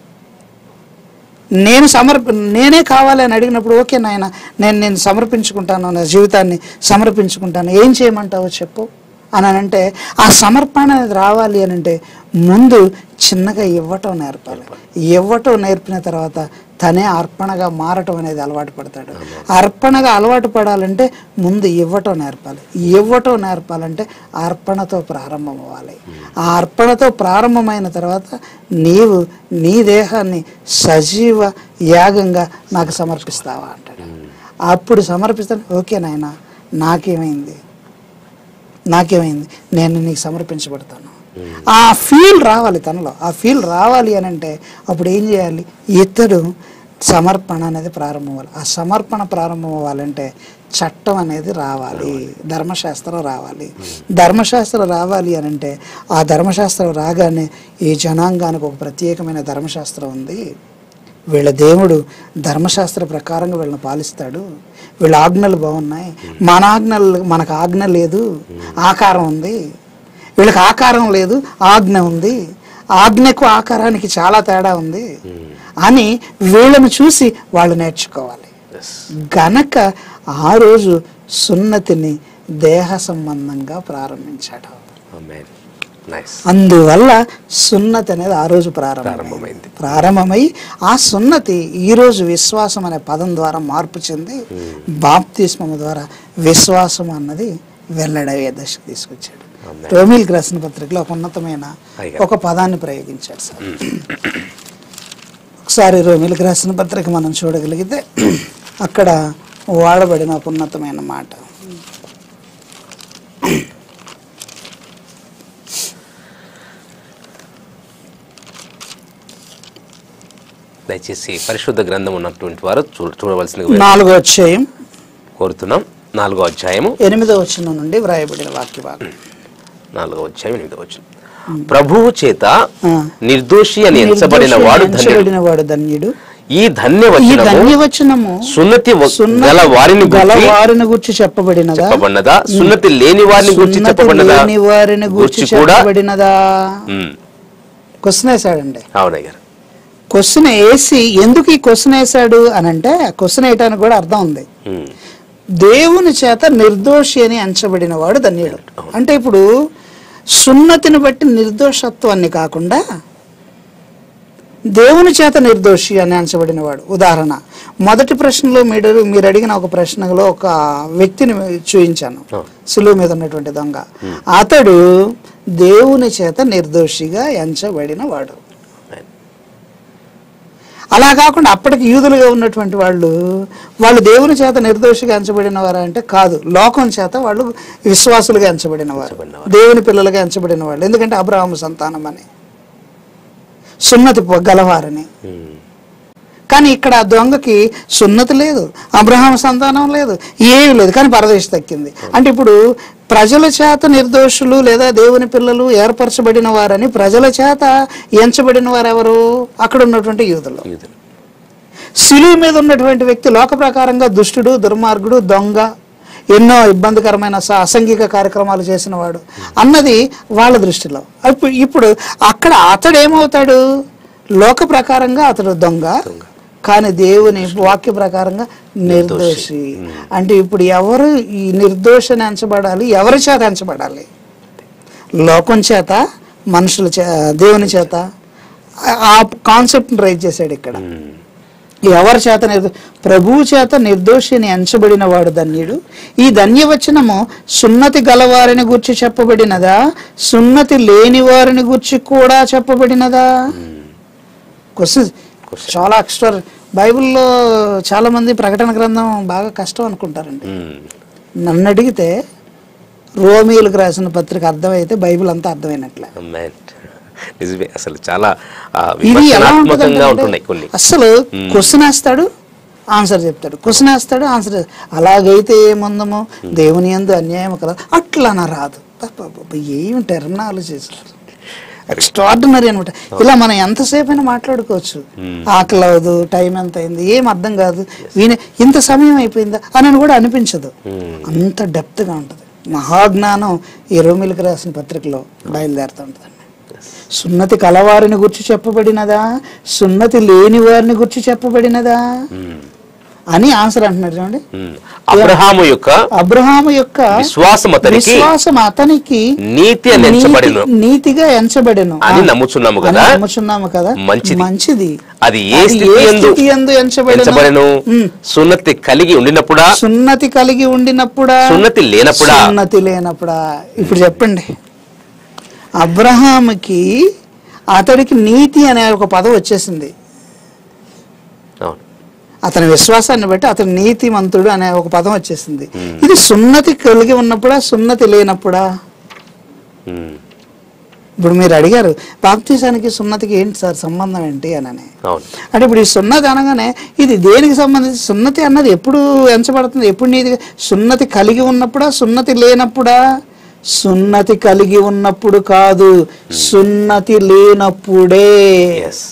నేను సమర్ప నేనే కావాలి అని అడిగినప్పుడు ఓకే నాయన నేను నేను సమర్పించుకుంటాను నా జీవితాన్ని సమర్పించుకుంటాను ఏం చేయమంటావో చెప్పు అని అని అంటే ఆ సమర్పణ అనేది రావాలి అని అంటే ముందు చిన్నగా ఇవ్వటం నేర్పాలి ఇవ్వటం నేర్పిన తర్వాత తనే అర్పణగా మారటం అనేది అలవాటు పడతాడు అర్పణగా అలవాటు పడాలంటే ముందు ఇవ్వటం నేర్పాలి ఇవ్వటం నేర్పాలంటే అర్పణతో ప్రారంభం అవ్వాలి ఆ అర్పణతో ప్రారంభమైన తర్వాత నీవు నీ దేహాన్ని సజీవ యాగంగా నాకు సమర్పిస్తావా అంటాడు అప్పుడు సమర్పిస్తాను ఓకే నాయన నాకేమైంది నాకేమైంది నేను నీకు సమర్పించబడతాను ఆ ఫీల్ రావాలి తనలో ఆ ఫీల్ రావాలి అని అంటే అప్పుడు ఏం చేయాలి ఇతడు సమర్పణ అనేది ప్రారంభం అవ్వాలి ఆ సమర్పణ ప్రారంభం అవ్వాలంటే చట్టం అనేది రావాలి ధర్మశాస్త్రం రావాలి ధర్మశాస్త్రం రావాలి అని అంటే ఆ ధర్మశాస్త్రం రాగానే ఈ జనాంగానికి ఒక ప్రత్యేకమైన ధర్మశాస్త్రం ఉంది వీళ్ళ దేవుడు ధర్మశాస్త్ర ప్రకారంగా వీళ్ళని పాలిస్తాడు వీళ్ళ ఆజ్ఞలు బాగున్నాయి మన ఆజ్ఞలు మనకు ఆజ్ఞ లేదు ఆకారం ఉంది వీళ్ళకి ఆకారం లేదు ఆజ్ఞ ఉంది ఆజ్ఞకు ఆకారానికి చాలా తేడా ఉంది అని వీళ్ళని చూసి వాళ్ళు నేర్చుకోవాలి Yes. గనక ఆ రోజు సున్నతిని దేహ సంబంధంగా ప్రారంభించాడు Amen. Nice. అందువల్ల సున్నతి అనేది ఆ రోజు ప్రారంభం ప్రారంభమైంది. ప్రారంభమై ఆ సున్నతి ఈ రోజు విశ్వాసం అనే పదం ద్వారా మార్పు చెంది బాప్తిస్మము ద్వారా విశ్వాసం అన్నది వెల్లడయ్యే దశకు తీసుకొచ్చాడు Amen. రోమిల్ రాసిన పత్రికలో ఒక ఉన్నతమైన అయ్యా. ఒక పదాన్ని ప్రయోగించాడు సార్ ఒకసారి రోమిల్కి రాసిన పత్రిక మనం చూడగలిగితే అక్కడ వాడబడిన ఒక ఉన్నతమైన మాట దయచేసి పరిశుద్ధ గ్రంథం ఉన్నటువంటి వారు చూ చూడవలసిందిగా నాలుగో అధ్యాయం కోరుతున్నాం నాలుగో అధ్యాయము ఎనిమిదో వచనం నుండి వ్రాయబడిన వాక్య భాగం నాలుగో అధ్యాయం ఎనిమిదో వచ్చిన ప్రభువు చేత ఆ. నిర్దోషి అని ఎంచబడిన వాడు ధన్యుడు ఎంచబడిన వాడు ధన్యుడు ఈ ఈ ధన్యవచనము ధన్యవచనము సున్నతి వ- సున్నతి గల వారిని గల గురించి వారిని గురించి చెప్పబడినదా చెప్పబడినదా సున్నతి లేని వారిని గురించి సున్నతి చెప్పబడినదా లేని వారిని గురించి గురించి కూడా చెప్పబడినదా ఉమ్, క్వశ్చన్ వేసాడండి అవునయ్య గారు క్వశ్చన్ వేసి ఎందుకు ఈ క్వశ్చన్ వేసాడు అని అంటే ఆ క్వశ్చన్ వేయటానికి కూడా అర్థం ఉంది ఉమ్, దేవుని చేత నిర్దోషి అని ఎంచబడిన వాడు ధన్యుడు అంటే ఇప్పుడు సున్నతిని బట్టి నిర్దోషత్వాన్ని కాకుండా దేవుని చేత నిర్దోషి అని ఎంచబడిన వాడు ఉదాహరణ మొదటి ప్రశ్నలో మీరు మీరు అడిగిన ఒక ప్రశ్నలో ఒక వ్యక్తిని చూపించాను Oh. సులువు మీద ఉన్నటువంటి దొంగ అతడు దేవుని చేత నిర్దోషిగా ఎంచబడిన వాడు అలా కాకుండా అప్పటికి యూదులుగా ఉన్నటువంటి వాళ్ళు వాళ్ళు దేవుని చేత నిర్దోషిగా ఎంచబడిన వారు అంటే కాదు లోకం చేత వాళ్ళు విశ్వాసులుగా ఎంచబడిన వారు ఎంచబడినవారు. దేవుని పిల్లలుగా ఎంచబడిన వాళ్ళు ఎందుకంటే అబ్రహాము సంతానం అని సున్నతి పొ- గలవారని ఉమ్. కానీ ఇక్కడ ఆ దొంగకి సున్నతి లేదు అబ్రహాం సంతానం లేదు ఏమీ లేదు కానీ పరదేశం దక్కింది అంటే ఇప్పుడు ప్రజల చేత నిర్దోషులు లేదా దేవుని పిల్లలు ఏర్పరచబడిన వారని ప్రజల చేత ఎంచబడిన వారు ఎవరు అక్కడ ఉన్నటువంటి యూదులు యూదులు. శిలువు మీద ఉన్నటువంటి వ్యక్తి లోక ప్రకారంగా దుష్టుడు దుర్మార్గుడు దొంగ ఎన్నో ఇబ్బందికరమైన స- అసంఘిక కార్యక్రమాలు చేసిన వాడు అన్నది వాళ్ళ దృష్టిలో ఇప్పుడు ఇప్పుడు అక్కడ అతడు ఏమవుతాడు లోక ప్రకారంగా అతడు దొంగ కానీ దేవుని వాక్య ప్రకారంగా నిర్దోషి అంటే ఇప్పుడు ఎవరు ఈ నిర్దోషని ఎంచబడాలి ఎవరి చేత ఎంచబడాలి లోకం చేత మనుషుల చే దేవుని చేత ఆ- ఆ కాన్సెప్ట్ని రైజ్ చేశాడు ఇక్కడ ఉమ్. ఎవరి చేత నిర్దో ప్రభువు చేత నిర్దోషిని ఎంచబడిన వాడు ధన్యుడు ఈ ధన్యవచనము సున్నతి గలవారిని గుర్చి చెప్పబడినదా సున్నతి లేని వారిని గుర్చి కూడా చెప్పబడినదా క్వశ్చన్ చాలా ఎక్స్ట్రా బైబిల్లో చాలా మంది ప్రకటన గ్రంథం బాగా కష్టం అనుకుంటారండి ఉమ్. నన్ను అడిగితే రోమియోలకు రాసిన పత్రిక అర్థమైతే బైబిల్ అంతా అర్థమైనట్లే Amen. నిజమే అసలు చాలా ఆ, ఇది ఎలా విమర్శనాత్మకంగా ఉంటుందంటే ఉంటున్నాయి కొన్ని అసలు క్వశ్చన్ వేస్తాడు ఆన్సర్ చెప్తాడు క్వశ్చన్ వేస్తాడు ఆన్సర్ అలాగైతే ఏముందమో దేవుని ఎందు అన్యాయం కదా అట్లా నా రాదు పాప ఏమి టెర్మినాలజీ ఎక్స్ట్రాడినరీ అనమాట ఇలా మనం ఎంతసేపు అయినా మాట్లాడుకోవచ్చు ఆకలి అవ్వదు టైం ఎంత అయింది ఏం అర్థం కాదు వీణ ఇంత సమయం అయిపోయిందా అని కూడా అనిపించదు అంత డెప్త్గా ఉంటుంది మహాజ్ఞానం ఈ రోమిలకు రాసిన పత్రికలో బయలుదేరుతూ ఉంటుంది సున్నతి కలవారిని గుర్చి చెప్పబడినదా సున్నతి లేని వారిని గుర్చి చెప్పబడినదా ఉమ్. అని ఆన్సర్ అంటున్నారు చూడండి ఉమ్. అబ్రహాము యొక్క అబ్రహాము యొక్క విశ్వాసం అతనికి విశ్వాసం అతనికి నీతి అని ఎంచబడిన నీతి- నీతిగా ఎంచబడెను అని ఆ, నమ్ముచున్నాము అని కదా నమ్ముచున్నాము కదా మంచిది. మంచిది అది ఏ అది స్థితి ఏ యందు స్థితి యందు ఎంచబడెను ఎంచబడెను ఉమ్. సున్నతి కలిగి ఉండినప్పుడా సున్నతి కలిగి ఉండినప్పుడా సున్నతి లేనప్పుడా సున్నతి లేనప్పుడా ఇప్పుడు చెప్పండి అబ్రహాముకి అతడికి నీతి అనే ఒక పదం వచ్చేసింది అవును అతని విశ్వాసాన్ని బట్టి అతని నీతిమంతుడు అనే ఒక పదం వచ్చేసింది ఇది సున్నతి కలిగి ఉన్నప్పుడా సున్నతి లేనప్పుడా ఉమ్. ఇప్పుడు మీరు అడిగారు బాప్తీసానికి సున్నతికి ఏంటి సార్ సంబంధం ఏంటి అని అవును అంటే ఇప్పుడు ఈ సున్నతి అనగానే ఇది దేనికి సంబంధించి సున్నతి అన్నది ఎప్పుడు ఎంచబడుతుంది ఎప్పుడు నీది సున్నతి కలిగి ఉన్నప్పుడా సున్నతి లేనప్పుడా సున్నతి కలిగి ఉన్నప్పుడు కాదు సున్నతి లేనప్పుడే ఎస్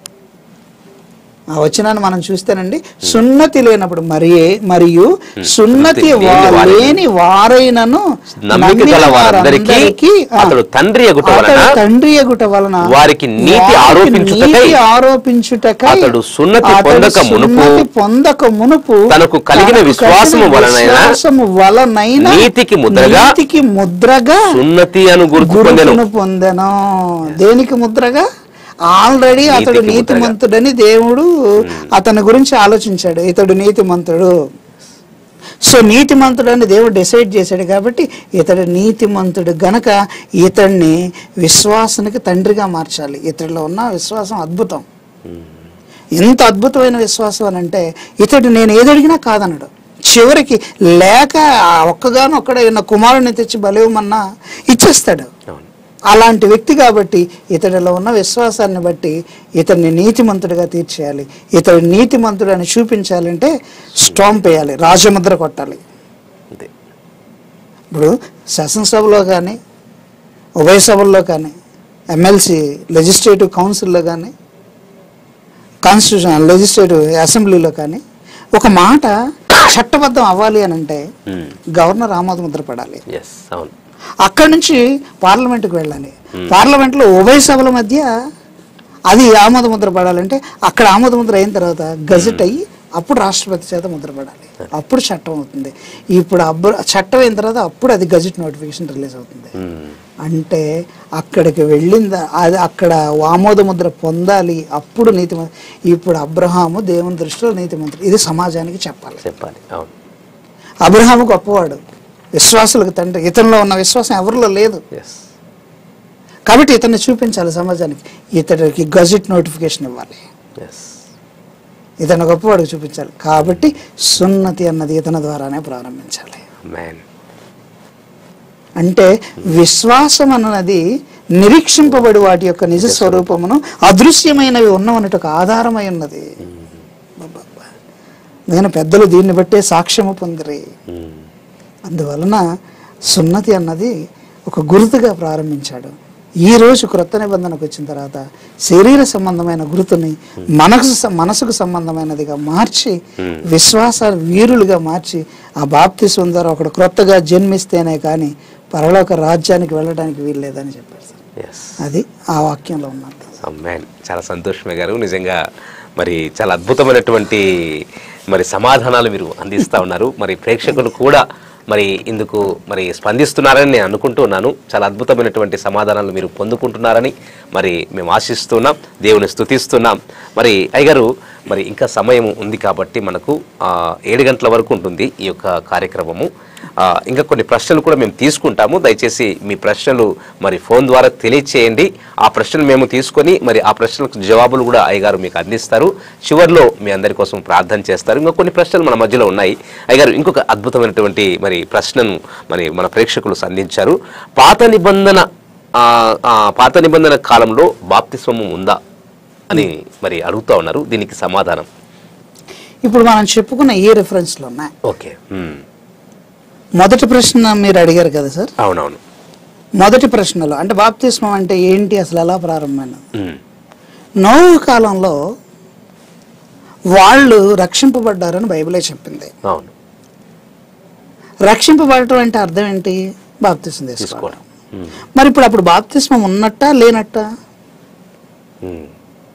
ఆ వచనాన్ని మనం చూస్తేనండి సున్నతి లేనప్పుడు మరి మరియు సున్నతి లేని వా- వారిని లేని వారైనను నమ్మిక నమ్మిన గల వారందరికీ వారందరికీ, ఆ, అతడు తండ్రి ఎగుట అతడు వలన తండ్రి ఎగుట వలన వారికి నీతి వారికి ఆరోపించుటకై నీతి ఆరోపించుటకై అతడు సున్నతి అతడు పొందక మునుపు సున్నతి పొందక మునుపు తనకు కలిగిన తనకు విశ్వాసము కలిగిన వలనైన విశ్వాసము వలనైన నీతికి ముద్రగా నీతికి ముద్రగా సున్నతి అను గుర్తు పొందెను గురుతును పొందెను దేనికి ముద్రగా ఆల్రెడీ అతడు నీతికి ముద్రగా. నీతిమంతుడని దేవుడు అతని గురించి ఆలోచించాడు ఇతడు నీతిమంతుడు సో నీతిమంతుడని దేవుడు డిసైడ్ చేశాడు కాబట్టి ఇతడు నీతిమంతుడు గనక ఇతడిని విశ్వాసానికి తండ్రిగా మార్చాలి ఇతడిలో ఉన్న విశ్వాసం అద్భుతం ఎంత అద్భుతమైన విశ్వాసం అని అంటే ఇతడు నేను ఏదడిగినా కాదన్నాడు చివరికి లేక ఆ ఒక్కగాను ఒక్కడే ఉన్న కుమారుని తెచ్చి బలేమన్నా ఇచ్చేస్తాడు అవును అలాంటి వ్యక్తి కాబట్టి ఇతడిలో ఉన్న విశ్వాసాన్ని బట్టి ఇతన్ని నీతిమంతుడిగా తీర్చేయాలి ఇతడు నీతిమంతుడు అని చూపించాలంటే స్టాంప్ వేయాలి రాజముద్ర కొట్టాలి అంతే ఇప్పుడు శాసనసభలో కానీ ఉభయ సభల్లో కానీ ఎమ్మెల్సీ లెజిస్లేటివ్ కౌన్సిల్లో కానీ కాన్స్టిట్యూషన్ లెజిస్లేటివ్ అసెంబ్లీలో కానీ ఒక మాట చట్టబద్ధం అవ్వాలి అని అంటే గవర్నర్ ఆమోద ముద్ర పడాలి ఎస్ అవును అక్కడి నుంచి పార్లమెంట్కి వెళ్ళాలి పార్లమెంట్లో ఉభయ సభల మధ్య అది ఆమోద ముద్ర పడాలంటే అక్కడ ఆమోద ముద్ర అయిన తర్వాత గజెట్ అయ్యి అప్పుడు రాష్ట్రపతి చేత ముద్రపడాలి అప్పుడు చట్టం అవుతుంది ఇప్పుడు అబ్బు చట్టం అయిన తర్వాత అప్పుడు అది గజెట్ నోటిఫికేషన్ రిలీజ్ అవుతుంది ఉమ్. అంటే అక్కడికి వెళ్ళిందా అది అక్కడ ఆమోద ముద్ర పొందాలి అప్పుడు నీతిమంత్రి ఇప్పుడు అబ్రహాము దేవుని దృష్టిలో నీతిమంత్రి ఇది సమాజానికి చెప్పాలి చెప్పాలి అవును అబ్రహాము గొప్పవాడు విశ్వాసులకు తండ్రి ఇతనిలో ఉన్న విశ్వాసం ఎవరిలో లేదు ఎస్ కాబట్టి ఇతన్ని చూపించాలి సమాజానికి ఇతడికి గజెట్ నోటిఫికేషన్ ఇవ్వాలి ఎస్ ఇతను గొప్పవాడికి చూపించాలి కాబట్టి సున్నతి అన్నది ఇతని ద్వారానే ప్రారంభించాలి మ్యాన్ అంటే విశ్వాసం అన్నది నిరీక్షింపబడి వాటి యొక్క నిజ స్వరూపమును అదృశ్యమైనవి ఉన్నవన్నట్టు ఒక ఆధారమై ఉన్నది అబ్బబ్బా. నేను పెద్దలు దీన్ని బట్టే సాక్ష్యము పొందిరి అందువలన సున్నతి అన్నది ఒక గుర్తుగా ప్రారంభించాడు ఈ రోజు క్రొత్త నిబంధనకు వచ్చిన తర్వాత శరీర సంబంధమైన గుర్తుని మనసు స- మనసుకు సంబంధమైనదిగా మార్చి విశ్వాస వీరులుగా మార్చి ఆ బాప్తిస్వం ద్వారా ఒకడు క్రొత్తగా జన్మిస్తేనే కానీ పరలోక రాజ్యానికి వెళ్ళడానికి వీల్లేదని చెప్పారు సార్ ఎస్ అది ఆ వాక్యంలో ఉన్నది మ్యాన్ చాలా సంతోషమే గారు నిజంగా మరి చాలా అద్భుతమైనటువంటి మరి సమాధానాలు మీరు అందిస్తూ ఉన్నారు మరి ప్రేక్షకులు కూడా మరి ఇందుకు మరి స్పందిస్తున్నారని నేను అనుకుంటూ ఉన్నాను చాలా అద్భుతమైనటువంటి సమాధానాలు మీరు పొందుకుంటున్నారని మరి మేము ఆశిస్తున్నాం దేవుని స్తుతిస్తున్నాం మరి అయ్యగారు మరి ఇంకా సమయం ఉంది కాబట్టి మనకు ఆ, ఏడు గంటల వరకు ఉంటుంది ఈ యొక్క కార్యక్రమము ఆ, ఇంకా కొన్ని ప్రశ్నలు కూడా మేము తీసుకుంటాము దయచేసి మీ ప్రశ్నలు మరి ఫోన్ ద్వారా తెలియచేయండి ఆ ప్రశ్నలు మేము తీసుకొని మరి ఆ ప్రశ్నలకు జవాబులు కూడా అయ్యగారు మీకు అందిస్తారు చివరిలో మీ అందరి కోసం ప్రార్థన చేస్తారు ఇంకా కొన్ని ప్రశ్నలు మన మధ్యలో ఉన్నాయి అయ్యగారు ఇంకొక అద్భుతమైనటువంటి మరి ప్రశ్నను మరి మన ప్రేక్షకులు సంధించారు పాత నిబంధన ఆ, ఆ, పాత నిబంధన కాలంలో బాప్తిస్వము ఉందా అని మరి అడుగుతా ఉన్నారు దీనికి సమాధానం ఇప్పుడు మనం చెప్పుకున్న ఈ రెఫరెన్స్లు ఉన్నాయి ఓకే ఉమ్. మొదటి ప్రశ్న మీరు అడిగారు కదా సార్ అవునవును మొదటి ప్రశ్నలో అంటే బాప్తిస్మం అంటే ఏంటి అసలు ఎలా ప్రారంభమైనది ఉమ్. నోవు కాలంలో వాళ్ళు రక్షింపబడ్డారని బైబిలే చెప్పింది అవును రక్షింపబడటం అంటే అర్థం ఏంటి బాప్తిస్మం తీసుకోవడం తీసుకోవడం ఉమ్. మరి ఇప్పుడు అప్పుడు బాప్తిస్మం ఉన్నట్టా లేనట్టా ఉమ్.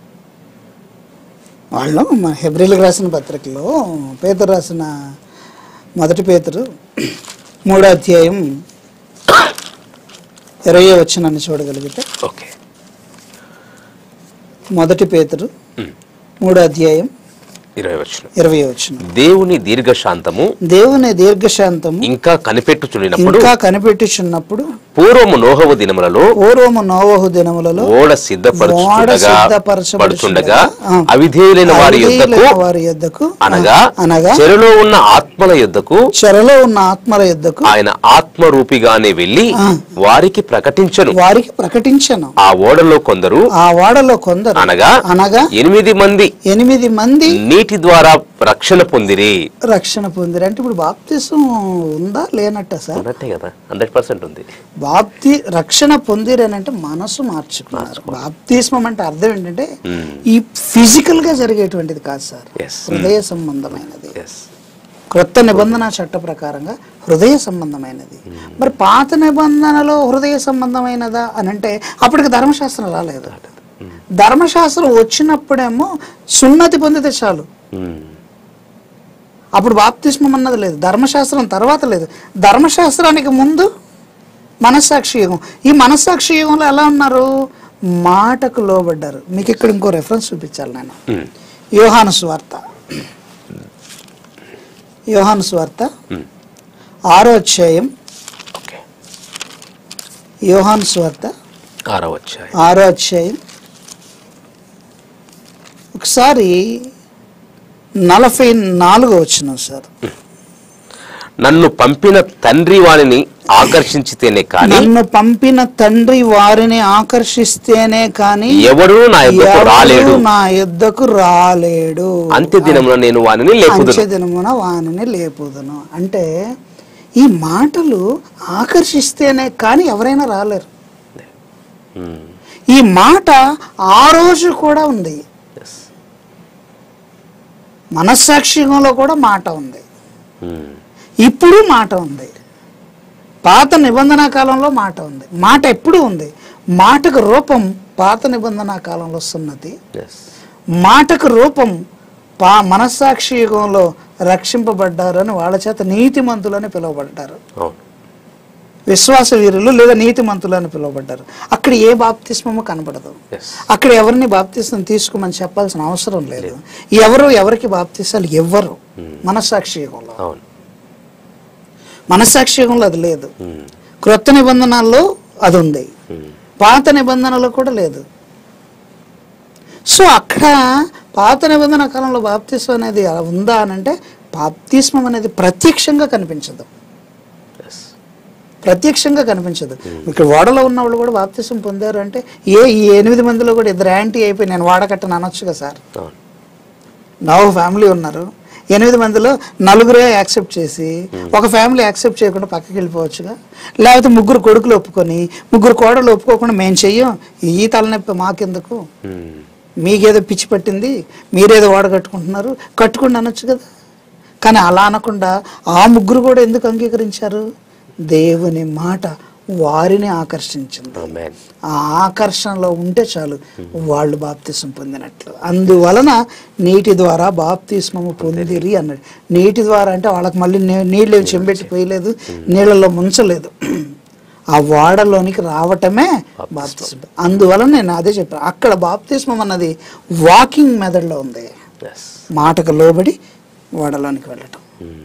వాళ్ళు మన హెబ్రిల్కి రాసిన పత్రికలో పేదరు రాసిన మొదటి పేతురు మూడో అధ్యాయం ఇరవై వచ్చినని చూడగలిగితే ఓకే మొదటి పేతురు ఉమ్. మూడో అధ్యాయం ఇరవై వచ్చిన ఇరవై వచ్చిన దేవుని దీర్ఘశాంతము దేవుని దీర్ఘశాంతము ఇంకా కనిపెట్టుచుండినప్పుడు ఇంకా కనిపెట్టుచున్నప్పుడు పూర్వము నోహవు దినములలో పూర్వము నోవహు దినములలో ఓడ ఓడ సిద్ధపరచుండగా సిద్ధపరచబడుచుండగా, పడుచుండగా ఆ, అవిధేయులైన వారి యుద్ధకు అవిధేయులైన వారి యొద్దకు అనగా అనగా చెరలో ఉన్న ఆత్మల యుద్ధకు చెరలో ఉన్న ఆత్మల యొద్దకు ఆయన ఆత్మరూపిగానే వెళ్లి ఆ. వారికి ప్రకటించను వారికి ప్రకటించను ఆ ఓడలో కొందరు ఆ వాడలో కొందరు అనగా అనగా ఎనిమిది మంది ఎనిమిది మంది నీటి ద్వారా రక్షణ పొందిరి రక్షణ పొందిరు అంటే ఇప్పుడు బాప్తిసం ఉందా లేనట్ట సార్ ఉన్నట్టే కదా హండ్రెడ్ పర్సెంట్ ఉంది బాప్తి రక్షణ పొందిరు అని అంటే మనసు మార్చుకున్నారు బాప్తిస్మం అంటే అర్థం ఏంటంటే ఈ ఫిజికల్ గా జరిగేటువంటిది కాదు సార్ ఎస్ హృదయ సంబంధమైనది ఎస్ క్రొత్త నిబంధన చట్ట ప్రకారంగా హృదయ సంబంధమైనది మరి పాత నిబంధనలో హృదయ సంబంధమైనదా అని అంటే అప్పటికి ధర్మశాస్త్రం రాలేదు ధర్మశాస్త్రం వచ్చినప్పుడేమో సున్నతి పొందితే చాలు అప్పుడు బాప్తిస్మం అన్నది లేదు ధర్మశాస్త్రం తర్వాత లేదు ధర్మశాస్త్రానికి ముందు మనస్సాక్షి యుగం ఈ మనస్సాక్షి యుగంలో ఎలా ఉన్నారు మాటకు లోబడ్డారు మీకు ఇక్కడ ఇంకో రెఫరెన్స్ చూపించాలి నేను యోహాను స్వార్త యోహాను స్వార్త ఆరో అధ్యాయం ఓకే యోహాను స్వార్త ఆరో వచ్చాయి ఆరో అధ్యాయం ఒకసారి నలభై నాలుగో వచ్చిన సార్ నన్ను పంపిన తండ్రి వాణిని ఆకర్షించితేనే కానీ నన్ను పంపిన తండ్రి వారిని ఆకర్షిస్తేనే కానీ ఎవడు నా యొద్దకు ఎవడు రాలేడు నా యుద్ధకు రాలేడు అంత్య దినమున నేను వానిని లేపుదును అంచె దినమున వానిని లేపుదును అంటే ఈ మాటలు ఆకర్షిస్తేనే కానీ ఎవరైనా రాలేరు ఉమ్. ఈ మాట ఆ రోజు కూడా ఉంది Yes. మనస్సాక్షికంలో కూడా మాట ఉంది ఉమ్. ఇప్పుడు మాట ఉంది పాత నిబంధన కాలంలో మాట ఉంది మాట ఎప్పుడు ఉంది మాటకు రూపం పాత నిబంధన కాలంలో సున్నతి Yes. మాటకు రూపం పా మనస్సాక్షి యుగంలో రక్షింపబడ్డారు అని వాళ్ళ చేత నీతిమంతులని పిలువబడ్డారు అవును విశ్వాస వీరులు లేదా నీతిమంతులు అని పిలువబడ్డారు అక్కడ ఏ బాప్తిస్మము కనబడదు ఎస్ అక్కడ ఎవరిని బాప్తిస్మం తీసుకోమని చెప్పాల్సిన అవసరం లేదు ఎవరు ఎవరికి బాప్తిస్తాలు ఎవ్వరు మనస్సాక్షి యుగంలో అవును మనస్సాక్షి యుగంలో అది లేదు ఉమ్, క్రొత్త నిబంధనల్లో అది ఉంది ఉమ్, పాత నిబంధనలో కూడా లేదు సో అక్కడ పాత నిబంధన కాలంలో బాప్తిస్మం అనేది ఉందా అని అంటే బాప్తిస్మం అనేది ప్రత్యక్షంగా కనిపించదు ఎస్ ప్రత్యక్షంగా కనిపించదు ఇక్కడ ఓడలో ఉన్న వాళ్ళు కూడా బాప్తిస్మం పొందారు అంటే ఏ ఈ ఎనిమిది మందిలో కూడా ఇద్దరు యాంటీ అయిపోయి నేను వాడకట్టను అనొచ్చుగా సార్ అవును నా ఒక ఫ్యామిలీ ఉన్నారు ఎనిమిది మందిలో నలుగురే యాక్సెప్ట్ చేసి ఒక ఫ్యామిలీ యాక్సెప్ట్ చేయకుండా పక్కకి వెళ్ళిపోవచ్చుగా లేకపోతే ముగ్గురు కొడుకులు ఒప్పుకొని ముగ్గురు కోడలు ఒప్పుకోకుండా మేము చెయ్యం ఈ తలనొప్పి మాకెందుకు ఉమ్, మీకేదో పిచ్చి పట్టింది మీరేదో వాడ కట్టుకుంటున్నారు కట్టుకోండి అనొచ్చు కదా కానీ అలా అనకుండా ఆ ముగ్గురు కూడా ఎందుకు అంగీకరించారు దేవుని మాట వారిని ఆకర్షించింది ఆమేన్ ఆ ఆకర్షణలో ఉంటే చాలు వాళ్ళు బాప్తిస్మం పొందినట్లు అందువలన నీటి ద్వారా బాప్తిస్మము పొందిరి అన్నాడు నీటి ద్వారా అంటే వాళ్ళకి మళ్ళీ నీ- నీళ్ళు ఏమి చెంబెట్టి పోయలేదు నీళ్ళలో ముంచలేదు ఆ వాడలోనికి రావటమే బాప్తిస్మం అందువలన నేను అదే చెప్పాను అక్కడ బాప్తిస్మం అన్నది వాకింగ్ మెథడ్లో ఉంది ఎస్ మాటకు లోబడి వాడలోనికి వెళ్ళటం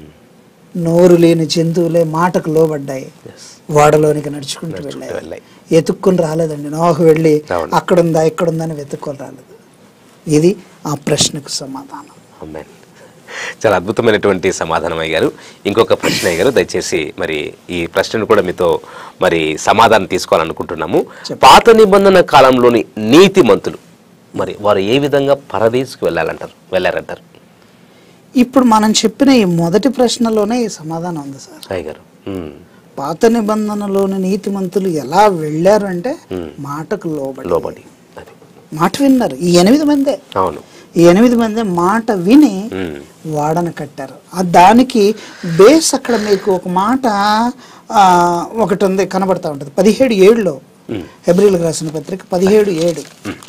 నోరు లేని జంతువులే మాటకు లోబడ్డాయి ఎస్ వాడలోనికి నడుచుకుంటూ వెళ్ళాయి వెళ్ళాయి ఎతుక్కుని రాలేదండి నోహు వెళ్ళి అవును. అక్కడుందా ఇక్కడుందని వెతుక్కొని రాలేదు ఇది ఆ ప్రశ్నకు సమాధానం ఆమేన్ చాలా అద్భుతమైనటువంటి సమాధానం అయ్యారు ఇంకొక ప్రశ్న అయ్యారు దయచేసి మరి ఈ ప్రశ్నను కూడా మీతో మరి సమాధానం తీసుకోవాలనుకుంటున్నాము పాత నిబంధన కాలంలోని నీతిమంతులు మరి వారు ఏ విధంగా పరదేశకు వెళ్ళాలంటారు వెళ్ళారంటారు ఇప్పుడు మనం చెప్పిన ఈ మొదటి ప్రశ్నలోనే ఈ సమాధానం ఉంది సార్ అయ్యగారు ఉమ్, పాత నిబంధనలోని నీతిమంతులు ఎలా వెళ్ళారు అంటే మాటకు లోబడి లోబడి అది మాట విన్నారు ఈ ఎనిమిది మందే అవును ఈ ఎనిమిది మంది మాట విని ఉమ్, వాడన కట్టారు ఆ దానికి బేస్ అక్కడ మీకు ఒక మాట ఆ, ఒకటి ఉంది కనబడతా ఉంటుంది పదిహేడు ఏడులో హెబ్రిల్కి రాసిన పత్రిక పదిహేడు ఏడు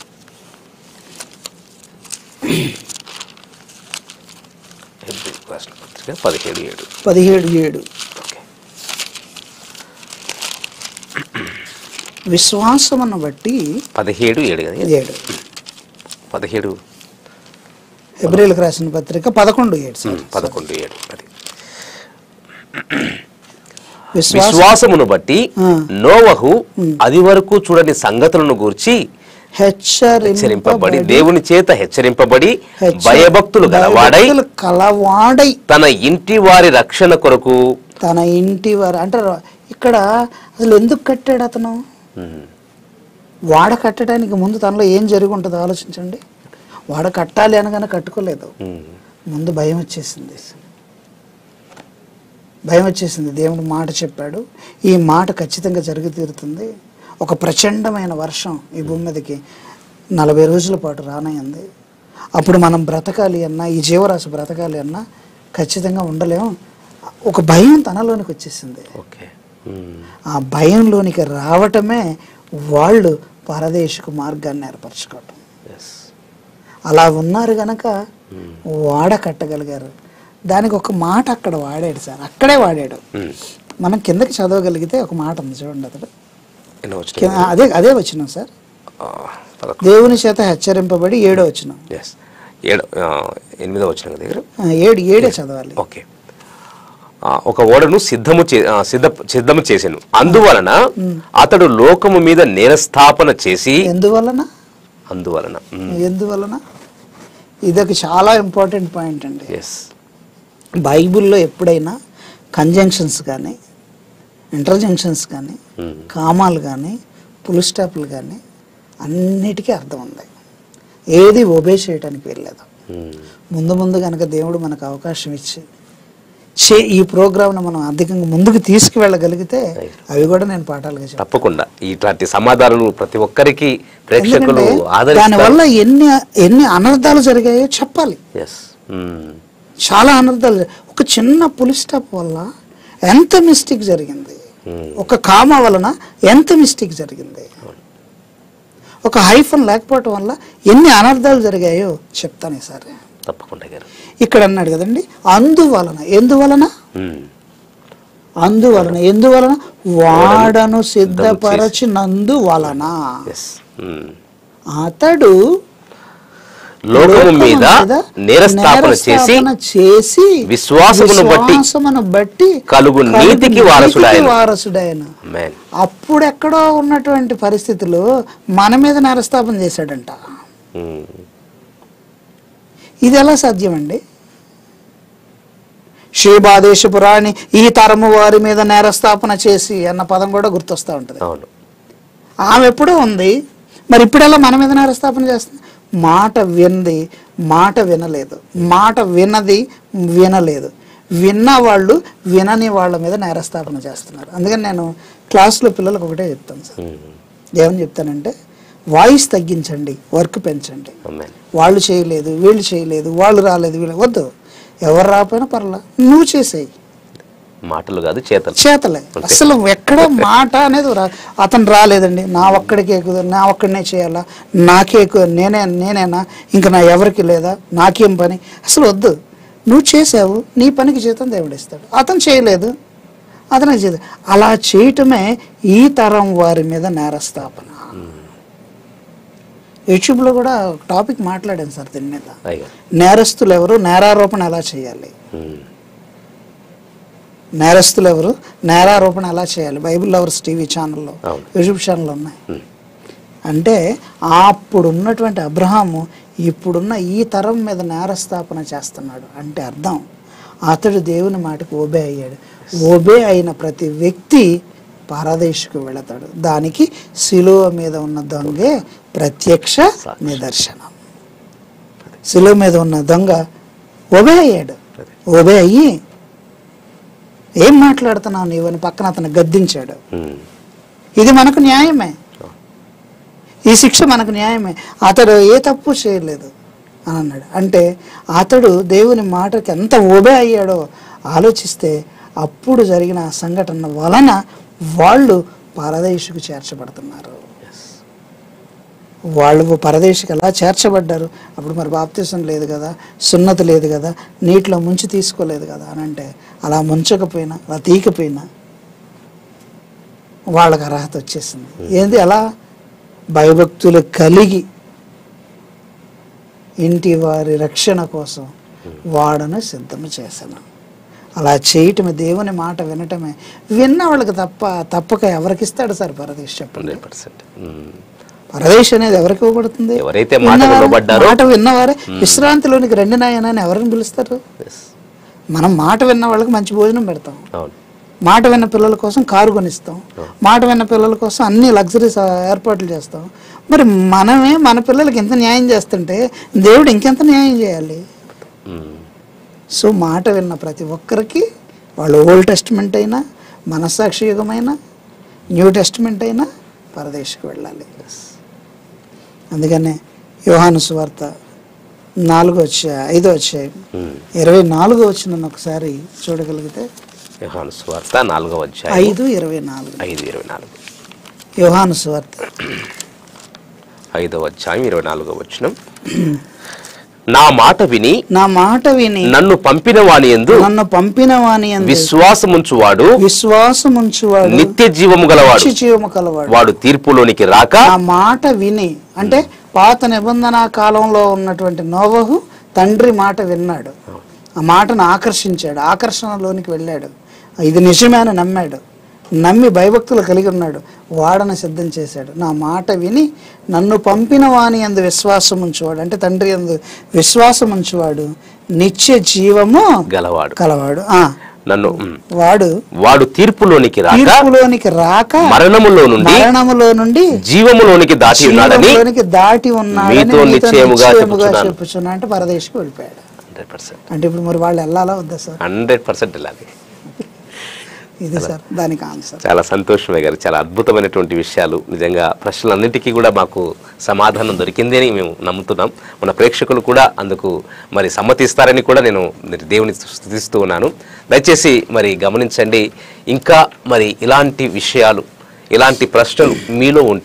హెబ్రీ రాసిన పత్రిక పదిహేడు ఏడు పదిహేడు ఏడు ఓకే విశ్వాసమును బట్టి పదిహేడు ఏడు కదా ఏడు పదిహేడు హెబ్రిల్కి రాసిన పత్రిక పదకొండు ఏడు సార్ ఉమ్, పదకొండు ఏడు అది విశ్వాస విశ్వాసమును బట్టి ఆ. నోవహు అది వరకు చూడని సంగతులను గూర్చి హెచ్చరింపబడి హెచ్చరింపబడి దేవుని చేత హెచ్చరింపబడి హెచ్చ- భయభక్తులు గలవాడై భయభక్తులు కలవాడై తన ఇంటి వారి రక్షణ కొరకు తన ఇంటి వారు అంటే ఇక్కడ అసలు ఎందుకు కట్టాడు అతను ఉమ్, వాడ కట్టడానికి ముందు తనలో ఏం జరిగి ఉంటుందో ఆలోచించండి వాడ కట్టాలి అనగానే కట్టుకోలేదు ఉమ్, ముందు భయం వచ్చేసింది భయం వచ్చేసింది దేవుడు మాట చెప్పాడు ఈ మాట ఖచ్చితంగా జరిగి తీరుతుంది ఒక ప్రచండమైన వర్షం ఈ భూమి మీదకి నలభై రోజుల పాటు రానయ్యింది అప్పుడు మనం బ్రతకాలి అన్నా ఈ జీవరాశి బ్రతకాలి అన్నా ఖచ్చితంగా ఉండలేము ఒక భయం తనలోనికి వచ్చేసింది ఓకే ఉమ్, ఆ భయంలోనికి రావటమే వాళ్ళు పరదేశకు మార్గాన్ని ఏర్పరచుకోవటం yes. అలా ఉన్నారు గనక వాడ కట్టగలిగారు దానికి ఒక మాట అక్కడ వాడాడు సార్ అక్కడే వాడాడు ఉమ్, మనం కిందకి చదవగలిగితే ఒక మాట ఉంది చూడండి అతడు ఎన్నో వచ్చినాయి? కింద- అదే అదే వచ్చినాం సార్ ఆ, పదకొండు దేవుని చేత హెచ్చరింపబడి ఏడో వచ్చినాం ఎస్ ఏడు ఆ, ఎనిమిదో వచ్చిన కదా దగ్గర ఆ, ఏడు ఏడే చదవాలి ఓకే ఆ, ఒక ఓడను సిద్ధము చే ఆ, సిద్ధ సిద్ధము చేసాను అందువలన అతడు లోకము మీద నేరస్థాపన చేసి ఎందువలన అందువలన ఎందువలన ఇదొక చాలా ఇంపార్టెంట్ పాయింట్ అండి ఎస్ బైబిల్లో ఎప్పుడైనా కంజంక్షన్స్ కానీ ఇంటర్జంక్షన్స్ కానీ కామాలు కానీ పుల్ స్టాప్లు కానీ అన్నిటికీ అర్థం ఉంది ఏది ఒబే చేయడానికి వెళ్ళలేదు ముందు ముందు కనుక దేవుడు మనకు అవకాశం ఇచ్చి చే ఈ ప్రోగ్రామ్ను మనం అధికంగా ముందుకు తీసుకువెళ్ళగలిగితే అవి కూడా నేను పాఠాలుగా చెప్తాను తప్పకుండా ఇట్లాంటి సమాధానాలు ప్రతి ఒక్కరికి ప్రేక్షకులు ఎందుకంటే ఆదరిస్తారు దానివల్ల ఎన్ని ఎన్ని అనర్థాలు జరిగాయో చెప్పాలి ఎస్ చాలా అనర్థాలు జరి- ఒక చిన్న పులి స్టాప్ వల్ల ఎంత మిస్టేక్ జరిగింది ఒక కామ వలన ఎంత మిస్టేక్ జరిగింది ఒక హైఫన్ లేకపోవటం వల్ల ఎన్ని అనర్థాలు జరిగాయో చెప్తాను ఈసారి తప్పకుండా గారు ఇక్కడ అన్నాడు కదండి అందువలన ఎందువలన ఉమ్. అందువలన ఎందువలన వాడను సిద్ధపరచినందువలన ఎస్ ఉమ్. అతడు లోకము లోకము మీద నేరస్థాపన చేసి నేరస్థాపన చేసి విశ్వాసమును బట్టి విశ్వాసమును బట్టి కలుగు నీతికి వారసుడాయను. వారసుడాయన ఆమేన్. అప్పుడెక్కడో ఉన్నటువంటి పరిస్థితులు మన మీద నేరస్థాపన చేశాడంట ఉమ్. ఇది ఎలా సాధ్యమండి షేబాదేశపు రాణి ఈ తరము వారి మీద నేరస్థాపన చేసి అన్న పదం కూడా గుర్తొస్తూ ఉంటుంది అవును ఆమె ఎప్పుడూ ఉంది మరి ఇప్పుడెలా మన మీద నేరస్థాపన చేస్తుంది మాట వింది మాట వినలేదు మాట వినది వినలేదు విన్న వాళ్ళు వినని వాళ్ళ మీద నేరస్థాపన చేస్తున్నారు అందుకని నేను క్లాస్లో పిల్లలకు ఒకటే చెప్తాను సార్ ఉమ్. ఏమని చెప్తానంటే వాయిస్ తగ్గించండి వర్క్ పెంచండి ఆమేన్. వాళ్ళు చేయలేదు వీళ్ళు చేయలేదు వాళ్ళు రాలేదు వీళ్ళు వద్దు ఎవరు రాకపోయినా పర్లా నువ్వు చేసేయి మాటలు కాదు చేతలు చేతలే అసలు ఎక్కడ మాట అనేది రా అతను రాలేదండి నా ఒక్కడికే కుదరదు, నా ఒక్కడినే చేయాలా నాకే కు- నేనే నేనేనా ఇంకా నా ఎవరికి లేదా నాకేం పని అసలు వద్దు నువ్వు చేసావు నీ పనికి జీతం దేవుడు ఇస్తాడు అతను చేయలేదు అతనే చేయదు అలా చేయటమే ఈ తరం వారి మీద నేరస్థాపన యూట్యూబ్లో కూడా ఒక టాపిక్ మాట్లాడాను సార్ దీని మీద అయ్యో నేరస్తులు ఎవరు నేరారోపణ ఎలా చేయాలి ఉమ్. నేరస్తులు ఎవరు నేరారోపణ ఎలా చేయాలి బైబిల్ లవర్స్ టీవీ ఛానల్లో అవును. యూట్యూబ్ ఛానల్ ఉన్నాయి ఉమ్. అంటే అప్పుడు ఉన్నటువంటి అబ్రహాము ఇప్పుడున్న ఈ తరం మీద నేరస్థాపన చేస్తున్నాడు అంటే అర్థం అతడు దేవుని మాటకు ఓబే అయ్యాడు ఓబే అయిన ప్రతి వ్యక్తి పారదేశకు వెళతాడు దానికి శిలువ మీద ఉన్న దొంగే ప్రత్యక్ష నిదర్శనం శిలువ మీద ఉన్న దొంగ ఓబే అయ్యాడు ఓబే అయ్యి ఏం మాట్లాడుతున్నావు నీవని పక్కన అతను గద్దించాడు ఉమ్. ఇది మనకు న్యాయమే ఈ శిక్ష మనకు న్యాయమే అతడు ఏ తప్పు చేయలేదు అని అన్నాడు అంటే అతడు దేవుని మాటకి ఎంత ఓబే అయ్యాడో ఆలోచిస్తే అప్పుడు జరిగిన ఆ సంఘటన వలన వాళ్ళు పరదేశుకు చేర్చబడుతున్నారు వాళ్ళు పరదేశికి ఎలా చేర్చబడ్డారు అప్పుడు మరి బాప్తీసం లేదు కదా సున్నతి లేదు కదా నీటిలో ముంచి తీసుకోలేదు కదా అని అంటే అలా ముంచకపోయినా అలా తీయకపోయినా వాళ్ళకి అర్హత వచ్చేసింది ఏంది ఎలా భయభక్తులు కలిగి ఇంటి వారి రక్షణ కోసం వాడను సిద్ధము చేశాను అలా చేయటమే దేవుని మాట వినటమే విన్న వాళ్ళకి తప్ప తప్పక ఎవరికిస్తాడు సార్ పరదేశ్ చెప్పండి హండ్రెడ్ పర్సెంట్ ఉమ్. పరదేశ్ అనేది ఎవరికి ఇవ్వబడుతుంది ఎవరైతే మాట విన్నవారే- వినబడ్డారో- మాట విన్నవారే విశ్రాంతిలోనికి రెండు నాయన అని ఎవరిని పిలుస్తారు Yes. మనం మాట విన్న వాళ్ళకి మంచి భోజనం పెడతాం అవును మాట విన్న పిల్లల కోసం కారు కొనిస్తాం మాట విన్న పిల్లల కోసం అన్ని లగ్జరీస్ ఏర్పాట్లు చేస్తాం మరి మనమే మన పిల్లలకి ఎంత న్యాయం చేస్తుంటే దేవుడు ఇంకెంత న్యాయం చేయాలి ఉమ్. సో మాట విన్న ప్రతి ఒక్కరికి వాళ్ళు ఓల్డ్ టెస్ట్మెంట్ అయినా మనస్సాక్షి యుగమైనా న్యూ టెస్ట్మెంట్ అయినా పరదేశకు వెళ్ళాలి అందుకనే యోహాను సువార్త నాలుగో వచ్చాయి ఐదో వచ్చాయి ఉమ్. ఇరవై నాలుగో వచ్చిన ఒకసారి చూడగలిగితే యోహాను సువార్త నాలుగవ అధ్యాయం ఐదు ఇరవై నాలుగు ఐదు ఇరవై నాలుగు యోహాను సువార్త ఐదవ అధ్యాయం ఇరవై నాలుగవ వచనం నా మాట విని నా మాట విని నన్ను పంపిన వాని ఎందు నన్ను పంపిన వాని యందు విశ్వాసముంచువాడు విశ్వాసముంచువాడు నిత్య జీవము గలవాడు నిత్య జీవము కలవాడు వాడు తీర్పులోనికి రాక నా మాట విని అంటే పాత నిబంధన కాలంలో ఉన్నటువంటి నోవహు తండ్రి మాట విన్నాడు ఆ మాటను ఆకర్షించాడు ఆకర్షణలోనికి వెళ్ళాడు ఇది నిజమే అని నమ్మాడు నమ్మి భయభక్తులు కలిగి ఉన్నాడు వాడని సిద్ధం చేశాడు నా మాట విని నన్ను పంపిన వాని అందు విశ్వాసం ఉంచువాడు అంటే తండ్రి అందు విశ్వాసం ఉంచువాడు నిత్య జీవము గలవాడు కలవాడు ఆ నన్ను ఉమ్. వాడు వాడు తీర్పులోనికి రాక తీర్పులోనికి రాక మరణములో నుండి మరణములో నుండి జీవములోనికి దాటి ఉన్నాడని జీవంలోనికి దాటి ఉన్నాడని మీతో మీతో నిశ్చయముగా నిశ్చయముగా చెప్పుచున్నాను. చెప్పుచున్నా అంటే పరదేశకు వెళ్ళిపోయాడు హండ్రెడ్ పర్సెంట్ అంటే ఇప్పుడు మరి వాళ్ళు వెళ్ళాలా వద్దా సార్ హండ్రెడ్ పర్సెంట్ ఇలాగే ఇది సార్ దానికి ఆన్సర్ చాలా సంతోషమే గారు చాలా అద్భుతమైనటువంటి విషయాలు నిజంగా ప్రశ్నలన్నిటికీ కూడా మాకు సమాధానం దొరికింది అని మేము నమ్ముతున్నాం మన ప్రేక్షకులు కూడా అందుకు మరి సమ్మతిస్తారని కూడా నేను మరి దేవుని స్థుతిస్తూ ఉన్నాను దయచేసి మరి గమనించండి ఇంకా మరి ఇలాంటి విషయాలు ఇలాంటి ప్రశ్నలు మీలో ఉంటే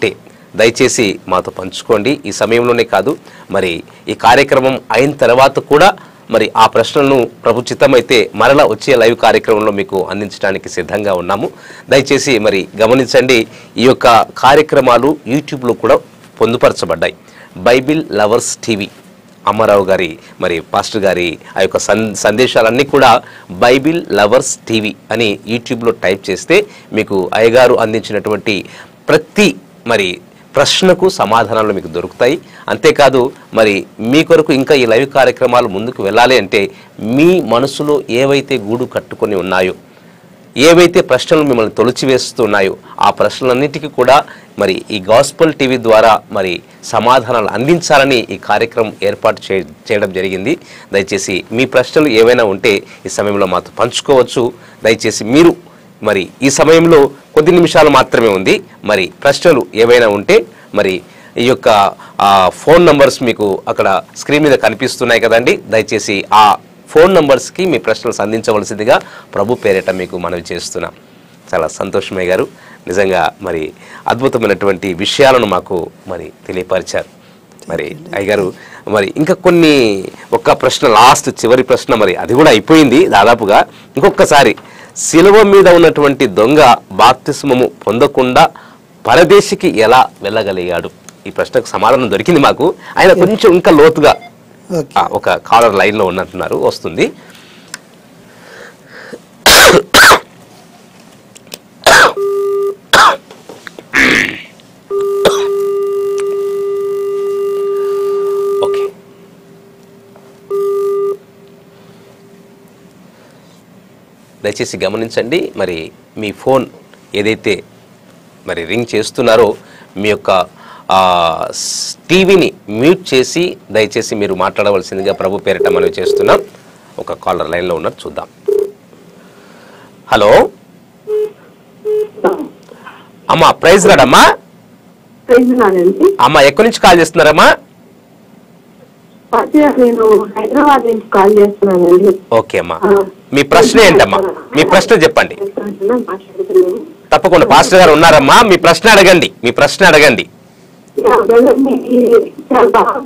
దయచేసి మాతో పంచుకోండి ఈ సమయంలోనే కాదు మరి ఈ కార్యక్రమం అయిన తర్వాత కూడా మరి ఆ ప్రశ్నలను ప్రభు చిత్తమైతే మరలా వచ్చే లైవ్ కార్యక్రమంలో మీకు అందించడానికి సిద్ధంగా ఉన్నాము దయచేసి మరి గమనించండి ఈ యొక్క కార్యక్రమాలు యూట్యూబ్లో కూడా పొందుపరచబడ్డాయి బైబిల్ లవర్స్ టీవీ అమ్మారావు గారి మరి పాస్టర్ గారి ఆ యొక్క సన్ సందేశాలన్నీ కూడా బైబిల్ లవర్స్ టీవీ అని యూట్యూబ్లో టైప్ చేస్తే మీకు అయ్యగారు అందించినటువంటి ప్రతి మరి ప్రశ్నకు సమాధానాలు మీకు దొరుకుతాయి అంతేకాదు మరి మీ కొరకు ఇంకా ఈ లైవ్ కార్యక్రమాలు ముందుకు వెళ్ళాలి అంటే మీ మనసులో ఏవైతే గూడు కట్టుకొని ఉన్నాయో ఏవైతే ప్రశ్నలు మిమ్మల్ని తొలిచివేస్తున్నాయో ఆ ప్రశ్నలన్నిటికీ కూడా మరి ఈ గాస్పల్ టీవీ ద్వారా మరి సమాధానాలు అందించాలని ఈ కార్యక్రమం ఏర్పాటు చే చేయడం జరిగింది దయచేసి మీ ప్రశ్నలు ఏవైనా ఉంటే ఈ సమయంలో మాతో పంచుకోవచ్చు దయచేసి మీరు మరి ఈ సమయంలో కొద్ది నిమిషాలు మాత్రమే ఉంది మరి ప్రశ్నలు ఏవైనా ఉంటే మరి ఈ యొక్క ఆ, ఫోన్ నంబర్స్ మీకు అక్కడ స్క్రీన్ మీద కనిపిస్తున్నాయి కదండి దయచేసి ఆ ఫోన్ నంబర్స్కి మీ ప్రశ్నలు సంధించవలసిందిగా ప్రభు పేరిట మీకు మనవి చేస్తున్నాం చాలా సంతోషమయ్య గారు నిజంగా మరి అద్భుతమైనటువంటి విషయాలను మాకు మరి తెలియపరిచారు మరి అయ్యగారు మరి ఇంకా కొన్ని ఒక్క ప్రశ్న లాస్ట్ చివరి ప్రశ్న మరి అది కూడా అయిపోయింది దాదాపుగా ఇంకొకసారి శిలువ మీద ఉన్నటువంటి దొంగ బాప్తిస్మము పొందకుండా పరదేశికి ఎలా వెళ్ళగలిగాడు ఈ ప్రశ్నకు సమాధానం దొరికింది మాకు ఆయన కొంచెం ఇంకా లోతుగా ఓకే ఆ, ఒక కాలర్ లైన్లో ఉన్నట్టున్నారు వస్తుంది ఓకే దయచేసి గమనించండి మరి మీ ఫోన్ ఏదైతే మరి రింగ్ చేస్తున్నారో మీ యొక్క ఆ, స్- టీవీని మ్యూట్ చేసి దయచేసి మీరు మాట్లాడవలసిందిగా ప్రభు పేరిట మనవి చేస్తున్నాం ఒక కాలర్ లైన్లో ఉన్నారు చూద్దాం హలో అమ్మా ప్రైజ్ రాడమ్మా ప్రయోజనాలండి అమ్మా ఎక్కడి నుంచి కాల్ చేస్తున్నారమ్మా అదే నేను హైదరాబాద్ నుంచి కాల్ చేస్తున్నానండి ఓకే అమ్మా మీ ప్రశ్న ఏంటమ్మా మీ ప్రశ్న చెప్పండి మాట్లాడుతున్నాను తప్పకుండా పాస్టర్ గారు ఉన్నారమ్మా మీ ప్రశ్న అడగండి మీ ప్రశ్న అడగండి యా, వెళ్ళండి. చాలా బాగా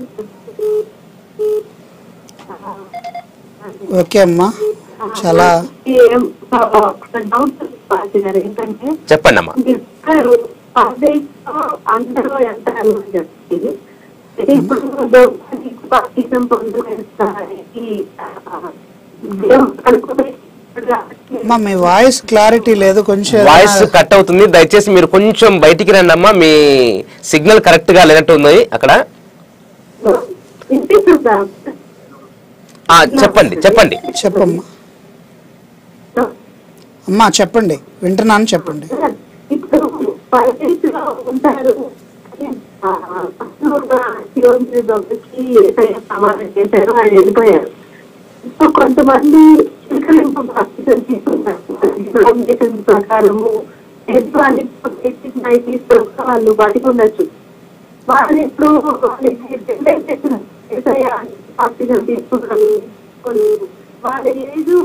ఓకే అమ్మా చాలా ఏం- ఒక డౌట్ పాస్ గారు ఏంటంటే చెప్పండి అమ్మా మీరు పరదేశంలో అందరూ వెళ్తారు అని చెప్పి ఇప్పుడు దొంగకి బాప్తిజం పొందుతానికి దేవుడు అనుకునే అమ్మా మీ వాయిస్ క్లారిటీ లేదు కొంచెం వాయిస్ ఏదైనా- కట్ అవుతుంది దయచేసి మీరు కొంచెం బయటికి రండి అమ్మా మీ సిగ్నల్ కరెక్ట్ గా లేనట్టు ఉంది అక్కడ వినిపిస్తుందా ఆ చెప్పండి చెప్పండి చెప్పమ్మా అమ్మా చెప్పండి వింటున్నాను చెప్పండి ఇప్పుడు పరదేశంలో ఉంటారు ఆ, అసలు శివుని దొంగకి ఏసయ్య సమాధానం చేశారు ఆయన వెళ్ళిపోయారు ఇప్పుడు కొంతమంది చిలకలింపు బాప్తిజం తీసుకున్నారు ఇస్లాం ప్రకారము ఎటువంటి తీసుకున్న వాళ్ళు బతికి ఉండొచ్చు వాళ్ళు ఇప్పుడు వాళ్ళకి డిసైడ్ చేసిన ఏసయ్య బాప్తిజం తీసుకున్నాను కొన్ని వాళ్ళ ఏజ్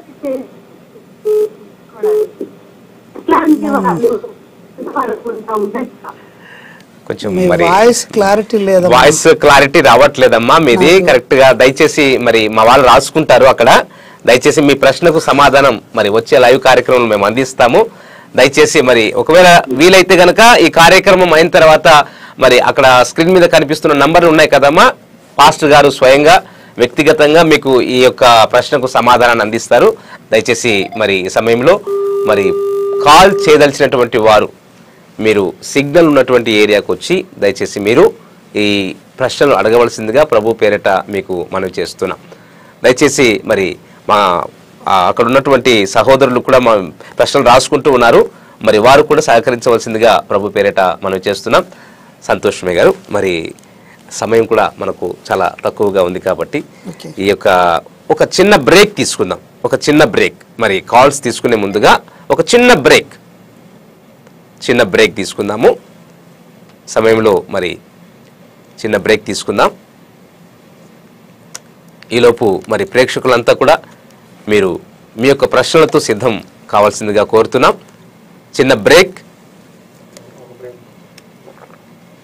ఇట్లాంటి వాళ్ళు అనుకుంటా ఉండొచ్చు కొంచెం మీ మరి వాయిస్ క్లారిటీ లేదమ్మా వాయిస్ క్లారిటీ రావట్లేదమ్మా మీది కరెక్ట్ గా దయచేసి మరి మా వాళ్ళు రాసుకుంటారు అక్కడ దయచేసి మీ ప్రశ్నకు సమాధానం మరి వచ్చే లైవ్ కార్యక్రమం మేము అందిస్తాము దయచేసి మరి ఒకవేళ వీలైతే గనక ఈ కార్యక్రమం అయిన తర్వాత మరి అక్కడ స్క్రీన్ మీద కనిపిస్తున్న నంబర్లు ఉన్నాయి కదమ్మా పాస్టర్ గారు స్వయంగా వ్యక్తిగతంగా మీకు ఈ యొక్క ప్రశ్నకు సమాధానాన్ని అందిస్తారు దయచేసి మరి ఈ సమయంలో మరి కాల్ చేయదలిచినటువంటి వారు మీరు సిగ్నల్ ఉన్నటువంటి ఏరియాకు వచ్చి దయచేసి మీరు ఈ ప్రశ్నలు అడగవలసిందిగా ప్రభు పేరిట మీకు మనవి చేస్తున్నాం దయచేసి మరి మా ఆ, అక్కడ ఉన్నటువంటి సహోదరులు కూడా మా ప్రశ్నలు రాసుకుంటూ ఉన్నారు మరి వారు కూడా సహకరించవలసిందిగా ప్రభు పేరిట మనవి చేస్తున్నాం సంతోషమే గారు మరి సమయం కూడా మనకు చాలా తక్కువగా ఉంది కాబట్టి ఓకే. ఈ యొక్క ఒక చిన్న బ్రేక్ తీసుకుందాం ఒక చిన్న బ్రేక్ మరి కాల్స్ తీసుకునే ముందుగా ఒక చిన్న బ్రేక్ చిన్న బ్రేక్ తీసుకుందాము సమయంలో మరి చిన్న బ్రేక్ తీసుకుందాం ఈలోపు మరి ప్రేక్షకులంతా కూడా మీరు మీ యొక్క ప్రశ్నలతో సిద్ధం కావాల్సిందిగా కోరుతున్నాం చిన్న బ్రేక్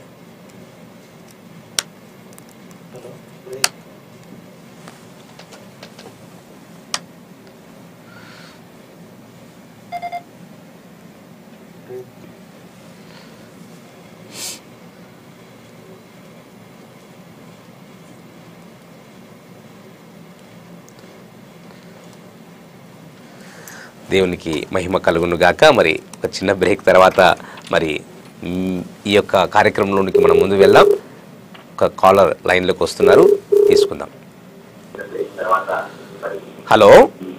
దేవునికి మహిమ కలుగును గాక మరి ఒక చిన్న బ్రేక్ తర్వాత మరి మ్, ఈ యొక్క కార్యక్రమంలోనికి మనం ముందు వెళ్దాం ఒక కాలర్ లైన్లోకి వస్తున్నారు తీసుకుందాం హలో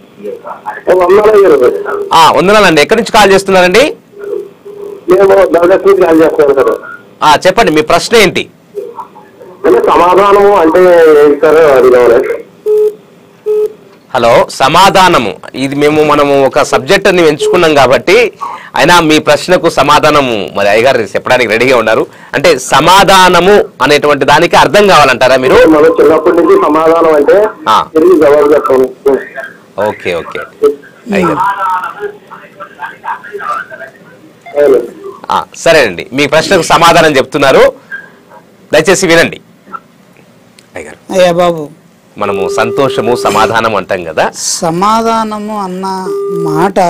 వందల ఆ, వందనాలండి ఎక్కడి నుంచి కాల్ చేస్తున్నారండి మేము దళదక్షిణ కాల్ చేస్తాం సార్ ఆ, చెప్పండి మీ ప్రశ్న ఏంటి అంటే సమాధానము అంటే ఏంటి సార్ అడిగాను హలో సమాధానము ఇది మేము మనము ఒక సబ్జెక్టుని ఎంచుకున్నాం కాబట్టి అయినా మీ ప్రశ్నకు సమాధానము మరి అయ్యగారు చెప్పడానికి రెడీగా ఉన్నారు అంటే సమాధానము అనేటువంటి దానికి అర్థం కావాలంటారా మీరు మనం చిన్నప్పటి నుంచి సమాధానం అంటే ఆ. తిరిగి జవాబు చెప్పాము ఓకే ఓకే అయ్యగారు అవును. ఆ, సరేనండి మీ ప్రశ్నకు సమాధానం చెప్తున్నారు దయచేసి వినండి అయ్యగారు అయ్యా బాబు మనము సంతోషము సమాధానం అంటాం కదా సమాధానము అన్న మాట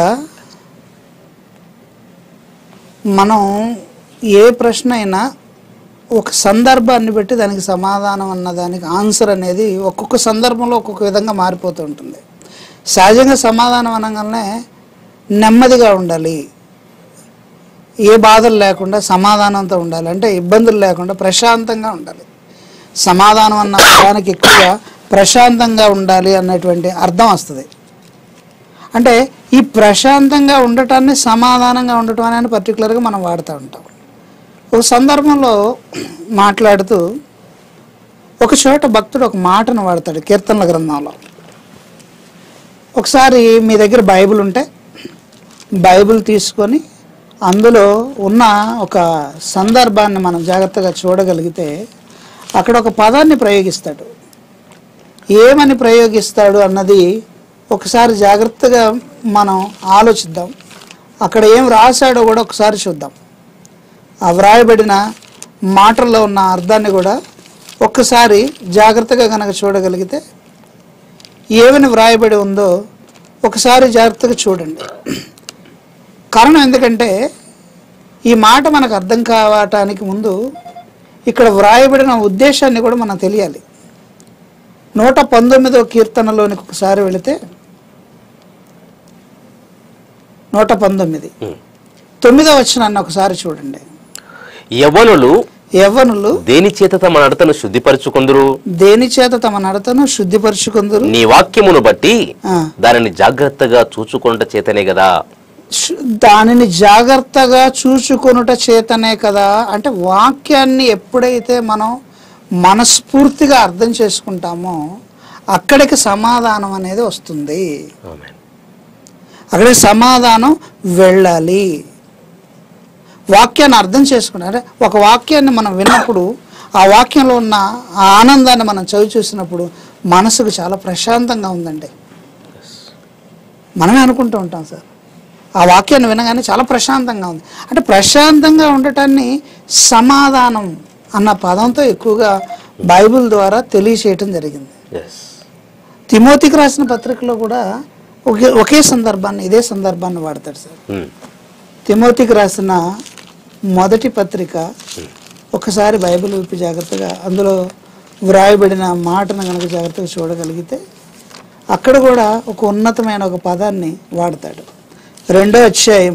మనం ఏ ప్రశ్న అయినా ఒక సందర్భాన్ని బట్టి దానికి సమాధానం అన్న దానికి ఆన్సర్ అనేది ఒక్కొక్క సందర్భంలో ఒక్కొక్క విధంగా మారిపోతూ ఉంటుంది సహజంగా సమాధానం అనగానే నెమ్మదిగా ఉండాలి ఏ బాధలు లేకుండా సమాధానంతో ఉండాలి అంటే ఇబ్బందులు లేకుండా ప్రశాంతంగా ఉండాలి సమాధానం అన్న దానికి ఎక్కువగా ప్రశాంతంగా ఉండాలి అన్నటువంటి అర్థం వస్తుంది అంటే ఈ ప్రశాంతంగా ఉండటాన్ని సమాధానంగా ఉండటం అనేది పర్టికులర్గా మనం వాడుతూ ఉంటాం ఒక సందర్భంలో మాట్లాడుతూ ఒక చోట భక్తుడు ఒక మాటను వాడతాడు కీర్తనల గ్రంథంలో ఒకసారి మీ దగ్గర బైబిల్ ఉంటే బైబిల్ తీసుకొని అందులో ఉన్న ఒక సందర్భాన్ని మనం జాగ్రత్తగా చూడగలిగితే అక్కడ ఒక పదాన్ని ప్రయోగిస్తాడు ఏమని ప్రయోగిస్తాడు అన్నది ఒకసారి జాగ్రత్తగా మనం ఆలోచిద్దాం అక్కడ ఏం రాశాడో కూడా ఒకసారి చూద్దాం ఆ వ్రాయబడిన మాటల్లో ఉన్న అర్థాన్ని కూడా ఒక్కసారి జాగ్రత్తగా కనుక చూడగలిగితే ఏమని వ్రాయబడి ఉందో ఒకసారి జాగ్రత్తగా చూడండి కారణం ఎందుకంటే ఈ మాట మనకు అర్థం కావటానికి ముందు ఇక్కడ వ్రాయబడిన ఉద్దేశాన్ని కూడా మనం తెలియాలి నూట పంతొమ్మిదో కీర్తనలోనికి ఒకసారి వెళితే నూట పంతొమ్మిది తొమ్మిదో వచ్చినాన్ని ఒకసారి చూడండి యవనులు యవ్వనులు దేని చేత తమ నడతను శుద్ధిపరచుకుందరు దేని చేత తమ నడతను శుద్ధిపరుచుకుందరు నీ వాక్యమును బట్టి ఆ. దానిని జాగ్రత్తగా చూచుకొనుట చేతనే కదా శు- దానిని జాగ్రత్తగా చూసుకొనుట చేతనే కదా అంటే వాక్యాన్ని ఎప్పుడైతే మనం మనస్ఫూర్తిగా అర్థం చేసుకుంటామో అక్కడికి సమాధానం అనేది వస్తుంది అక్కడికి సమాధానం వెళ్ళాలి వాక్యాన్ని అర్థం చేసుకున్నారు ఒక వాక్యాన్ని మనం విన్నప్పుడు ఆ వాక్యంలో ఉన్న ఆ ఆనందాన్ని మనం చవి చూసినప్పుడు మనసుకు చాలా ప్రశాంతంగా ఉందండి మనమే అనుకుంటూ ఉంటాం సార్ ఆ వాక్యాన్ని వినగానే చాలా ప్రశాంతంగా ఉంది అంటే ప్రశాంతంగా ఉండటాన్ని సమాధానం అన్న పదంతో ఎక్కువగా బైబిల్ ద్వారా తెలియచేయటం జరిగింది తిమోతికి రాసిన పత్రికలో కూడా ఒకే ఒకే సందర్భాన్ని ఇదే సందర్భాన్ని వాడతాడు సార్ తిమోతికి రాసిన మొదటి పత్రిక ఒకసారి బైబిల్ విప్పి జాగ్రత్తగా అందులో వ్రాయబడిన మాటను కనుక జాగ్రత్తగా చూడగలిగితే అక్కడ కూడా ఒక ఉన్నతమైన ఒక పదాన్ని వాడతాడు రెండో అధ్యాయం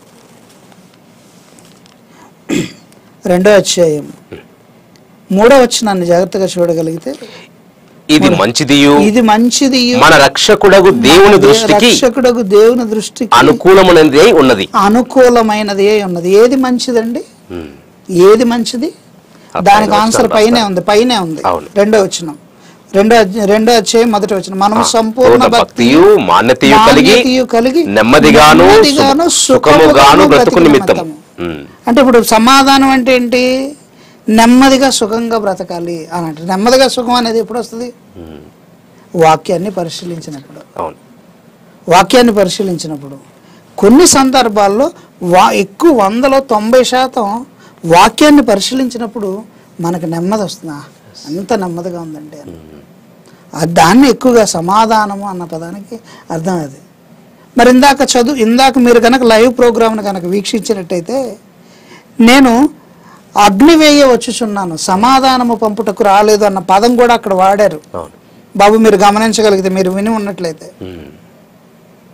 రెండో అధ్యాయం మూడో వచనాన్ని జాగ్రత్తగా చూడగలిగితే ఇది మంచిదియు ఇది మంచిది మన రక్షకుడగు దేవుని దృష్టికి రక్షకుడకు దేవుని దృష్టికి అనుకూలమైనది అయి ఉన్నది అనుకూలమైనది ఏ ఉన్నది ఏది మంచిదండి ఉమ్. ఏది మంచిది ఆ దానికి పైన ఆన్సర్ వచనాలు పైనే రాస్తారు. ఉంది పైనే ఉంది అవును. రెండో వచ్చిన రెండో అధ్య- రెండో అధ్యాయం మొదటి వచ్చిన మనం సంపూర్ణ పూర్ణ భక్తియు మాన్యతయు కలిగి మాన్యతయు కలిగి నెమ్మదిగాను నెమ్మదిగాను సు- సుఖముగాను సుఖముగాను బ్రతుకు బ్రతుకు నిమిత్తం నిమిత్తము. ఉమ్. అంటే ఇప్పుడు సమాధానం అంటే ఏంటి నెమ్మదిగా సుఖంగా బ్రతకాలి అని అంటే నెమ్మదిగా సుఖం అనేది ఎప్పుడు వస్తుంది ఉమ్. వాక్యాన్ని పరిశీలించినప్పుడు అవును వాక్యాన్ని పరిశీలించినప్పుడు కొన్ని సందర్భాల్లో వా ఎక్కువ వందలో తొంభై శాతం వాక్యాన్ని పరిశీలించినప్పుడు మనకు నెమ్మది వస్తుందా అంత నెమ్మదిగా ఉందండి అని ఆ దాన్ని ఎక్కువగా సమాధానము అన్న పదానికి అర్థం అది మరి ఇందాక చదువు ఇందాక మీరు కనుక లైవ్ ప్రోగ్రామ్ని కనుక వీక్షించినట్టయితే నేను అగ్నివేయ వచ్చుచున్నాను సమాధానము పంపుటకు రాలేదు అన్న పదం కూడా అక్కడ వాడారు అవును బాబు మీరు గమనించగలిగితే మీరు విని ఉన్నట్లయితే ఉమ్.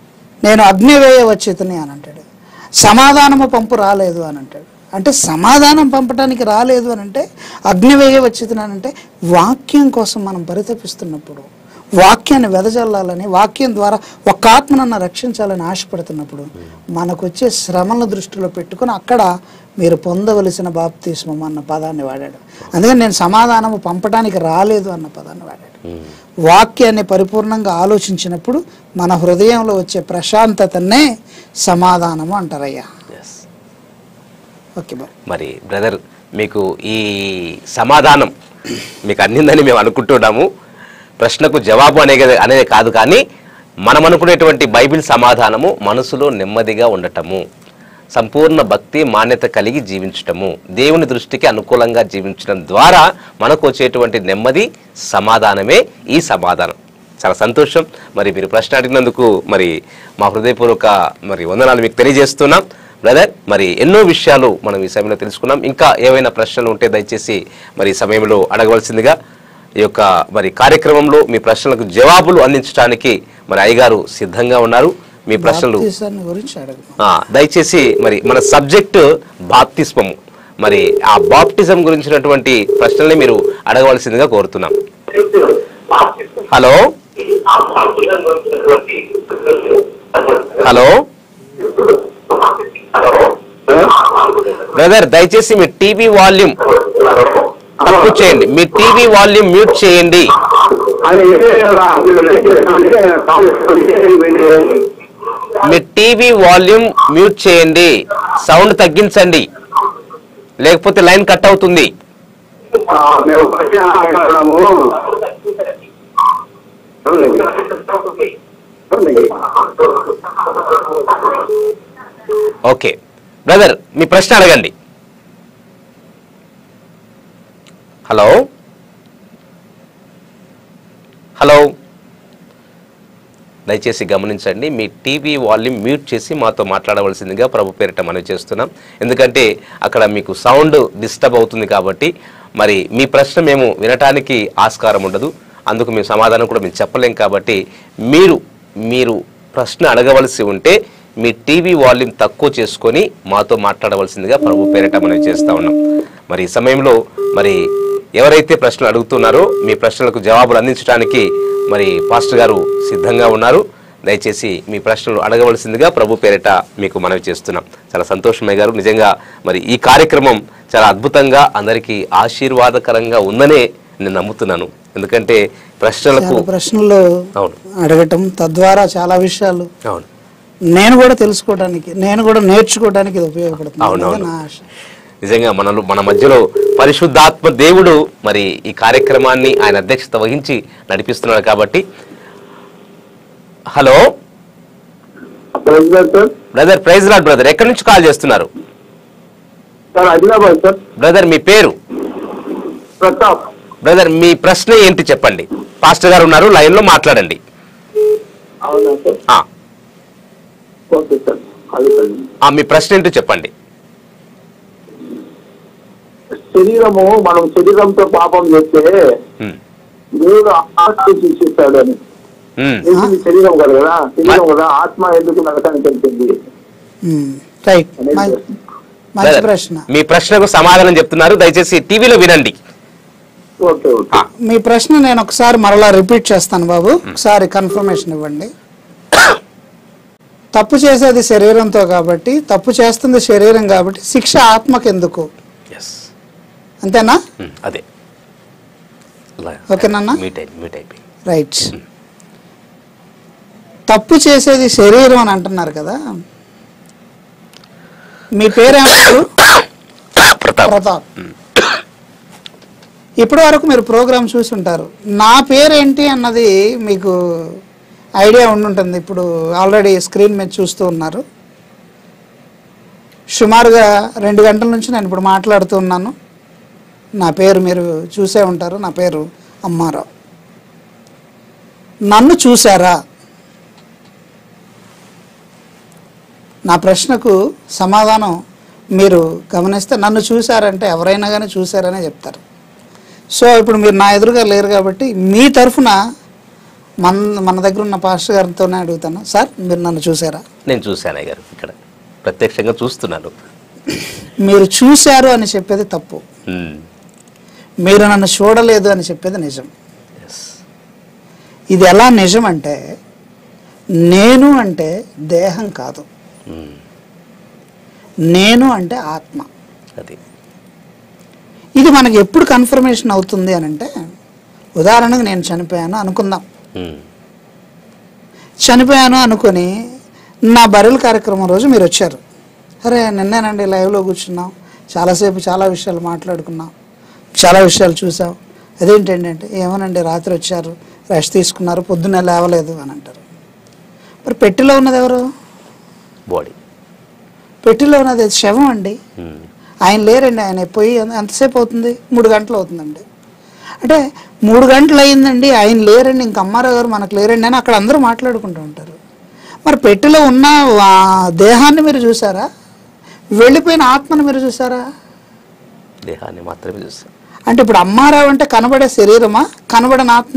నేను అగ్నివేయ వచ్చితని అని అంటాడు సమాధానము పంపు రాలేదు అని అంటాడు అంటే సమాధానం పంపడానికి రాలేదు అని అంటే అగ్నివేయ వచ్చితని అని అంటే వాక్యం కోసం మనం పరితపిస్తున్నప్పుడు వాక్యాన్ని వెదజల్లాలని వాక్యం ద్వారా ఒక ఆత్మనన్న రక్షించాలని ఆశపడుతున్నప్పుడు మనకు వచ్చే శ్రమలను దృష్టిలో పెట్టుకుని అక్కడ మీరు పొందవలసిన బాప్తిస్మం అన్న పదాన్ని వాడాడు అందుకని నేను సమాధానము పంపడానికి రాలేదు అన్న పదాన్ని వాడాడు వాక్యాన్ని పరిపూర్ణంగా ఆలోచించినప్పుడు మన హృదయంలో వచ్చే ప్రశాంతతనే సమాధానము అంటారయ్యా ఎస్ ఓకే బాయ్ మరి బ్రదర్ మీకు ఈ సమాధానం మీకు అందిందని మేము అనుకుంటున్నాము ప్రశ్నకు జవాబు అనే అనేది కాదు కానీ మనం అనుకునేటువంటి బైబిల్ సమాధానము మనసులో నెమ్మదిగా ఉండటము సంపూర్ణ భక్తి మాన్యత కలిగి జీవించటము దేవుని దృష్టికి అనుకూలంగా జీవించడం ద్వారా మనకు వచ్చేటువంటి నెమ్మది సమాధానమే ఈ సమాధానం చాలా సంతోషం మరి మీరు ప్రశ్న అడిగినందుకు మరి మా హృదయపూర్వక మరి వందనాలు మీకు తెలియజేస్తున్నాం బ్రదర్ మరి ఎన్నో విషయాలు మనం ఈ సమయంలో తెలుసుకున్నాం ఇంకా ఏవైనా ప్రశ్నలు ఉంటే దయచేసి మరి ఈ సమయంలో అడగవలసిందిగా ఈ యొక్క మరి కార్యక్రమంలో మీ ప్రశ్నలకు జవాబులు అందించడానికి మరి అయ్యగారు సిద్ధంగా ఉన్నారు మీ ప్రశ్నలు బాప్తిసాన్ని గురించి అడగదు ఆ, దయచేసి మరి మన సబ్జెక్ట్ బాప్తిస్మము మరి ఆ బాప్టిజం గురించినటువంటి ప్రశ్నల్ని మీరు అడగవలసిందిగా కోరుతున్నాం హలో హలో బ్రదర్ దయచేసి మీ టీవీ వాల్యూమ్ తప్పు చేయండి మీ టీవీ వాల్యూమ్ మ్యూట్ చేయండి అది మీ టీవీ వాల్యూమ్ మ్యూట్ చేయండి సౌండ్ తగ్గించండి లేకపోతే లైన్ కట్ అవుతుంది మేము ప్రశ్న అడగడము ఓకే బ్రదర్ మీ ప్రశ్న అడగండి హలో హలో దయచేసి గమనించండి మీ టీవీ వాల్యూమ్ మ్యూట్ చేసి మాతో మాట్లాడవలసిందిగా ప్రభు పేరిట మనవి చేస్తున్నాం ఎందుకంటే అక్కడ మీకు సౌండ్ డిస్టర్బ్ అవుతుంది కాబట్టి మరి మీ ప్రశ్న మేము వినటానికి ఆస్కారం ఉండదు అందుకు మేము సమాధానం కూడా మేము చెప్పలేం కాబట్టి మీరు మీరు ప్రశ్న అడగవలసి ఉంటే మీ టీవీ వాల్యూమ్ తక్కువ చేసుకొని మాతో మాట్లాడవలసిందిగా ప్రభు పేరిట మనం చేస్తా ఉన్నాం మరి ఈ సమయంలో మరి ఎవరైతే ప్రశ్నలు అడుగుతున్నారో మీ ప్రశ్నలకు జవాబులు అందించడానికి మరి పాస్టర్ గారు సిద్ధంగా ఉన్నారు దయచేసి మీ ప్రశ్నలు అడగవలసిందిగా ప్రభు పేరిట మీకు మనవి చేస్తున్నాం చాలా సంతోషమయ్య గారు నిజంగా మరి ఈ కార్యక్రమం చాలా అద్భుతంగా అందరికీ ఆశీర్వాదకరంగా ఉందనే నేను నమ్ముతున్నాను ఎందుకంటే ప్రశ్నలకు చాలా ప్రశ్నలు అవును అడగటం తద్వారా చాలా విషయాలు అవును నేను కూడా తెలుసుకోవడానికి నేను కూడా నేర్చుకోవడానికి ఇది ఉపయోగపడుతుంది అవును, అన్నది అవును. నా ఆశ నిజంగా మనలో మన మధ్యలో పరిశుద్ధాత్మ దేవుడు మరి ఈ కార్యక్రమాన్ని ఆయన అధ్యక్షత వహించి నడిపిస్తున్నాడు కాబట్టి hello president sir brother praise lord brother ఎక్కడి నుంచి కాల్ చేస్తున్నారు సార్ ఆదిలాబాద్ సార్ బ్రదర్ మీ పేరు ప్రతాప్ బ్రదర్ మీ ప్రశ్న ఏంటి చెప్పండి పాస్టర్ గారు ఉన్నారు లైన్ లో మాట్లాడండి అవునా సార్ ఆ, ఓకే సార్ అడుగుతాను ఆ, మీ ప్రశ్న ఏంటో చెప్పండి శరీరము మనం శరీరంతో పాపం చేస్తే ఉమ్, దేవుడు ఆత్మ శిక్షిస్తాడు అని ఉమ్, ఇది శరీరం కదా కదా శరీరం కదా ఆత్మ ఎందుకు నరకానికి వెళ్తుంది మ్మ్. రైట్ అనేది మం- ప్రశ్న. మంచి బ్రదర్, ప్రశ్న మీ ప్రశ్నకు సమాధానం చెప్తున్నారు దయచేసి టీవీలో వినండి ఓకే ఓకే ఆ, మీ ప్రశ్న నేను ఒకసారి మరలా రిపీట్ చేస్తాను బాబు ఒకసారి కన్ఫర్మేషన్ ఇవ్వండి తప్పు చేసేది శరీరంతో కాబట్టి తప్పు చేస్తుంది శరీరం కాబట్టి శిక్ష ఆత్మకి ఎందుకు yes. అంతేనా ఉమ్, అదే ఓకేనన్నా? మీట్ అయిపోయి మీట్ అయిపోయి రైట్ తప్పు చేసేది శరీరం అని అంటున్నారు కదా మీ పేరేమన్నారు ప్రతాప్ ప్రతాప్ ఇప్పటి వరకు మీరు ప్రోగ్రామ్ చూసి ఉంటారు నా పేరేంటి అన్నది మీకు ఐడియా ఉండుంటుంది ఇప్పుడు ఆల్రెడీ స్క్రీన్ మీద చూస్తూ ఉన్నారు సుమారుగా రెండు గంటల నుంచి నేను ఇప్పుడు మాట్లాడుతూ ఉన్నాను నా పేరు మీరు చూసే ఉంటారు నా పేరు అమ్మారావు నన్ను చూసారా నా ప్రశ్నకు సమాధానం మీరు గమనిస్తే నన్ను చూశారంటే ఎవరైనా కానీ చూశారనే చెప్తారు సో ఇప్పుడు మీరు నా ఎదురుగా లేరు కాబట్టి మీ తరఫున మన మన దగ్గర ఉన్న పాస్టర్ గారితోనే అడుగుతాను సార్ మీరు నన్ను చూసారా నేను చూశాను అయ్య గారు ఇక్కడ ప్రత్యక్షంగా చూస్తున్నాను మీరు చూశారు అని చెప్పేది తప్పు ఉమ్. మీరు నన్ను చూడలేదు అని చెప్పేది నిజం Yes. ఇది ఎలా నిజం అంటే నేను అంటే దేహం కాదు ఉమ్. నేను అంటే ఆత్మ అది ఇది మనకి ఎప్పుడు కన్ఫర్మేషన్ అవుతుంది అని అంటే ఉదాహరణకు నేను చనిపోయాను అనుకుందాం ఉమ్. చనిపోయాను అనుకొని నా బరువుల కార్యక్రమం రోజు మీరు వచ్చారు అరే నిన్నేనండి లైవ్లో కూర్చున్నాం చాలాసేపు చాలా విషయాలు మాట్లాడుకున్నాం చాలా విషయాలు చూసాం అదేంటండి అంటే ఏమోనండి రాత్రి వచ్చారు రెస్ట్ తీసుకున్నారు పొద్దున్నే లేవలేదు అని అంటారు మరి పెట్టెలో ఉన్నది ఎవరు బాడీ పెట్టెలో ఉన్నది శవం అండి ఉమ్. ఆయన లేరండి ఆయన పోయి ఎంత- ఎంతసేపు అవుతుంది మూడు గంటలు అవుతుందండి అంటే మూడు గంటలు అయిందండి ఆయన లేరండి ఇంక అమ్మారావు గారు మనకు లేరండి అని అక్కడ అందరూ మాట్లాడుకుంటూ ఉంటారు మరి పెట్టెలో ఉన్న ఆ దేహాన్ని మీరు చూసారా వెళ్ళిపోయిన ఆత్మను మీరు చూసారా దేహాన్ని మాత్రమే చూస్తాను అంటే ఇప్పుడు అమ్మారావు అంటే కనబడే శరీరమా కనబడని ఆత్మ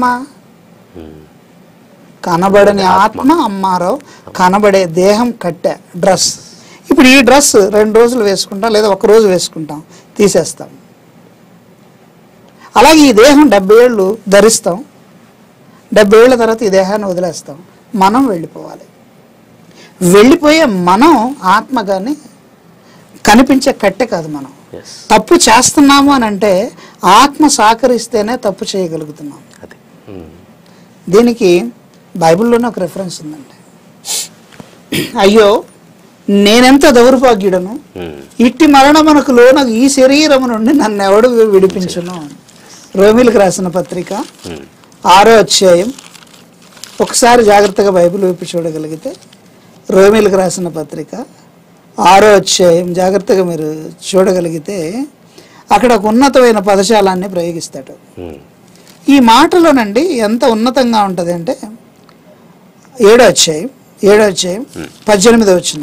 కనబడని ఆత్మ అమ్మారావు కనబడే దేహం కట్టె డ్రెస్ ఇప్పుడు ఈ డ్రెస్ రెండు రోజులు వేసుకుంటాం లేదా ఒక రోజు వేసుకుంటాం తీసేస్తాం అలాగే ఈ దేహం డెబ్బై ఏళ్ళు ధరిస్తాం డెబ్బై ఏళ్ళ తర్వాత ఈ దేహాన్ని వదిలేస్తాం మనం వెళ్ళిపోవాలి వెళ్ళిపోయే మనం ఆత్మ కానీ కనిపించే కట్టె కాదు మనం ఎస్ తప్పు చేస్తున్నాము అని అంటే ఆత్మ సహకరిస్తేనే తప్పు చేయగలుగుతున్నాం అది ఉమ్. దీనికి బైబిల్లోనే ఒక రెఫరెన్స్ ఉందండి అయ్యో నేనెంత దౌర్భాగ్యుడను ఉమ్. ఇట్టి మరణమునకు లోన ఈ శరీరము నుండి నన్ను ఎవడు విడిపించును రోమిలకు రాసిన పత్రిక ఉమ్. ఆరో అధ్యాయం ఒకసారి జాగ్రత్తగా బైబిల్ వైపు చూడగలిగితే రోమిలకు రాసిన పత్రిక ఆరో అధ్యాయం జాగ్రత్తగా మీరు చూడగలిగితే అక్కడ ఒక ఉన్నతమైన పదజాలాన్ని ప్రయోగిస్తాడు ఉమ్. ఈ మాటలోనండి ఎంత ఉన్నతంగా ఉంటుంది అంటే ఏడో అధ్యాయం ఏడో అధ్యాయం పద్దెనిమిదో వచ్చిన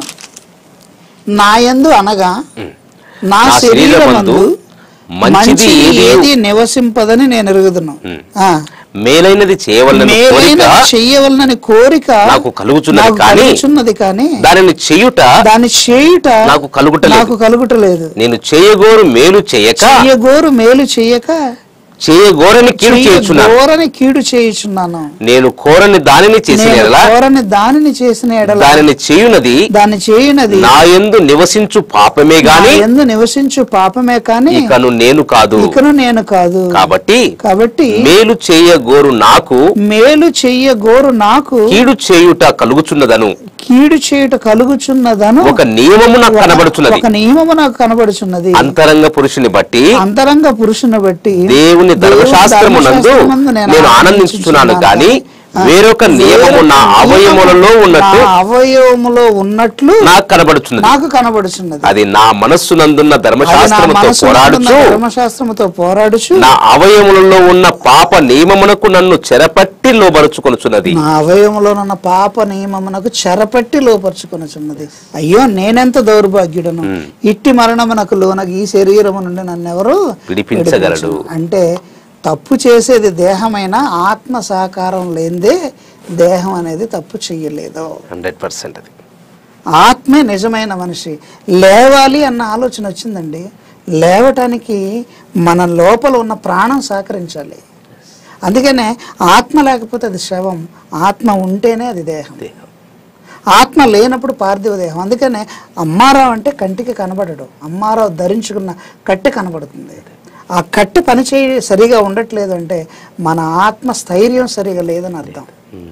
నాయందు అనగా నా నా శరీరమందు శరీరమందు మంచిది మంచి ఏది ఏది నివసింపదని నేను ఎరుగుతున్నాను ఉమ్. ఆ. మేలైనది చేయవలన మేలైన కోరిక చెయ్యవలనని కోరిక నాకు కలుగుచున్నది నాకు కానీ కలుగుచున్నది కానీ దానిని చేయుట దాన్ని చేయుట నాకు కలుగుటలేదు. నాకు కలుగుటలేదు నేను చేయగోరు మేలు చేయక చెయ్యగోరు మేలు చెయ్యక చేయగోరని కీడు చేయుచున్నాను చెయ్యగోరని కీడు చేయుచున్నాను నేను కోరని దానిని చేసిన నేను ఎడల కోరని దానిని చేసిన ఎడల దానిని చేయునది దాన్ని చేయునది నా యందు నివసించు పాపమే గాని నా యందు నివసించు పాపమే కానీ ఇకను నేను కాదు ఇకను నేను కాదు కాబట్టి కాబట్టి మేలు చేయగోరు నాకు మేలు చెయ్య గోరు నాకు కీడు చేయుట కలుగుచున్నదను కీడు చేయుట కలుగుచున్నదను ఒక నియమము నాకు కనబడుచున్నది ఒక నియమము నాకు కనబడుచున్నది అంతరంగ పురుషుని బట్టి అంతరంగ పురుషుని బట్టి దేవుని ధర్మశాస్త్రమునందు ధర్మశాస్త్రమందు నేను ఆనందించుచున్నాను కానీ వేరొక నియమము నా అవయములలో ఉన్నట్టు నా అవయవములో ఉన్నట్లు నాకు కనబడుచున్నది నాకు కనబడుచున్నది అది నా మనస్సునందున్న అది నా ధర్మశాస్త్రముతో మనసులో ఉన్న పోరాడుచు ధర్మశాస్త్రముతో పోరాడుచు నా అవయములలో ఉన్న పాప నియమమునకు నన్ను చెరపట్టి లోబరుచుకొనుచున్నది నా అవయములో ఉన్న పాప నియమమునకు చెరపట్టి లోపరుచుకొనుచున్నది అయ్యో నేనెంత దౌర్భాగ్యుడను ఇట్టి మరణమునకు లోనకు ఈ శరీరము నుండి నన్ను ఎవరు విడిపించగలడు. అంటే తప్పు చేసేది దేహమైన ఆత్మ సహకారం లేనిదే దేహం అనేది తప్పు చెయ్యలేదు హండ్రెడ్ పర్సెంట్ అది ఆత్మే నిజమైన మనిషి లేవాలి అన్న ఆలోచన వచ్చిందండి లేవటానికి మన లోపల ఉన్న ప్రాణం సహకరించాలి అందుకనే ఆత్మ లేకపోతే అది శవం ఆత్మ ఉంటేనే అది దేహం దేహం ఆత్మ లేనప్పుడు పార్థివ దేహం అందుకనే అమ్మారావు అంటే కంటికి కనబడడు అమ్మారావు ధరించుకున్న కట్టె కనబడుతుంది ఆ కట్టె పని చేయ సరిగా ఉండట్లేదు అంటే మన ఆత్మ స్థైర్యం సరిగా లేదని అర్థం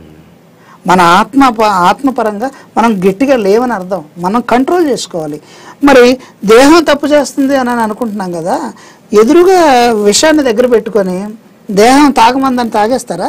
మన ఆత్మ ప- ఆత్మపరంగా మనం గట్టిగా లేవని అర్థం మనం కంట్రోల్ చేసుకోవాలి మరి దేహం తప్పు చేస్తుంది అని అని అనుకుంటున్నాం కదా ఎదురుగా విషాన్ని దగ్గర పెట్టుకొని దేహం తాగమందని తాగేస్తారా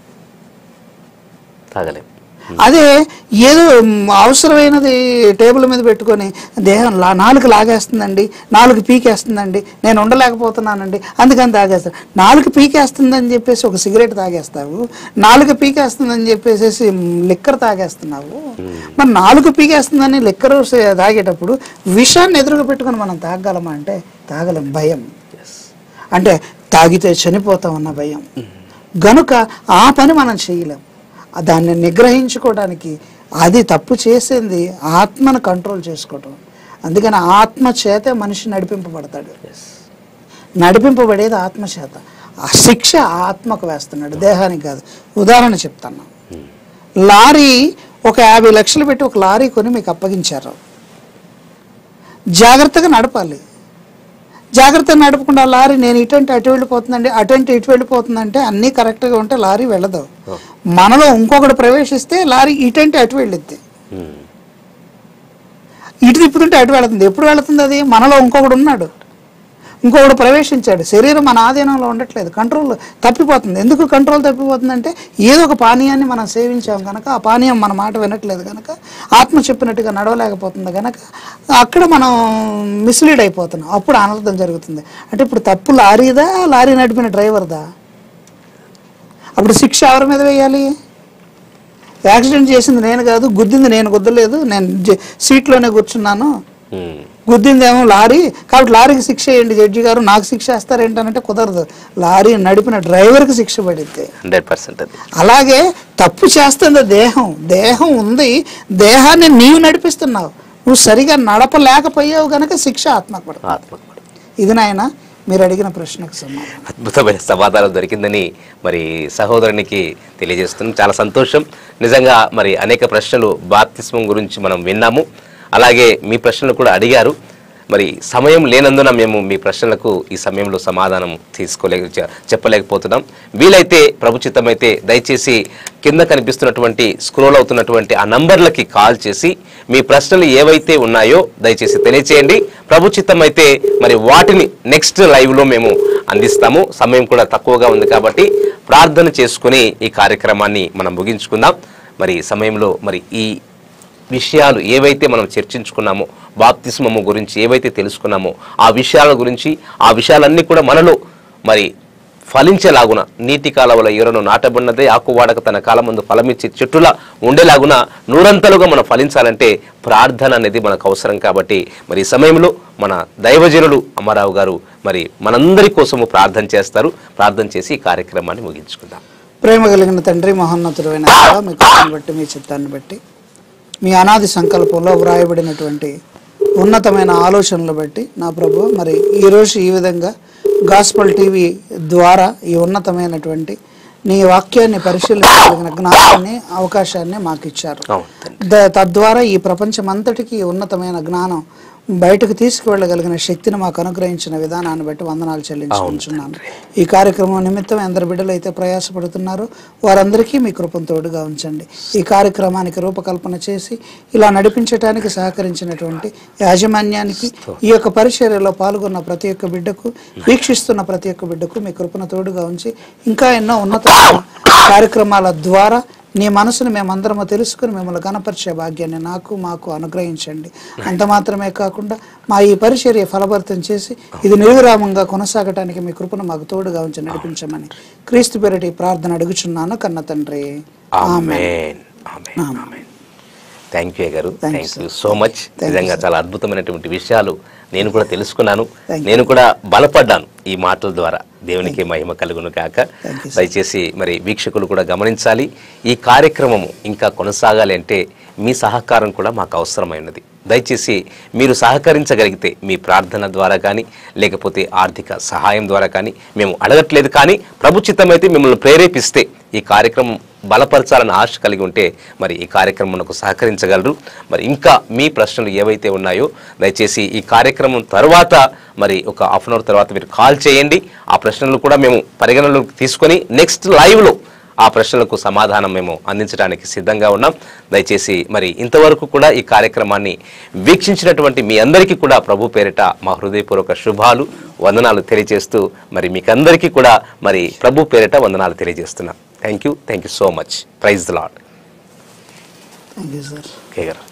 తాగలేం అదే ఏదో మ్, అవసరమైనది టేబుల్ మీద పెట్టుకొని దేహం లా నాలుగు లాగేస్తుందండి నాలుగు పీకేస్తుందండి నేను ఉండలేకపోతున్నానండి అందుకని తాగేస్తాను నాలుగు పీకేస్తుందని చెప్పేసి ఒక సిగరెట్ తాగేస్తావు నాలుగు పీకేస్తుందని చెప్పేసి లిక్కర్ తాగేస్తున్నావు మరి నాలుగు పీకేస్తుందని లిక్కర్ తాగేటప్పుడు విషాన్ని ఎదురుగా పెట్టుకొని మనం తాగలమా అంటే తాగలేం భయం అంటే తాగితే చనిపోతామన్న భయం గనుక ఆ పని మనం చేయలేం ఆ దాన్ని నిగ్రహించుకోవడానికి అది తప్పు చేసింది ఆత్మను కంట్రోల్ చేసుకోవటం అందుకని ఆత్మ చేతే మనిషి నడిపింపబడతాడు నడిపింపబడేది ఆత్మ చేత ఆ శిక్ష ఆత్మకు వేస్తున్నాడు దేహానికి కాదు ఉదాహరణ చెప్తాను లారీ ఒక యాభై లక్షలు పెట్టి ఒక లారీ కొని మీకు అప్పగించారు జాగ్రత్తగా నడపాలి జాగ్రత్తగా నడపకుండా లారీ నేను ఇటంటే అటు వెళ్ళిపోతుందండి అటంటే ఇటు వెళ్ళిపోతుందంటే అన్నీ కరెక్ట్గా ఉంటే లారీ వెళ్ళదు మనలో ఇంకొకటి ప్రవేశిస్తే లారీ ఇటంటే అటు వెళ్ళిద్ది ఉమ్. ఇటు తిప్పుతుంటే అటు వెళుతుంది ఎప్పుడు వెళుతుంది అది మనలో ఇంకొకడు ఉన్నాడు ఇంకొకడు ప్రవేశించాడు శరీరం మన ఆధీనంలో ఉండట్లేదు కంట్రోల్ తప్పిపోతుంది ఎందుకు కంట్రోల్ తప్పిపోతుందంటే ఏదో ఒక పానీయాన్ని మనం సేవించాం కనుక ఆ పానీయం మన మాట వినట్లేదు కనుక ఆత్మ చెప్పినట్టుగా నడవలేకపోతుంది కనుక అక్కడ మనం మిస్లీడ్ అయిపోతున్నాం అప్పుడు అనర్థం జరుగుతుంది అంటే ఇప్పుడు తప్పు లారీదా లారీ నడిపిన డ్రైవర్దా అప్పుడు శిక్ష ఎవరి మీద వేయాలి యాక్సిడెంట్ చేసింది నేను కాదు గుద్దింది నేను గుద్దలేదు నేను జ- సీట్లోనే కూర్చున్నాను ఉమ్. గుద్దిందేమో లారీ కాబట్టి లారీకి శిక్ష వేయండి జడ్జి గారు నాకు శిక్ష వేస్తారేంటనంటే కుదరదు లారీ నడిపిన డ్రైవర్కి శిక్ష పడిద్ది హండ్రెడ్ పర్సెంట్ అది అలాగే తప్పు చేస్తుంది దేహం దేహం ఉంది దేహాన్ని నీవు నడిపిస్తున్నావు నువ్వు సరిగా నడపలేకపోయావు గనక శిక్ష ఆత్మకు పడుతుంది ఆత్మకు పడు. ఇది నాయన మీరు అడిగిన ప్రశ్నకు సమాధానం అద్భుతమైన సమాధానం దొరికిందని మరి సహోదరునికి తెలియజేస్తున్నాం చాలా సంతోషం నిజంగా మరి అనేక ప్రశ్నలు బాప్తిస్మం గురించి మనం విన్నాము అలాగే మీ ప్రశ్నలు కూడా అడిగారు మరి సమయం లేనందున మేము మీ ప్రశ్నలకు ఈ సమయంలో సమాధానం తీసుకోలేక చె- చెప్పలేకపోతున్నాం వీలైతే ప్రభుచితమైతే దయచేసి కింద కనిపిస్తున్నటువంటి స్క్రోల్ అవుతున్నటువంటి ఆ నంబర్లకి కాల్ చేసి మీ ప్రశ్నలు ఏవైతే ఉన్నాయో దయచేసి తెలియచేయండి ప్రభుచితం అయితే మరి వాటిని నెక్స్ట్ లైవ్లో మేము అందిస్తాము సమయం కూడా తక్కువగా ఉంది కాబట్టి ప్రార్థన చేసుకుని ఈ కార్యక్రమాన్ని మనం ముగించుకుందాం మరి ఈ సమయంలో మరి ఈ విషయాలు ఏవైతే మనం చర్చించుకున్నామో బాప్తిస్మము గురించి ఏవైతే తెలుసుకున్నామో ఆ విషయాల గురించి ఆ విషయాలన్నీ కూడా మనలో మరి ఫలించేలాగున నీటి కాలవల ఎరను నాటబడినదే ఆకు వాడక తన కాలం ముందు ఫలమిచ్చే చెట్టులా ఉండేలాగున నూరంతలుగా మనం ఫలించాలంటే ప్రార్థన అనేది మనకు అవసరం కాబట్టి మరి ఈ సమయంలో మన దైవజనులు అమ్మారావు గారు మరి మనందరి కోసము ప్రార్థన చేస్తారు ప్రార్థన చేసి ఈ కార్యక్రమాన్ని ముగించుకుందాం ప్రేమ కలిగిన తండ్రి మహోన్నతుడు అయిన దేవా, మీ కృపను బట్టి మీ చిత్తాన్ని బట్టి మీ అనాది సంకల్పంలో వ్రాయబడినటువంటి ఉన్నతమైన ఆలోచనలు బట్టి నా ప్రభు మరి ఈరోజు ఈ విధంగా గాస్పల్ టీవీ ద్వారా ఈ ఉన్నతమైనటువంటి నీ వాక్యాన్ని పరిశీలించగలిగిన జ్ఞానాన్ని అవకాశాన్ని మాకు ఇచ్చారు అవును తండ్రి. ద- తద్వారా ఈ ప్రపంచమంతటికి ఈ ఉన్నతమైన జ్ఞానం బయటకు తీసుకువెళ్ళగలిగిన శక్తిని మాకు అనుగ్రహించిన విధానాన్ని బట్టి వందనాలు చెల్లించుకుంటున్నాను ఈ కార్యక్రమం నిమిత్తం ఎందరు బిడ్డలు అయితే ప్రయాసపడుతున్నారో వారందరికీ మీ కృపను తోడుగా ఉంచండి ఈ కార్యక్రమానికి రూపకల్పన చేసి ఇలా నడిపించడానికి సహకరించినటువంటి యాజమాన్యానికి ఈ యొక్క పరిచర్యలో పాల్గొన్న ప్రతి ఒక్క బిడ్డకు వీక్షిస్తున్న ప్రతి ఒక్క బిడ్డకు మీ కృపను తోడుగా ఉంచి ఇంకా ఎన్నో ఉన్నతమైన కార్యక్రమాల ద్వారా నీ మనసును మేమందరము తెలుసుకుని మిమ్మల్ని గణపరిచే భాగ్యాన్ని నాకు మాకు అనుగ్రహించండి అంత మాత్రమే కాకుండా మా ఈ పరిచర్య ఫలభరితం చేసి ఇది నిర్విరామంగా కొనసాగటానికి మీ కృపను మాకు తోడుగా ఉంచి నడిపించమని క్రీస్తు పేరటి ప్రార్థన అడుగుచున్నాను కన్న తండ్రి ఆమేన్ ఆమేన్ ఆమేన్ థ్యాంక్ యూ గారు Thank you, thank you sir. So much Thank you, నిజంగా sir. చాలా అద్భుతమైనటువంటి విషయాలు నేను కూడా తెలుసుకున్నాను Thank you. నేను కూడా బలపడ్డాను ఈ మాటల ద్వారా దేవునికి మహిమ కలుగును కాక Thank you, sir. దయచేసి మరి వీక్షకులు కూడా గమనించాలి ఈ కార్యక్రమము ఇంకా కొనసాగాలి అంటే మీ సహకారం కూడా మాకు అవసరమైనది దయచేసి మీరు సహకరించగలిగితే మీ ప్రార్థన ద్వారా కానీ లేకపోతే ఆర్థిక సహాయం ద్వారా కానీ మేము అడగట్లేదు కానీ ప్రభుచితమైతే మిమ్మల్ని ప్రేరేపిస్తే ఈ కార్యక్రమం బలపరచాలని ఆశ కలిగి ఉంటే మరి ఈ కార్యక్రమంకు సహకరించగలరు మరి ఇంకా మీ ప్రశ్నలు ఏవైతే ఉన్నాయో దయచేసి ఈ కార్యక్రమం తర్వాత మరి ఒక హాఫ్ అన్ అవర్ తర్వాత మీరు కాల్ చేయండి ఆ ప్రశ్నలు కూడా మేము పరిగణలోకి తీసుకొని నెక్స్ట్ లైవ్లో ఆ ప్రశ్నలకు సమాధానం మేము అందించడానికి సిద్ధంగా ఉన్నాం దయచేసి మరి ఇంతవరకు కూడా ఈ కార్యక్రమాన్ని వీక్షించినటువంటి మీ అందరికీ కూడా ప్రభు పేరిట మా హృదయపూర్వక శుభాలు వందనాలు తెలియజేస్తూ మరి మీకందరికీ కూడా మరి ప్రభు పేరిట వందనాలు తెలియజేస్తున్నాం thank you thank you so much praise the lord thank you sir okay గారు